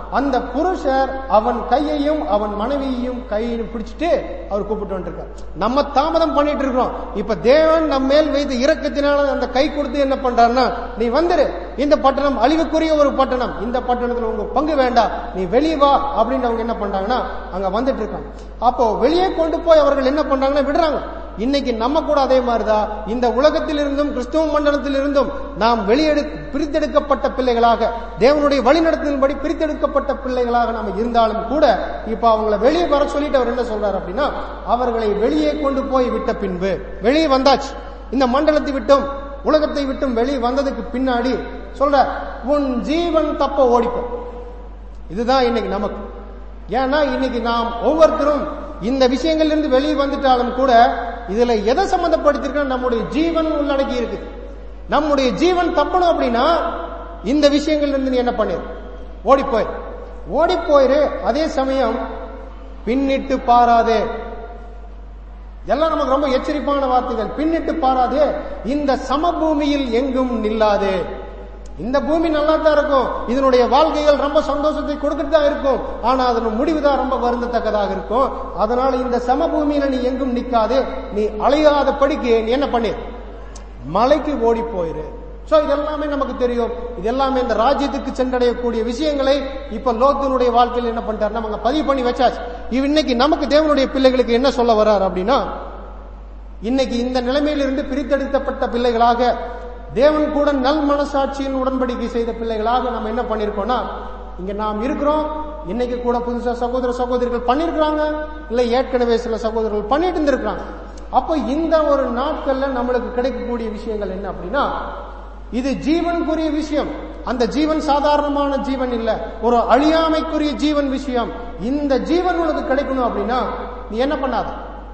அந்த புருஷர் அவன் கையையும் அவன் மனைவியையும் கையையும் பிடிச்சிட்டு அவர் கூப்பிட்டு வந்துருக்கார் நம்ம தாமதம் பண்ணிட்டு இருக்கிறோம் இப்ப தேவன் நம்ம மேல் வைத்த இரக்கத்தினால அந்த கை கொடுத்து என்ன பண்றாருன்னா நீ வந்துரு இந்த பட்டணம் அழிவுக்குரிய ஒரு பட்டணம் இந்த பட்டணத்துல உங்க பங்கு வேண்டாம் நீ வெளியே வா அப்படின்னு அவங்க என்ன பண்றாங்கன்னா அங்க வந்துட்டு இருக்காங்க அப்போ வெளியே கொண்டு போய் அவர்கள் என்ன பண்றாங்கன்னா விடுறாங்க இன்னைக்கு நம்ம கூட அதே மாதிரிதான் இந்த உலகத்திலிருந்தும் கிறிஸ்துவ மண்டலத்திலிருந்தும் நாம் வெளியெடு பிரித்தெடுக்கப்பட்ட பிள்ளைகளாக தேவனுடைய வழிநடத்தின்படி பிரித்தெடுக்கப்பட்ட பிள்ளைகளாக நாம் இருந்தாலும் கூட இப்ப அவங்கள வெளியே வர சொல்லிட்டு அவர் என்ன சொல்றாரு அப்படின்னா அவர்களை வெளியே கொண்டு போய் விட்ட பின்பு வெளியே வந்தாச்சு இந்த மண்டலத்தை விட்டும் உலகத்தை விட்டும் வெளியே வந்ததுக்கு பின்னாடி சொல்ற உன் ஜீவன் தப்ப ஓடிப்போம் இதுதான் இன்னைக்கு நமக்கு ஏன்னா இன்னைக்கு நாம் ஒவ்வொருத்தரும் இந்த விஷயங்கள்ல இருந்து வெளியே வந்துட்டாலும் கூட இதுல எதை சம்பந்தப்படுத்திருக்கா நம்முடைய ஜீவன் உள்ளடக்கி இருக்கு நம்முடைய ஜீவன் தப்பணும் அப்படின்னா இந்த விஷயங்கள்ல இருந்து நீ என்ன பண்ணிரு ஓடி போய் ஓடி போயிரு அதே சமயம் பின்னிட்டு பாராதே எல்லாம் நமக்கு ரொம்ப எச்சரிப்பான வார்த்தைகள் பின்னிட்டு பாராதே இந்த சமபூமியில் எங்கும் நில்லாதே இந்த பூமி நல்லா தான் இருக்கும் இதனுடைய வாழ்க்கைகள் ரொம்ப சந்தோஷத்தை கொடுத்துட்டு தான் இருக்கும் ஆனா அதன் முடிவு தான் ரொம்ப வருந்தத்தக்கதாக இருக்கும் அதனால இந்த சமபூமியில நீ எங்கும் நிக்காதே நீ அலையாத படிக்கு நீ என்ன பண்ணு மலைக்கு ஓடி போயிரு சோ இதெல்லாமே நமக்கு தெரியும் இது எல்லாமே இந்த ராஜ்யத்துக்கு சென்றடையக்கூடிய விஷயங்களை இப்ப லோத்தினுடைய வாழ்க்கையில் என்ன பண்ணிட்டாரு நம்ம பதிவு பண்ணி வச்சாச்சு இவ் இன்னைக்கு நமக்கு தேவனுடைய பிள்ளைகளுக்கு என்ன சொல்ல வர்றார் அப்படின்னா இன்னைக்கு இந்த நிலைமையிலிருந்து பிரித்தெடுக்கப்பட்ட பிள்ளைகளாக தேவன் கூட நல் மனசாட்சியின் உடன்படிக்கை செய்த பிள்ளைகளாக நம்ம என்ன பண்ணிருக்கோம்னா இங்க நாம் இருக்கிறோம் இன்னைக்கு கூட புதுசா சகோதர சகோதரிகள் பண்ணிருக்கிறாங்க இல்ல ஏற்கனவே சில சகோதரர்கள் பண்ணிட்டு இருந்திருக்கிறாங்க அப்ப இந்த ஒரு நாட்கள்ல நம்மளுக்கு கிடைக்கக்கூடிய விஷயங்கள் என்ன அப்படின்னா இது ஜீவனுக்குரிய விஷயம் அந்த ஜீவன் சாதாரணமான ஜீவன் இல்ல ஒரு அழியாமைக்குரிய ஜீவன் விஷயம் இந்த ஜீவன் உனக்கு கிடைக்கணும் அப்படின்னா நீ என்ன பண்ணாத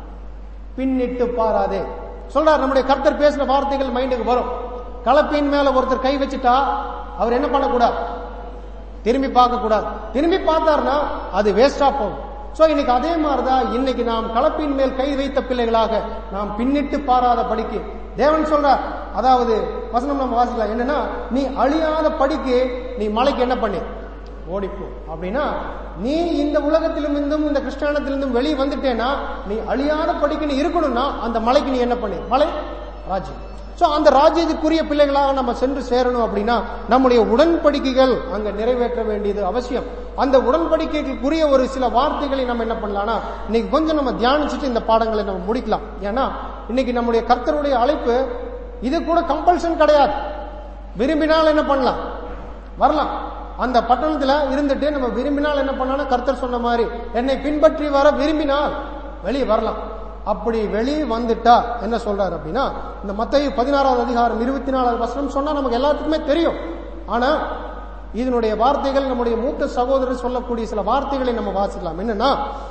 பின்னிட்டு பாராதே சொல்றார் நம்முடைய கர்த்தர் பேசுற வார்த்தைகள் மைண்டுக்கு வரும் கலப்பின் மேல ஒருத்தர் கை வச்சுட்டா அவர் என்ன பண்ணக்கூடாது திரும்பி பார்க்க கூடாது திரும்பி பார்த்தாருன்னா அது வேஸ்டா போகும் சோ இன்னைக்கு அதே மாதிரிதான் இன்னைக்கு நாம் கலப்பின் மேல் கை வைத்த பிள்ளைகளாக நாம் பின்னிட்டு பாராத படிக்கு தேவன் சொல்றார் அதாவது வசனம் நம்ம வாசிக்கலாம் என்னன்னா நீ அழியாத படிக்கு நீ மலைக்கு என்ன பண்ணு ஓடிப்போ அப்படின்னா நீ இந்த உலகத்திலும் இருந்தும் இந்த கிறிஸ்டானத்திலிருந்தும் வெளியே வந்துட்டேன்னா நீ அழியாத படிக்கு நீ இருக்கணும்னா அந்த மலைக்கு நீ என்ன பண்ணு மலை ராஜ்யம் சோ அந்த ராஜ்யத்துக்குரிய பிள்ளைகளாக நம்ம சென்று சேரணும் அப்படின்னா நம்முடைய உடன்படிக்கைகள் அங்க நிறைவேற்ற வேண்டியது அவசியம் அந்த உடன்படிக்கைக்குரிய ஒரு சில வார்த்தைகளை நம்ம என்ன பண்ணலாம்னா இன்னைக்கு கொஞ்சம் நம்ம தியானிச்சுட்டு இந்த பாடங்களை நம்ம முடிக்கலாம் ஏன்னா இன்னைக்கு நம்முடைய கர்த்தருடைய அழைப்பு இது கூட கம்பல்ஷன் கிடையாது விரும்பினால் என்ன பண்ணலாம் வரலாம் அந்த பட்டணத்துல இருந்துட்டு நம்ம விரும்பினால் என்ன பண்ணலாம் கர்த்தர் சொன்ன மாதிரி என்னை பின்பற்றி வர விரும்பினால் வெளியே வரலாம் அப்படி வெளியே வந்துட்டா என்ன சொல்றாரு அப்படின்னா இந்த மத்திய பதினாறாவது அதிகாரம் இருபத்தி நாலாவது வசனம் சொன்னா நமக்கு எல்லாத்துக்குமே தெரியும் ஆனா இதனுடைய வார்த்தைகள் நம்முடைய மூத்த சகோதரர் சொல்லக்கூடிய சில வார்த்தைகளை நம்ம வாசிக்கலாம் என்னன்னா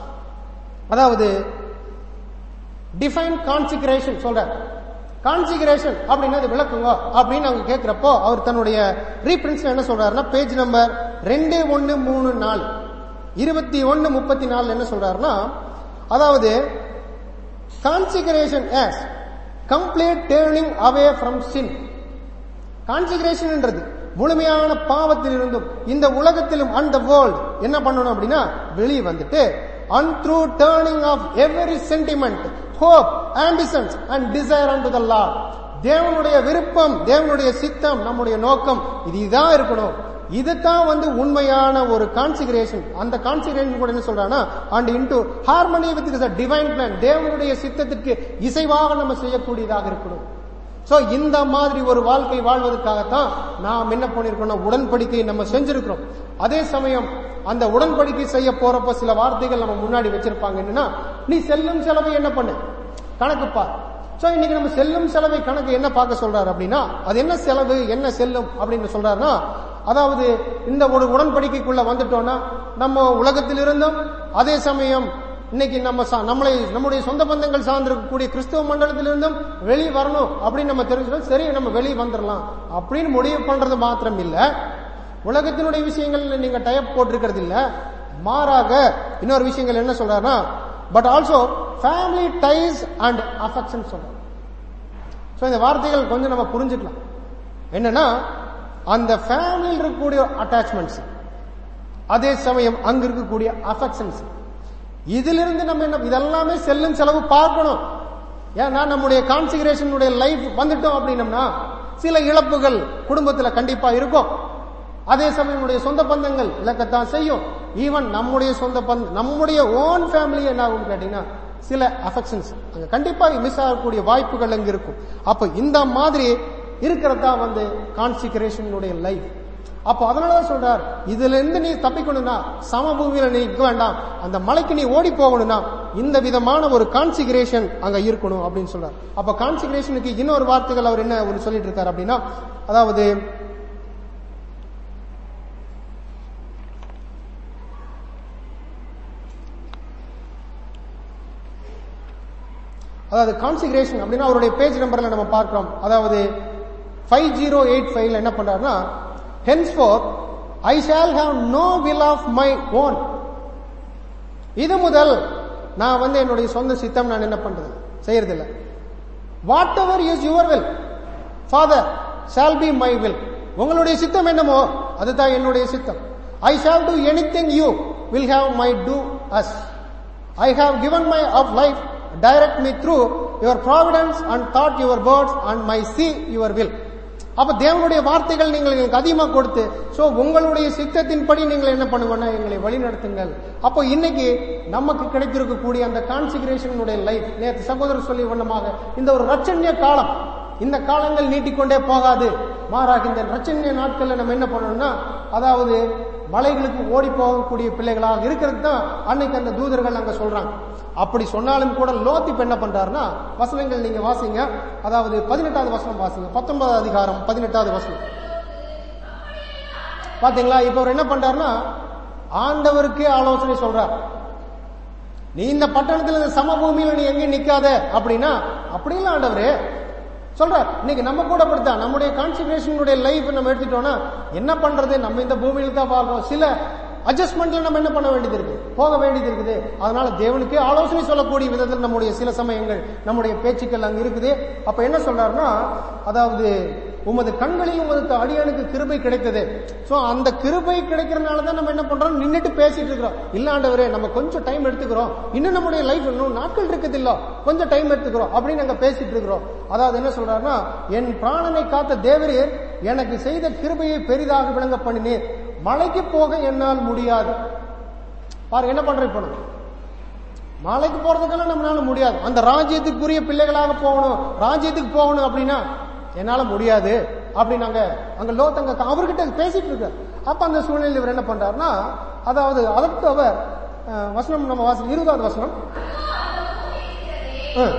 அதாவது டிஃபைன் கான்சிகரேஷன் சொல்ற கான்சிகரேஷன் அப்படின்னா அது விளக்குங்க அப்படின்னு அவங்க கேட்கிறப்போ அவர் தன்னுடைய ரீபிரின்ஸ்ல என்ன சொல்றாருன்னா பேஜ் நம்பர் ரெண்டு ஒன்னு மூணு நாலு இருபத்தி ஒன்னு முப்பத்தி நாலு என்ன சொல்றாருன்னா அதாவது consecration as complete turning away from sin கான்சிகரேஷன்ன்றது முழுமையான பாவத்தில் இருந்தும் இந்த உலகத்திலும் அந்த வேர்ல்ட் என்ன பண்ணணும் அப்படின்னா வெளியே வந்துட்டு and through turning of every sentiment hope ambitions and desire and the Lord தேவனுடைய விருப்பம் தேவனுடைய சித்தம் நம்முடைய நோக்கம் இது இதான் இருக்கணும் இதுதான் வந்து உண்மையான ஒரு கான்சிகரேஷன் அந்த கான்சிகரேஷன் கூட என்ன சொல்றானா and into harmony with divine plan தேவனுடைய சித்தத்திற்கு இசைவாக நம்ம செய்யக்கூடியதாக இருக்கணும் சோ இந்த மாதிரி ஒரு வாழ்க்கை வாழ்வதற்காகத்தான் நாம் என்ன பண்ணிருக்கோம் உடன்படிக்கையை நம்ம செஞ்சிருக்கிறோம் அதே சமயம் அந்த உடன்படிக்கை செய்ய போறப்ப சில வார்த்தைகள் நம்ம முன்னாடி வச்சிருப்பாங்க என்னன்னா நீ செல்லும் செலவை என்ன பண்ணு கணக்கு பார் சோ இன்னைக்கு நம்ம செல்லும் செலவை கணக்கு என்ன பார்க்க சொல்றாரு அப்படின்னா அது என்ன செலவு என்ன செல்லும் அப்படின்னு சொல்றாருன்னா அதாவது இந்த ஒரு உடன்படிக்கைக்குள்ள வந்துட்டோம்னா நம்ம உலகத்தில் இருந்தும் அதே சமயம் இன்னைக்கு நம்ம சா- நம்மளை நம்முடைய சொந்த பந்தங்கள் சார்ந்திருக்கக்கூடிய கிறிஸ்தவ மண்டலத்திலிருந்தும் வெளியே வரணும் அப்படின்னு நம்ம தெரிஞ்சுக்கணும் சரி நம்ம வெளியே வந்துடலாம் அப்படின்னு முடிவு பண்றது மாத்திரம் இல்ல உலகத்தினுடைய விஷயங்கள்ல நீங்க டயப் போட்டிருக்கிறது இல்ல மாறாக இன்னொரு விஷயங்கள் என்ன சொல்றாருன்னா but also family ties and affection சொல்றாரு சோ இந்த வார்த்தைகள் கொஞ்சம் நம்ம புரிஞ்சுக்கலாம் என்னன்னா அந்த ஃபேமிலியில் இருக்கக்கூடிய அட்டாச்மெண்ட்ஸ் அதே சமயம் அங்க இருக்கக்கூடிய அஃபெக்ஷன்ஸ் இதிலிருந்து நம்ம என்ன இதெல்லாமே செல்லும் செலவு பார்க்கணும் ஏன்னா நம்முடைய கான்சிகரேஷனுடைய லைஃப் வந்துட்டோம் அப்படின்னம்னா சில இழப்புகள் குடும்பத்துல கண்டிப்பா இருக்கும் அதே சமயம் நம்முடைய சொந்த பந்தங்கள் இழக்கத்தான் செய்யும் ஈவன் நம்முடைய சொந்த பந்த நம்முடைய ஓன் ஃபேமிலி என்ன ஆகும் கேட்டீங்கன்னா சில அஃபெக்ஷன்ஸ் அங்க கண்டிப்பா மிஸ் ஆகக்கூடிய வாய்ப்புகள் அங்க இருக்கும் அப்ப இந்த மாதிரி இருக்கிறது தான் வந்து கான்சிகரேஷனுடைய லைஃப் அப்போ அதனாலதான் சொல்றார் இதுல இருந்து நீ தப்பிக்கணும்னா சமபூமியில நீ நிற்க வேண்டாம் அந்த மலைக்கு நீ ஓடி போகணும்னா இந்த விதமான ஒரு கான்சிகரேஷன் அங்க இருக்கணும் அப்படின்னு சொல்றார் அப்ப கான்சிகரேஷனுக்கு இன்னொரு வார்த்தைகள் அவர் என்ன ஒரு சொல்லிட்டு இருக்காரு அப்படின்னா அதாவது அதாவது கான்சிகரேஷன் அப்படின்னா அவருடைய பேஜ் நம்பர்ல நம்ம பார்க்கிறோம் அதாவது ஃபைவ் ஜீரோ எயிட் ஃபைவ்ல என்ன பண்றாருன்னா henceforth I shall have no will of my own இது முதல் நான் வந்து என்னுடைய சொந்த சித்தம் நான் என்ன பண்றது செய்யறதில்ல whatever is your will Father shall be my will உங்களுடைய சித்தம் என்னமோ அதுதான் என்னுடைய சித்தம் I shall do anything you will have me do as I have given my of life direct me through your providence and that your words and my see your will அப்ப தேவனுடைய வார்த்தைகள் நீங்கள் எங்களுக்கு அதிகமாக கொடுத்து so உங்களுடைய சித்தத்தின்படி நீங்கள் என்ன பண்ணுவோம்னா எங்களை வழி நடத்துங்கள் அப்போ இன்னைக்கு நமக்கு கிடைத்திருக்கக்கூடிய அந்த கான்சிகரேஷனுடைய லைஃப் நேற்று சகோதரர் சொல்லி வண்ணமாக இந்த ஒரு ரட்சண்ய காலம் இந்த காலங்கள் நீட்டிக்கொண்டே போகாது மாறாக இந்த ரட்சண்ய நாட்கள்ல நம்ம என்ன பண்ணணும்னா அதாவது மலைகளுக்கு ஓடி போகக்கூடிய பிள்ளைகளாக இருக்கிறது தான் அன்னைக்கு அந்த தூதர்கள் அங்க சொல்றாங்க அப்படி சொன்னாலும் கூட லோத் இப்ப என்ன பண்றாருன்னா வசனங்கள் நீங்க வாசிங்க அதாவது பதினெட்டாவது வசனம் வாசிங்க பத்தொன்பதாவது அதிகாரம் பதினெட்டாவது வசனம் பாத்தீங்களா இப்ப அவர் என்ன பண்றாருன்னா ஆண்டவருக்கே ஆலோசனை சொல்றார் நீ இந்த பட்டணத்துல இந்த சமபூமியில நீ எங்கேயும் நிக்காத அப்படின்னா அப்படி இல்ல ஆண்டவரே சொல்றார் இன்னைக்கு நம்ம கூட அப்படித்தான் நம்முடைய கான்சன்ட்ரேஷனுடைய லைஃப் நம்ம எடுத்துட்டோம்னா என்ன பண்றது நம்ம இந்த பூமியில தான் பார்க்கிறோம் சில அட்ஜஸ்ட்மெண்ட்ல நம்ம என்ன பண்ண வேண்டியது இருக்கு போக வேண்டியது இருக்குது அதனால தேவனுக்கே ஆலோசனை சொல்லக்கூடிய விதத்தில் நம்முடைய சில சமயங்கள் நம்முடைய பேச்சுக்கள் அங்க இருக்குது அப்ப என்ன சொல்றாருன்னா அதாவது உமது கண்களில் உமது அடியானுக்கு கிருபை கிடைத்தது சோ அந்த கிருபை கிடைக்கிறதுனால தான் நம்ம என்ன பண்றோம் நின்னுட்டு பேசிட்டு இருக்கிறோம் இல்ல ஆண்டவரே நம்ம கொஞ்சம் டைம் எடுத்துக்கிறோம் இன்னும் நம்முடைய லைஃப் இன்னும் நாட்கள் இருக்குது இல்ல கொஞ்சம் டைம் எடுத்துக்கிறோம் அப்படின்னு நாங்க பேசிட்டு இருக்கிறோம் அதாவது என்ன சொல்றாருன்னா என் பிராணனை காத்த தேவரீர் எனக்கு செய்த கிருபையை பெரிதாக விளங்க பண்ணினேன் மலைக்கு போக என்னால் முடியாது பாருங்க என்ன பண்ற இப்ப நம்ம மலைக்கு போறதுக்கெல்லாம் நம்மளால முடியாது அந்த ராஜ்யத்துக்குரிய பிள்ளைகளாக போகணும் ராஜ்யத்துக்கு போகணும் அப்படின்னா என்னால முடியாது அப்படின்னு அங்க அங்க லோத்தங்க அவர்கிட்ட பேசிட்டு இருக்கார் அப்ப அந்த சூழ்நிலையில் இவர் என்ன பண்றாருன்னா அதாவது அதற்கு அவர் அஹ், வசனம் நம்ம வாசி இருபதாவது வசனம் ம்.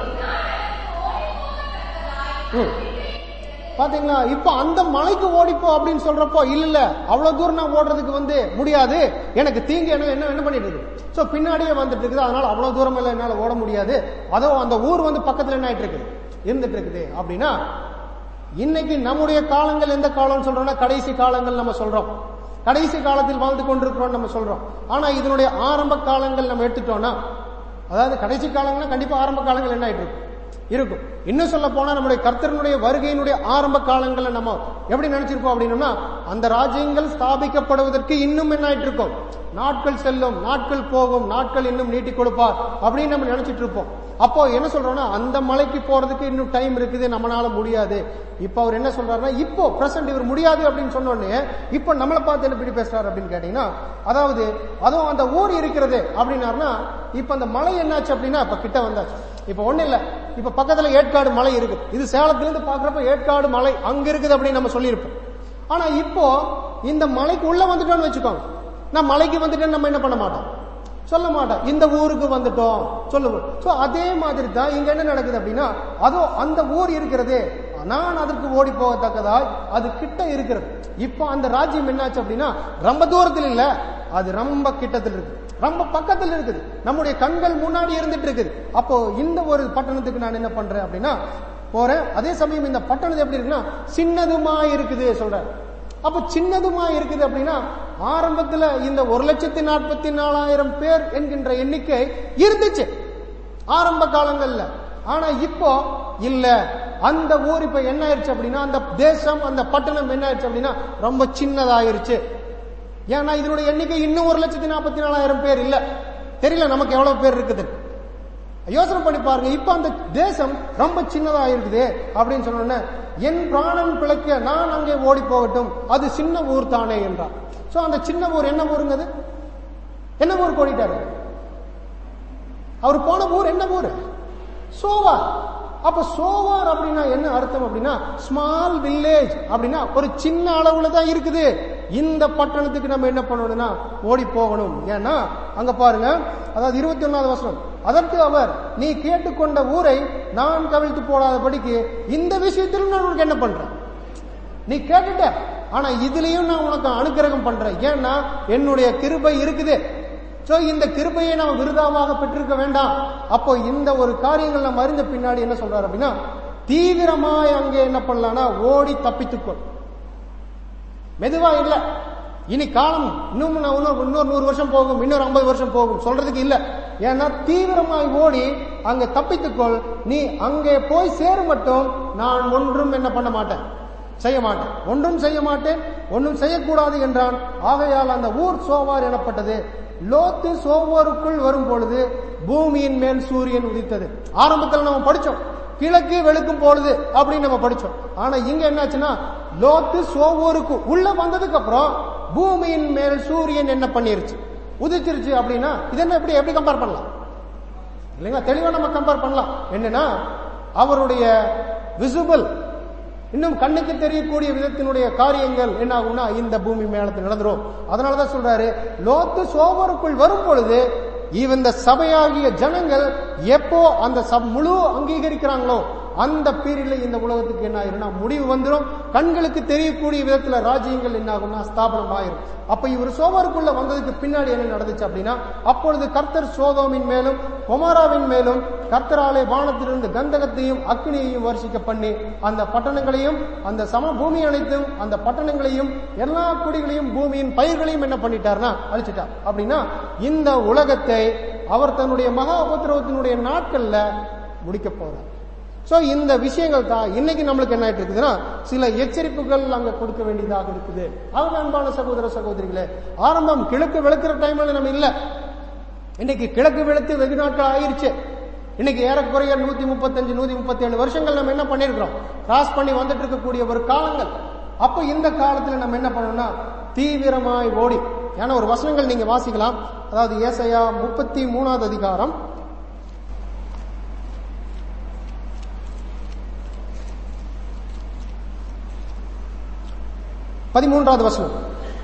ம். பாத்தீங்களா இப்ப அந்த மலைக்கு ஓடிப்போ அப்படின்னு சொல்றப்போ இல்ல இல்ல அவ்வளவு தூரம் நான் ஓடுறதுக்கு வந்து முடியாது எனக்கு தீங்கு என்ன என்ன என்ன பண்ணிட்டு இருக்கு சோ பின்னாடியே வந்துட்டு இருக்குது அதனால அவ்வளவு தூரம் எல்லாம் என்னால ஓட முடியாது அதோ அந்த ஊர் வந்து பக்கத்துல என்ன ஆயிட்டு இருக்குது இருந்துட்டு இருக்குது அப்படின்னா இன்னைக்கு நம்முடைய காலங்கள் எந்த காலம்னு சொல்றோம்னா கடைசி காலங்கள் நம்ம சொல்றோம் கடைசி காலத்தில் வாழ்ந்து கொண்டிருக்கிறோம் நம்ம சொல்றோம் ஆனா இதனுடைய ஆரம்ப காலங்கள் நம்ம எடுத்துட்டோம்னா அதாவது கடைசி காலங்கள்னா கண்டிப்பா ஆரம்ப காலங்கள் என்ன ஆயிட்டு இருக்கு இருக்கும் இன்னும் சொல்ல போனா நம்முடைய கர்த்தரனுடைய வருகையினுடைய ஆரம்ப காலங்கள்ல நம்ம எப்படி நினைச்சிருப்போம் அப்படின்னா அந்த ராஜ்யங்கள் ஸ்தாபிக்கப்படுவதற்கு இன்னும் என்ன ஆயிட்டு இருக்கும் நாட்கள் செல்லும் நாட்கள் போகும் நாட்கள் இன்னும் நீட்டி கொடுப்பார் அப்படின்னு நம்ம நினைச்சிட்டு இருப்போம் அப்போ என்ன சொல்றோம்னா அந்த மலைக்கு போறதுக்கு இன்னும் டைம் இருக்குது நம்மளால முடியாது இப்ப அவர் என்ன சொல்றாருன்னா இப்போ பிரசன்ட் இவர் முடியாது அப்படின்னு சொன்ன உடனே இப்போ நம்மளை பார்த்து என்ன இப்படி பேசுறாரு அப்படின்னு கேட்டீங்கன்னா அதாவது அதுவும் அந்த ஊர் இருக்கிறது அப்படின்னாருன்னா இப்ப அந்த மலை என்னாச்சு அப்படின்னா இப்ப கிட்ட வந்தாச்சு இப்ப ஒண்ணு இல்ல இப்ப பக்கத்துல ஏற்காடு மலை இருக்கு இது சேலத்துல இருந்து பாக்குறப்ப ஏற்காடு மலை அங்க இருக்குது அப்படின்னு நம்ம சொல்லியிருப்போம் ஆனா இப்போ இந்த மலைக்கு உள்ள வந்துட்டோம்னு வச்சுக்கோங்க நான் மலைக்கு வந்துட்டேன்னு நம்ம என்ன பண்ண மாட்டோம் சொல்ல மாட்டோம் இந்த ஊருக்கு வந்துட்டோம் சொல்லுவோம் சோ அதே மாதிரி தான் இங்க என்ன நடக்குது அப்படின்னா அதோ அந்த ஊர் இருக்கிறதே நான் அதற்கு ஓடி போகத்தக்கதா அது கிட்ட இருக்கிறது இப்போ அந்த ராஜ்யம் என்னாச்சு அப்படின்னா ரொம்ப தூரத்தில் இல்ல அது ரொம்ப கிட்டத்தில் இருக்கு ரொம்ப பக்கத்தில் இருக்குது நம்முடைய கண்கள் முன்னாடி இருந்துட்டு இருக்குது அப்போ இந்த ஒரு பட்டணத்துக்கு நான் என்ன பண்றேன் அப்படின்னா போறேன் அதே சமயம் இந்த பட்டணம் எப்படி இருக்குன்னா சின்னதுமா இருக்குது சொல்றேன் அப்ப சின்னதுமா இருக்குது அப்படின்னா ஆரம்பத்துல இந்த ஒரு லட்சத்தி நாற்பத்தி நாலாயிரம் பேர் என்கின்ற எண்ணிக்கை இருந்துச்சு ஆரம்ப காலங்கள்ல ஆனா இப்போ இல்ல அந்த ஊர் இப்ப என்ன ஆயிருச்சு அப்படின்னா அந்த தேசம் அந்த பட்டணம் என்ன ஆயிருச்சு அப்படின்னா ரொம்ப சின்னதாயிருச்சு ஏன்னா இதனுடைய எண்ணிக்கை இன்னும் ஒரு லட்சத்தி நாற்பத்தி நாலாயிரம் பேர் இல்ல தெரியல நமக்கு எவ்வளவு பேர் இருக்குது யோசனை பண்ணி பாருங்க இப்ப அந்த தேசம் ரொம்ப சின்னதா இருக்குது அப்படின்னு சொன்ன என் பிராணன் பிழைக்க நான் அங்கே ஓடி போகட்டும் அது சின்ன ஊர் தானே என்றார் சோ அந்த சின்ன ஊர் என்ன ஊருங்க அது என்ன ஊர் ஓடிட்டாரு அவர் போன ஊர் என்ன ஊர் சோவார் அப்ப சோவார் அப்படின்னா என்ன அர்த்தம் அப்படின்னா ஸ்மால் வில்லேஜ் அப்படின்னா ஒரு சின்ன அளவுல தான் இருக்குது இந்த பட்டணத்துக்கு நம்ம என்ன பண்ணணும்னா ஓடி போகணும் ஏன்னா அங்க பாருங்க அதாவது இருபத்தி ஒன்னாவது வருஷம் அதற்கு அவர் நீ கேட்டுக்கொண்ட ஊரை நான் கவிழ்த்து போடாதபடிக்கு இந்த விஷயத்திலும் நான் உனக்கு என்ன பண்றேன் நீ கேட்டுட்ட ஆனா இதுலயும் நான் உனக்கு அனுக்கிரகம் பண்றேன் ஏன்னா என்னுடைய கிருபை இருக்குது சோ இந்த கிருபையை நம்ம விருதாவாக பெற்றிருக்க வேண்டாம் அப்போ இந்த ஒரு காரியங்கள் நம்ம அறிந்த பின்னாடி என்ன சொல்றாரு அப்படின்னா தீவிரமாய் அங்கே என்ன பண்ணலாம்னா ஓடி தப்பித்துக்கொள் மெதுவா இல்ல இனி காலம் இன்னும் நான் இன்னொரு இன்னொரு நூறு வருஷம் போகும் இன்னொரு ஐம்பது வருஷம் போகும் சொல்றதுக்கு இல்ல ஏன்னா தீவிரமாய் ஓடி அங்க தப்பித்துக்கொள் நீ அங்கே போய் சேரும் மட்டும் நான் ஒன்றும் என்ன பண்ண மாட்டேன் செய்ய மாட்டேன் ஒன்றும் செய்ய மாட்டேன் ஒன்றும் செய்யக்கூடாது என்றான் ஆகையால் அந்த ஊர் சோவார் எனப்பட்டது லோத்து சோவாருக்குள் வரும் பொழுது பூமியின் மேல் சூரியன் உதித்தது ஆரம்பத்தில் நம்ம படிச்சோம் கிழக்கு வெளுக்கும் பொழுது அப்படின்னு நம்ம படிச்சோம் ஆனா இங்க என்னாச்சுன்னா லோத்து சோவோருக்கு உள்ள வந்ததுக்கு அப்புறம் பூமியின் மேல் சூரியன் என்ன பண்ணிருச்சு உதிச்சிருச்சு அப்படின்னா இது என்ன எப்படி எப்படி கம்பேர் பண்ணலாம் இல்லைங்களா தெளிவா நம்ம கம்பேர் பண்ணலாம் என்னன்னா அவருடைய விசிபிள் இன்னும் கண்ணுக்கு தெரியக்கூடிய விதத்தினுடைய காரியங்கள் என்ன ஆகும்னா இந்த பூமி மேலத்தில் நடந்துரும் அதனாலதான் சொல்றாரு லோத்து சோவருக்குள் வரும் பொழுது இந்த சபையாகிய ஜனங்கள் எப்போ அந்த சப் முழு அங்கீகரிக்கிறாங்களோ அந்த பீரியட்ல இந்த உலகத்துக்கு என்ன ஆயிரும்னா முடிவு வந்துடும் கண்களுக்கு தெரியக்கூடிய விதத்துல ராஜ்யங்கள் என்ன ஆகும்னா ஸ்தாபனம் ஆயிரும் அப்ப இவர் சோமருக்குள்ள வந்ததுக்கு பின்னாடி என்ன நடந்துச்சு அப்படின்னா அப்பொழுது கர்த்தர் சோதோமின் மேலும் கொமாராவின் மேலும் கர்த்தராலே வானத்திலிருந்து கந்தகத்தையும் அக்னியையும் வருஷிக்க பண்ணி அந்த பட்டணங்களையும் அந்த சம பூமி அனைத்தும் அந்த பட்டணங்களையும் எல்லா குடிகளையும் பூமியின் பயிர்களையும் என்ன பண்ணிட்டார்னா அழிச்சிட்டார் அப்படின்னா இந்த உலகத்தை அவர் தன்னுடைய மகா உபத்திரவத்தினுடைய நாட்கள்ல முடிக்க போறார் சோ இந்த விஷயங்கள் தான் இன்னைக்கு நம்மளுக்கு என்ன ஆயிட்டு இருக்குதுன்னா சில எச்சரிப்புகள் அங்க கொடுக்க வேண்டியதாக இருக்குது அவங்க அன்பான சகோதர சகோதரிகளே ஆரம்பம் கிழக்கு வெளுக்கிற டைம்ல நம்ம இல்ல இன்னைக்கு கிழக்கு வெளுத்து வெகு நாட்கள் ஆயிருச்சு இன்னைக்கு ஏறக்குறைய நூத்தி முப்பத்தஞ்சு நூத்தி முப்பத்தி ஏழு வருஷங்கள் நம்ம என்ன பண்ணிருக்கிறோம் கிராஸ் பண்ணி வந்துட்டு இருக்கக்கூடிய ஒரு காலங்கள் அப்ப இந்த காலத்துல நம்ம என்ன பண்ணணும்னா தீவிரமாய் ஓடி ஏன்னா ஒரு வசனங்கள் நீங்க வாசிக்கலாம் அதாவது ஏசையா முப்பத்தி மூணாவது அதிகாரம் பதிமூன்றாவது வசனம்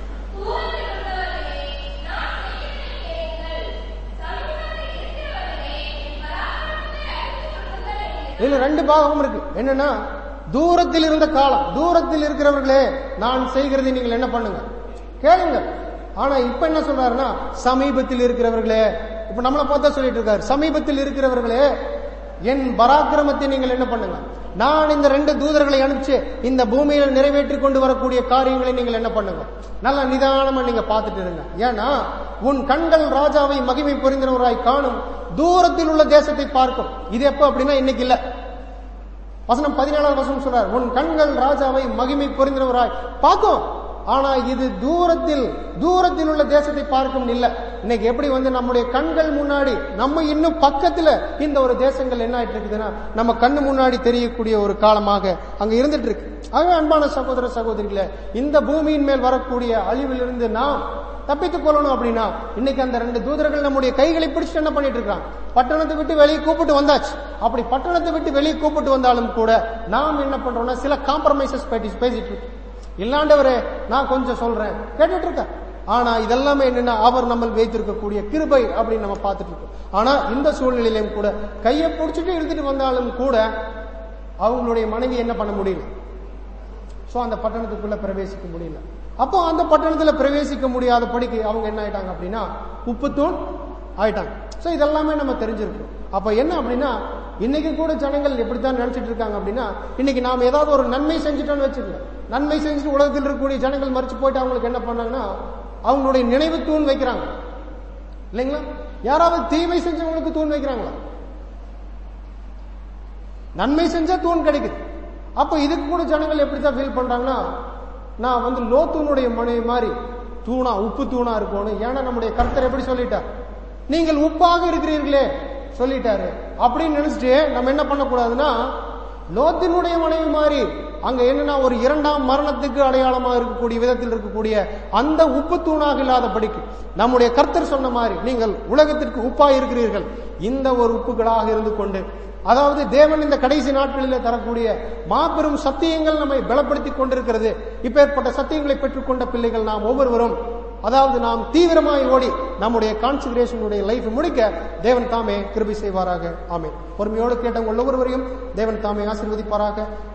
இதுல ரெண்டு பாகமும் இருக்கு என்னன்னா தூரத்தில் இருந்த காலம் தூரத்தில் இருக்கிறவர்களே நான் செய்கிறதை நீங்கள் என்ன பண்ணுங்க கேளுங்க ஆனா இப்ப என்ன சொல்றாருன்னா சமீபத்தில் இருக்கிறவர்களே இப்ப நம்மளை பார்த்தா சொல்லிட்டு இருக்காரு சமீபத்தில் இருக்கிறவர்களே என் பராக்கிரமத்தை நீங்கள் என்ன பண்ணுங்க நான் இந்த ரெண்டு தூதர்களை அனுப்பிச்சு இந்த பூமியில நிறைவேற்றி கொண்டு வரக்கூடிய காரியங்களை நீங்கள் என்ன பண்ணுங்க நல்லா நிதானமா நீங்க பார்த்துட்டு இருங்க ஏன்னா உன் கண்கள் ராஜாவை மகிமை புரிந்தவராய் காணும் தூரத்தில் உள்ள தேசத்தை பார்க்கும் இது எப்ப அப்படின்னா இன்னைக்கு இல்ல வசனம் பதினேழாவது வசனம் சொல்றார் உன் கண்கள் ராஜாவை மகிமை புரிந்தவராய் பார்க்கும் ஆனா இது தூரத்தில் தூரத்தில் உள்ள தேசத்தை பார்க்கும் இல்ல இன்னைக்கு எப்படி வந்து நம்முடைய கண்கள் முன்னாடி நம்ம இன்னும் பக்கத்துல இந்த ஒரு தேசங்கள் என்ன ஆயிட்டு இருக்குதுன்னா நம்ம கண்ணு முன்னாடி தெரியக்கூடிய ஒரு காலமாக அங்க இருந்துட்டு இருக்கு ஆகவே அன்பான சகோதர சகோதரிகளே இந்த பூமியின் மேல் வரக்கூடிய அழிவிலிருந்து நாம் தப்பித்துக் கொள்ளணும் அப்படின்னா இன்னைக்கு அந்த ரெண்டு தூதர்கள் நம்முடைய கைகளை பிடிச்சிட்டு என்ன பண்ணிட்டு இருக்காங்க பட்டணத்தை விட்டு வெளியே கூப்பிட்டு வந்தாச்சு அப்படி பட்டணத்தை விட்டு வெளியே கூப்பிட்டு வந்தாலும் கூட நாம் என்ன பண்றோம்னா சில காம்ப்ரமைசஸ் பேசிட்டு இருக்கோம் இல்லாண்டவரே நான் கொஞ்சம் சொல்றேன் கேட்டுட்டு இருக்க ஆனா இதெல்லாமே என்னன்னா அவர் நம்ம வைத்திருக்கக்கூடிய கிருபை அப்படின்னு நம்ம பார்த்துட்டு இருக்கோம் ஆனா இந்த சூழ்நிலையிலும் கூட கையை பிடிச்சிட்டு இழுத்துட்டு வந்தாலும் கூட அவங்களுடைய மனைவி என்ன பண்ண முடியல சோ அந்த பட்டணத்துக்குள்ள பிரவேசிக்க முடியல அப்போ அந்த பட்டணத்துல பிரவேசிக்க முடியாத படிக்கு அவங்க என்ன ஆயிட்டாங்க அப்படின்னா உப்புத்தூள் ஆயிட்டாங்க சோ இதெல்லாமே நம்ம தெரிஞ்சிருக்கோம் அப்ப என்ன அப்படின்னா இன்னைக்கு கூட ஜனங்கள் எப்படித்தான் நினைச்சிட்டு இருக்காங்க அப்படின்னா இன்னைக்கு நாம் ஏதாவது ஒரு நன்மை செஞ்சுட்டோம்னு வச்சுக்கோங்க நன்மை செஞ்சுட்டு உலகத்தில் இருக்கக்கூடிய ஜனங்கள் மறிச்சு போயிட்டு அவங்களுக்கு என்ன பண்ணாங்கன்னா அவங்களுடைய நினைவு தூண் வைக்கிறாங்க இல்லைங்களா யாராவது தீமை செஞ்சவங்களுக்கு தூண் வைக்கிறாங்களா நன்மை செஞ்சா தூண் கிடைக்குது அப்ப இதுக்கு கூட ஜனங்கள் எப்படித்தான் ஃபீல் பண்றாங்கன்னா நான் வந்து லோத்தூனுடைய மனைவி மாதிரி தூணா உப்பு தூணா இருக்கணும் ஏன்னா நம்முடைய கர்த்தர் எப்படி சொல்லிட்டார் நீங்கள் உப்பாக இருக்கிறீர்களே சொல்லிட்டாரு அப்படின்னு நினைச்சிட்டு நம்ம என்ன பண்ணக்கூடாதுன்னா லோத்தினுடைய மனைவி மாதிரி அங்க என்னன்னா ஒரு இரண்டாம் மரணத்துக்கு அடையாளமா இருக்கக்கூடிய விதத்தில் இருக்கக்கூடிய அந்த உப்பு தூணாக இல்லாதபடிக்கு நம்முடைய கர்த்தர் சொன்ன மாதிரி நீங்கள் உலகத்திற்கு உப்பா இருக்கிறீர்கள் இந்த ஒரு உப்புகளாக இருந்து கொண்டு அதாவது தேவன் இந்த கடைசி நாட்களிலே தரக்கூடிய மாபெரும் சத்தியங்கள் நம்மை பலப்படுத்திக் கொண்டிருக்கிறது இப்பேற்பட்ட சத்தியங்களை பெற்றுக்கொண்ட பிள்ளைகள் நாம் ஒவ்வொருவரும் அதாவது நாம் தீவிரமாய் ஓடி நம்முடைய கான்சிகரேஷனுடைய லைஃப் முடிக்க தேவன் தாமே கிருபை செய்வாராக ஆமே பொறுமையோடு கேட்டவங்க ஒவ்வொருவரையும் தேவன் தாமே ஆசீர்வதிப்பாராக